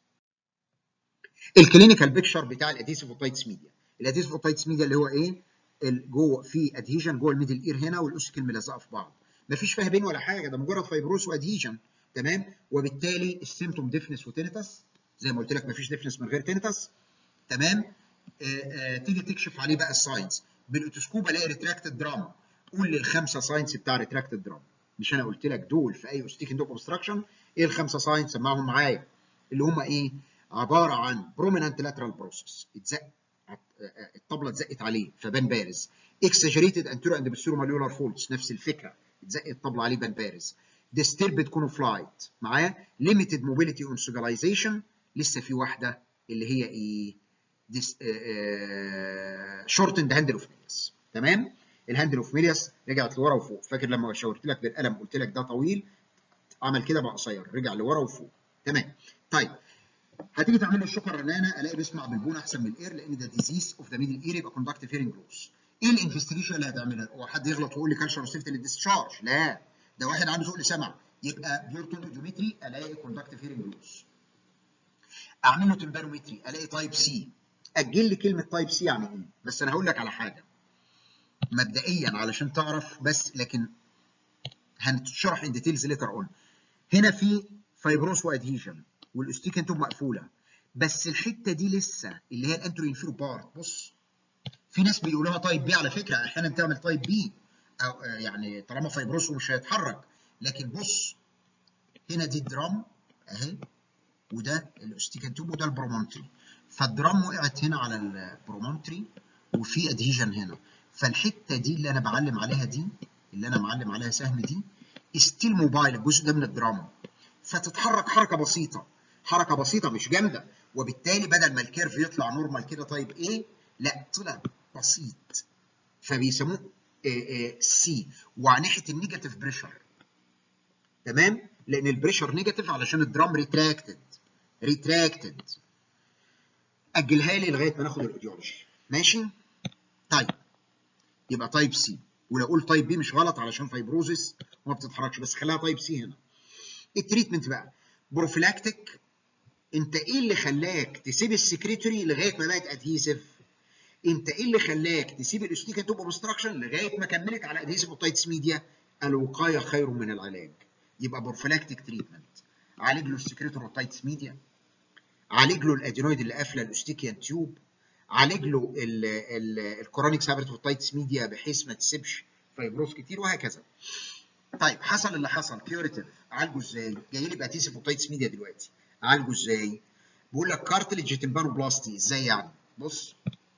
الكلينيكال بيكشر بتاع الادهيسيف اوتايتس ميديا الادهيسيف اوتايتس ميديا اللي هو ايه جوه في ادهيجن جوه الميدل اير هنا والاوسكل ملزقه في بعض مفيش فيها بين ولا حاجه ده مجرد فايبروس وادهيجن تمام وبالتالي السيمتوم ديفنس وتينيتس زي ما قلت لك مفيش ديفنس من غير تينيتس تمام آآ آآ تيجي تكشف عليه بقى الساينز بالاوتوسكوب الاقي ريتراكتد درام قول لي الخمسه ساينز بتاع ريتراكتد درام مش انا قلت لك دول في اي اوستيكن دوب اوبستراكشن ايه الخمسه ساينز سمعهم معايا اللي هم ايه عباره عن برومينانت لاترال بروسس اتزق الطبله اتزقت عليه فبان بارز اكسجريتد انتيرو اند بسيرو ماليولار فولتس نفس الفكره اتزق الطبله عليه بان بارز ديستربد كونوفلايت معايا ليميتد موبيليتي اون سوجلايزيشن لسه في واحده اللي هي ايه ديس شورتند هاندل اوف ميليس تمام الهاندل اوف ميليس رجعت لورا وفوق فاكر لما شاورت لك بالقلم قلت لك ده طويل عمل كده بقى قصير رجع لورا وفوق تمام طيب هتيجي تعمل له الشوكه الرنانه الاقي بيسمع بالبون احسن من الاير لان ده ديزيز اوف ذا ميدل اير يبقى كوندكتيف هيرنج لوس ايه الانفستيجيشن اللي هتعملها هو حد يغلط ويقول لي كالشر سيفت للديسشارج لا ده واحد عنده سوء سمع يبقى بيورتون اوديومتري الاقي كوندكتيف هيرنج لوس اعمل له تمبانومتري الاقي تايب سي اجل لي كلمه تايب سي يعني ايه بس انا هقول لك على حاجه مبدئيا علشان تعرف بس لكن هنشرح ان ديتيلز ليتر اون هنا في فايبروس وادهيجن والاستيكن توب مقفوله بس الحته دي لسه اللي هي الانترو انفيرو بارت بص في ناس بيقولوها تايب بي على فكره احيانا بتعمل تايب بي او يعني طالما فايبروس ومش هيتحرك لكن بص هنا دي الدرام اهي وده الاستيكن توب وده البرومونتري فالدرام وقعت هنا على البرومونتري وفي ادهيجن هنا فالحته دي اللي انا بعلم عليها دي اللي انا معلم عليها سهم دي ستيل موبايل الجزء ده من الدرام فتتحرك حركه بسيطه حركه بسيطه مش جامده وبالتالي بدل ما الكيرف يطلع نورمال كده طيب ايه لا طلع بسيط فبيسموه سي وعلى ناحيه النيجاتيف بريشر تمام لان البريشر نيجاتيف علشان الدرام ريتراكتد ريتراكتد اجلها لي لغايه ما ناخد الايديولوجي ماشي طيب يبقى تايب سي ولو اقول تايب بي مش غلط علشان فايبروزس وما بتتحركش بس خليها تايب سي هنا التريتمنت بقى بروفيلاكتيك انت ايه اللي خلاك تسيب السكريتوري لغايه ما بقت ادهيسيف انت ايه اللي خلاك تسيب الاستيكا توب اوبستراكشن لغايه ما كملت على ادهيسيف اوتايتس ميديا الوقايه خير من العلاج يبقى بروفيلاكتيك تريتمنت عالج له السكريتور اوتايتس ميديا عالج له الادينويد اللي قافله الاستيكيان تيوب عالج له الكورونيك سابرتوتايتس ميديا بحيث ما تسيبش فايبروز كتير وهكذا طيب حصل اللي حصل كيوريتيف عالجه ازاي جاي لي باتيسيف اوتايتس ميديا دلوقتي عالجه ازاي بيقول لك كارتلج تمبانوبلاستي ازاي يعني بص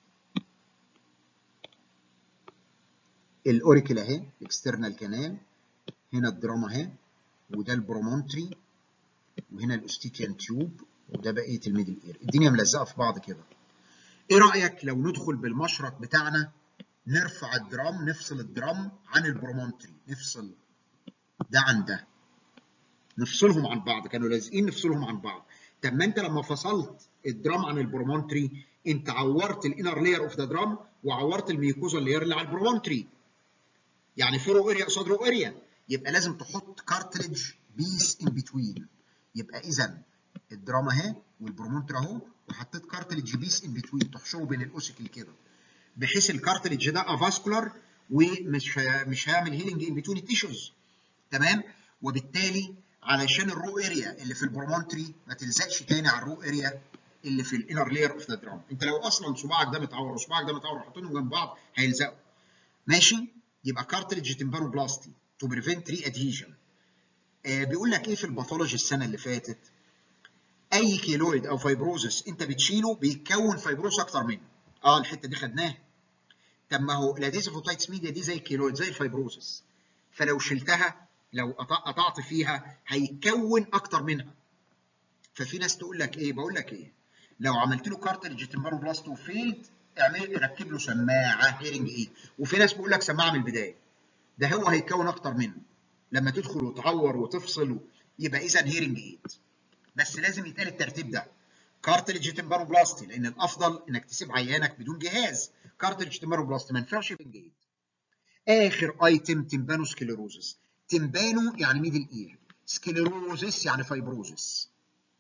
الاوريكل اهي الاكسترنال كانال هنا الدراما اهي وده البرومونتري وهنا الاوستيكيان تيوب وده بقيه الميدل اير الدنيا ملزقه في بعض كده ايه رايك لو ندخل بالمشرط بتاعنا نرفع الدرام نفصل الدرام عن البرومونتري نفصل ده عن ده نفصلهم عن بعض كانوا لازقين نفصلهم عن بعض طب ما انت لما فصلت الدرام عن البرومونتري انت عورت الانر لاير اوف ذا درام وعورت الميوكوزا لاير اللي على البرومونتري يعني في رو اريا قصاد رو اريا يبقى لازم تحط كارتلج بيس ان بتوين يبقى اذا الدراما اهي والبرومونتر اهو وحطيت كارتلج بيس ان بتوين تحشره بين الاوسيكل كده بحيث الكارتلج ده افاسكولار ومش مش هيعمل هيلينج ان بتوين التيشوز تمام وبالتالي علشان الرو اريا اللي في البرومونتري ما تلزقش تاني على الرو اريا اللي في الانر لاير اوف ذا درام انت لو اصلا صباعك ده متعور وصباعك ده متعور وحاطينهم جنب بعض هيلزقوا ماشي يبقى كارتلج تمبانوبلاستي تو بريفنت ري ادهيجن آه بيقول لك ايه في الباثولوجي السنه اللي فاتت اي كيلويد او فايبروزس انت بتشيله بيتكون فايبروز اكتر منه اه الحته دي خدناها طب ما هو الاديزيفوتايتس ميديا دي زي الكيلويد زي الفايبروزس فلو شلتها لو قطعت فيها هيتكون اكتر منها ففي ناس تقول لك ايه بقول لك ايه لو عملت له كارتريج تمبانوبلاست وفيلد اعمل ركب له سماعه هيرنج ايه وفي ناس بيقول لك سماعه من البدايه ده هو هيتكون اكتر منه لما تدخل وتعور وتفصل يبقى اذا هيرنج ايد بس لازم يتقال الترتيب ده كارتلج تمبانوبلاستي لان الافضل انك تسيب عيانك بدون جهاز كارتلج تمبانوبلاستي ما ينفعش هيرنج ايد اخر ايتم تمبانو سكليروزس تمبانو يعني ميدل اير سكليروزس يعني فايبروزس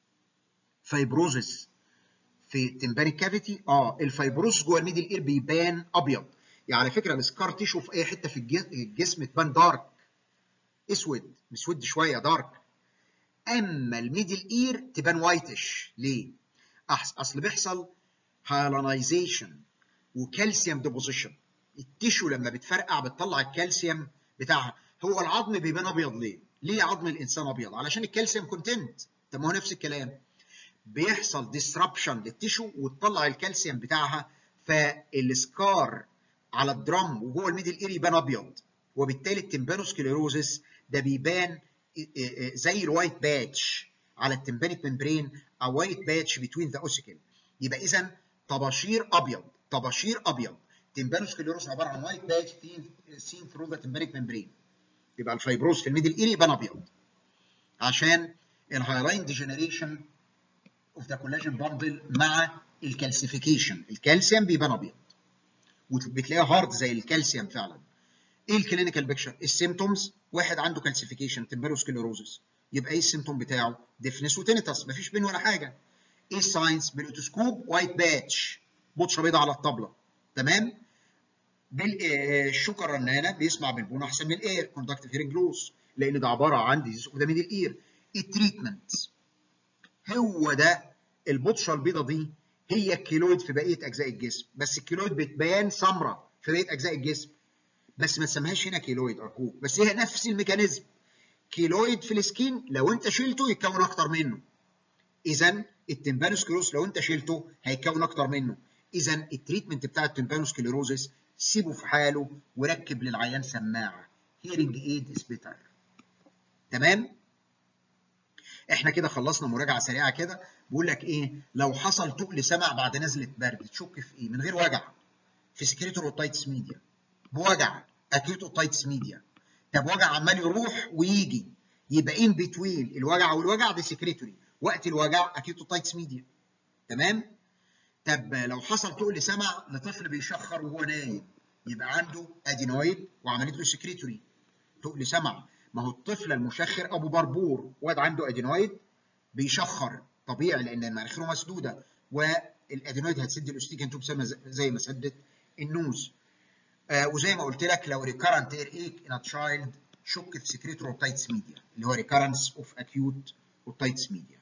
فايبروزس في تمبانيك كافيتي اه الفايبروزس جوه الميدل اير بيبان ابيض يعني على فكره السكار تيشو في اي حته في الجسم تبان دارك اسود مسود شويه دارك اما الميدل اير تبان وايتش ليه؟ اصل بيحصل هايلانيزيشن وكالسيوم ديبوزيشن التيشو لما بتفرقع بتطلع الكالسيوم بتاعها هو العظم بيبان ابيض ليه؟ ليه عظم الانسان ابيض؟ علشان الكالسيوم كونتنت طب ما هو نفس الكلام بيحصل ديسربشن للتيشو وتطلع الكالسيوم بتاعها فالسكار على الدرام وجوه الميدل اير يبان ابيض وبالتالي التمبانوسكليروزس ده بيبان زي الوايت باتش على التمبانيك ممبرين او وايت باتش بتوين ذا اوسيكل يبقى اذا طباشير ابيض طباشير ابيض تمبانوسكليروز عباره عن وايت باتش سين ثرو ذا تمبانيك ممبرين يبقى الفايبروز في الميدل اير يبان ابيض عشان الهايلاين ديجنريشن اوف ذا كولاجين باندل مع الكالسيفيكيشن الكالسيوم بيبان ابيض وبتلاقيها هارد زي الكالسيوم فعلا ايه الكلينيكال بيكشر السيمتومز واحد عنده كالسيفيكيشن تمبروسكليروزس يبقى ايه السيمتوم بتاعه ديفنس وتينيتاس مفيش بين ولا حاجه ايه الساينس بالاوتوسكوب وايت باتش بطشه بيضاء على الطبله تمام بالشوكه الرنانه بيسمع بالبون احسن من الاير كوندكتيف هيرنج لوس لان ده عباره عن ديزيز اوف ذا ميدل اير التريتمنت هو ده البطشه البيضاء دي هي الكيلويد في بقيه اجزاء الجسم بس الكيلويد بتبان سمراء في بقيه اجزاء الجسم بس ما تسميهاش هنا كيلويد ارجوك بس هي نفس الميكانيزم كيلويد في السكين لو انت شلته يتكون اكتر منه اذا التمبانوسكليروز لو انت شلته هيتكون اكتر منه اذا التريتمنت بتاع التمبانوسكليروزس سيبه في حاله وركب للعيان سماعه هيرنج ايد از بيتر تمام احنا كده خلصنا مراجعه سريعه كده بقول لك ايه لو حصل تقل سمع بعد نزله برد تشك في ايه من غير وجع في سكريتور اوتايتس ميديا بوجع اكيوت اوتايتس ميديا طب وجع عمال يروح ويجي يبقى ان بتوين الوجع والوجع ده سكريتوري وقت الوجع اكيوت اوتايتس ميديا تمام طب لو حصل تقل سمع لطفل بيشخر وهو نايم يبقى عنده ادينويد وعملت له سكريتوري تقل سمع ما هو الطفل المشخر ابو بربور واد عنده ادينويد بيشخر طبيعي لان مناخيره مسدوده والادينويد هتسد الاستيكان توب زي ما سدت النوز آه وزي ما قلت لك لو ريكارنت اير ايك ان تشايلد شك في سكريتور اوتايتس ميديا اللي هو ريكارنس اوف اكيوت اوتايتس ميديا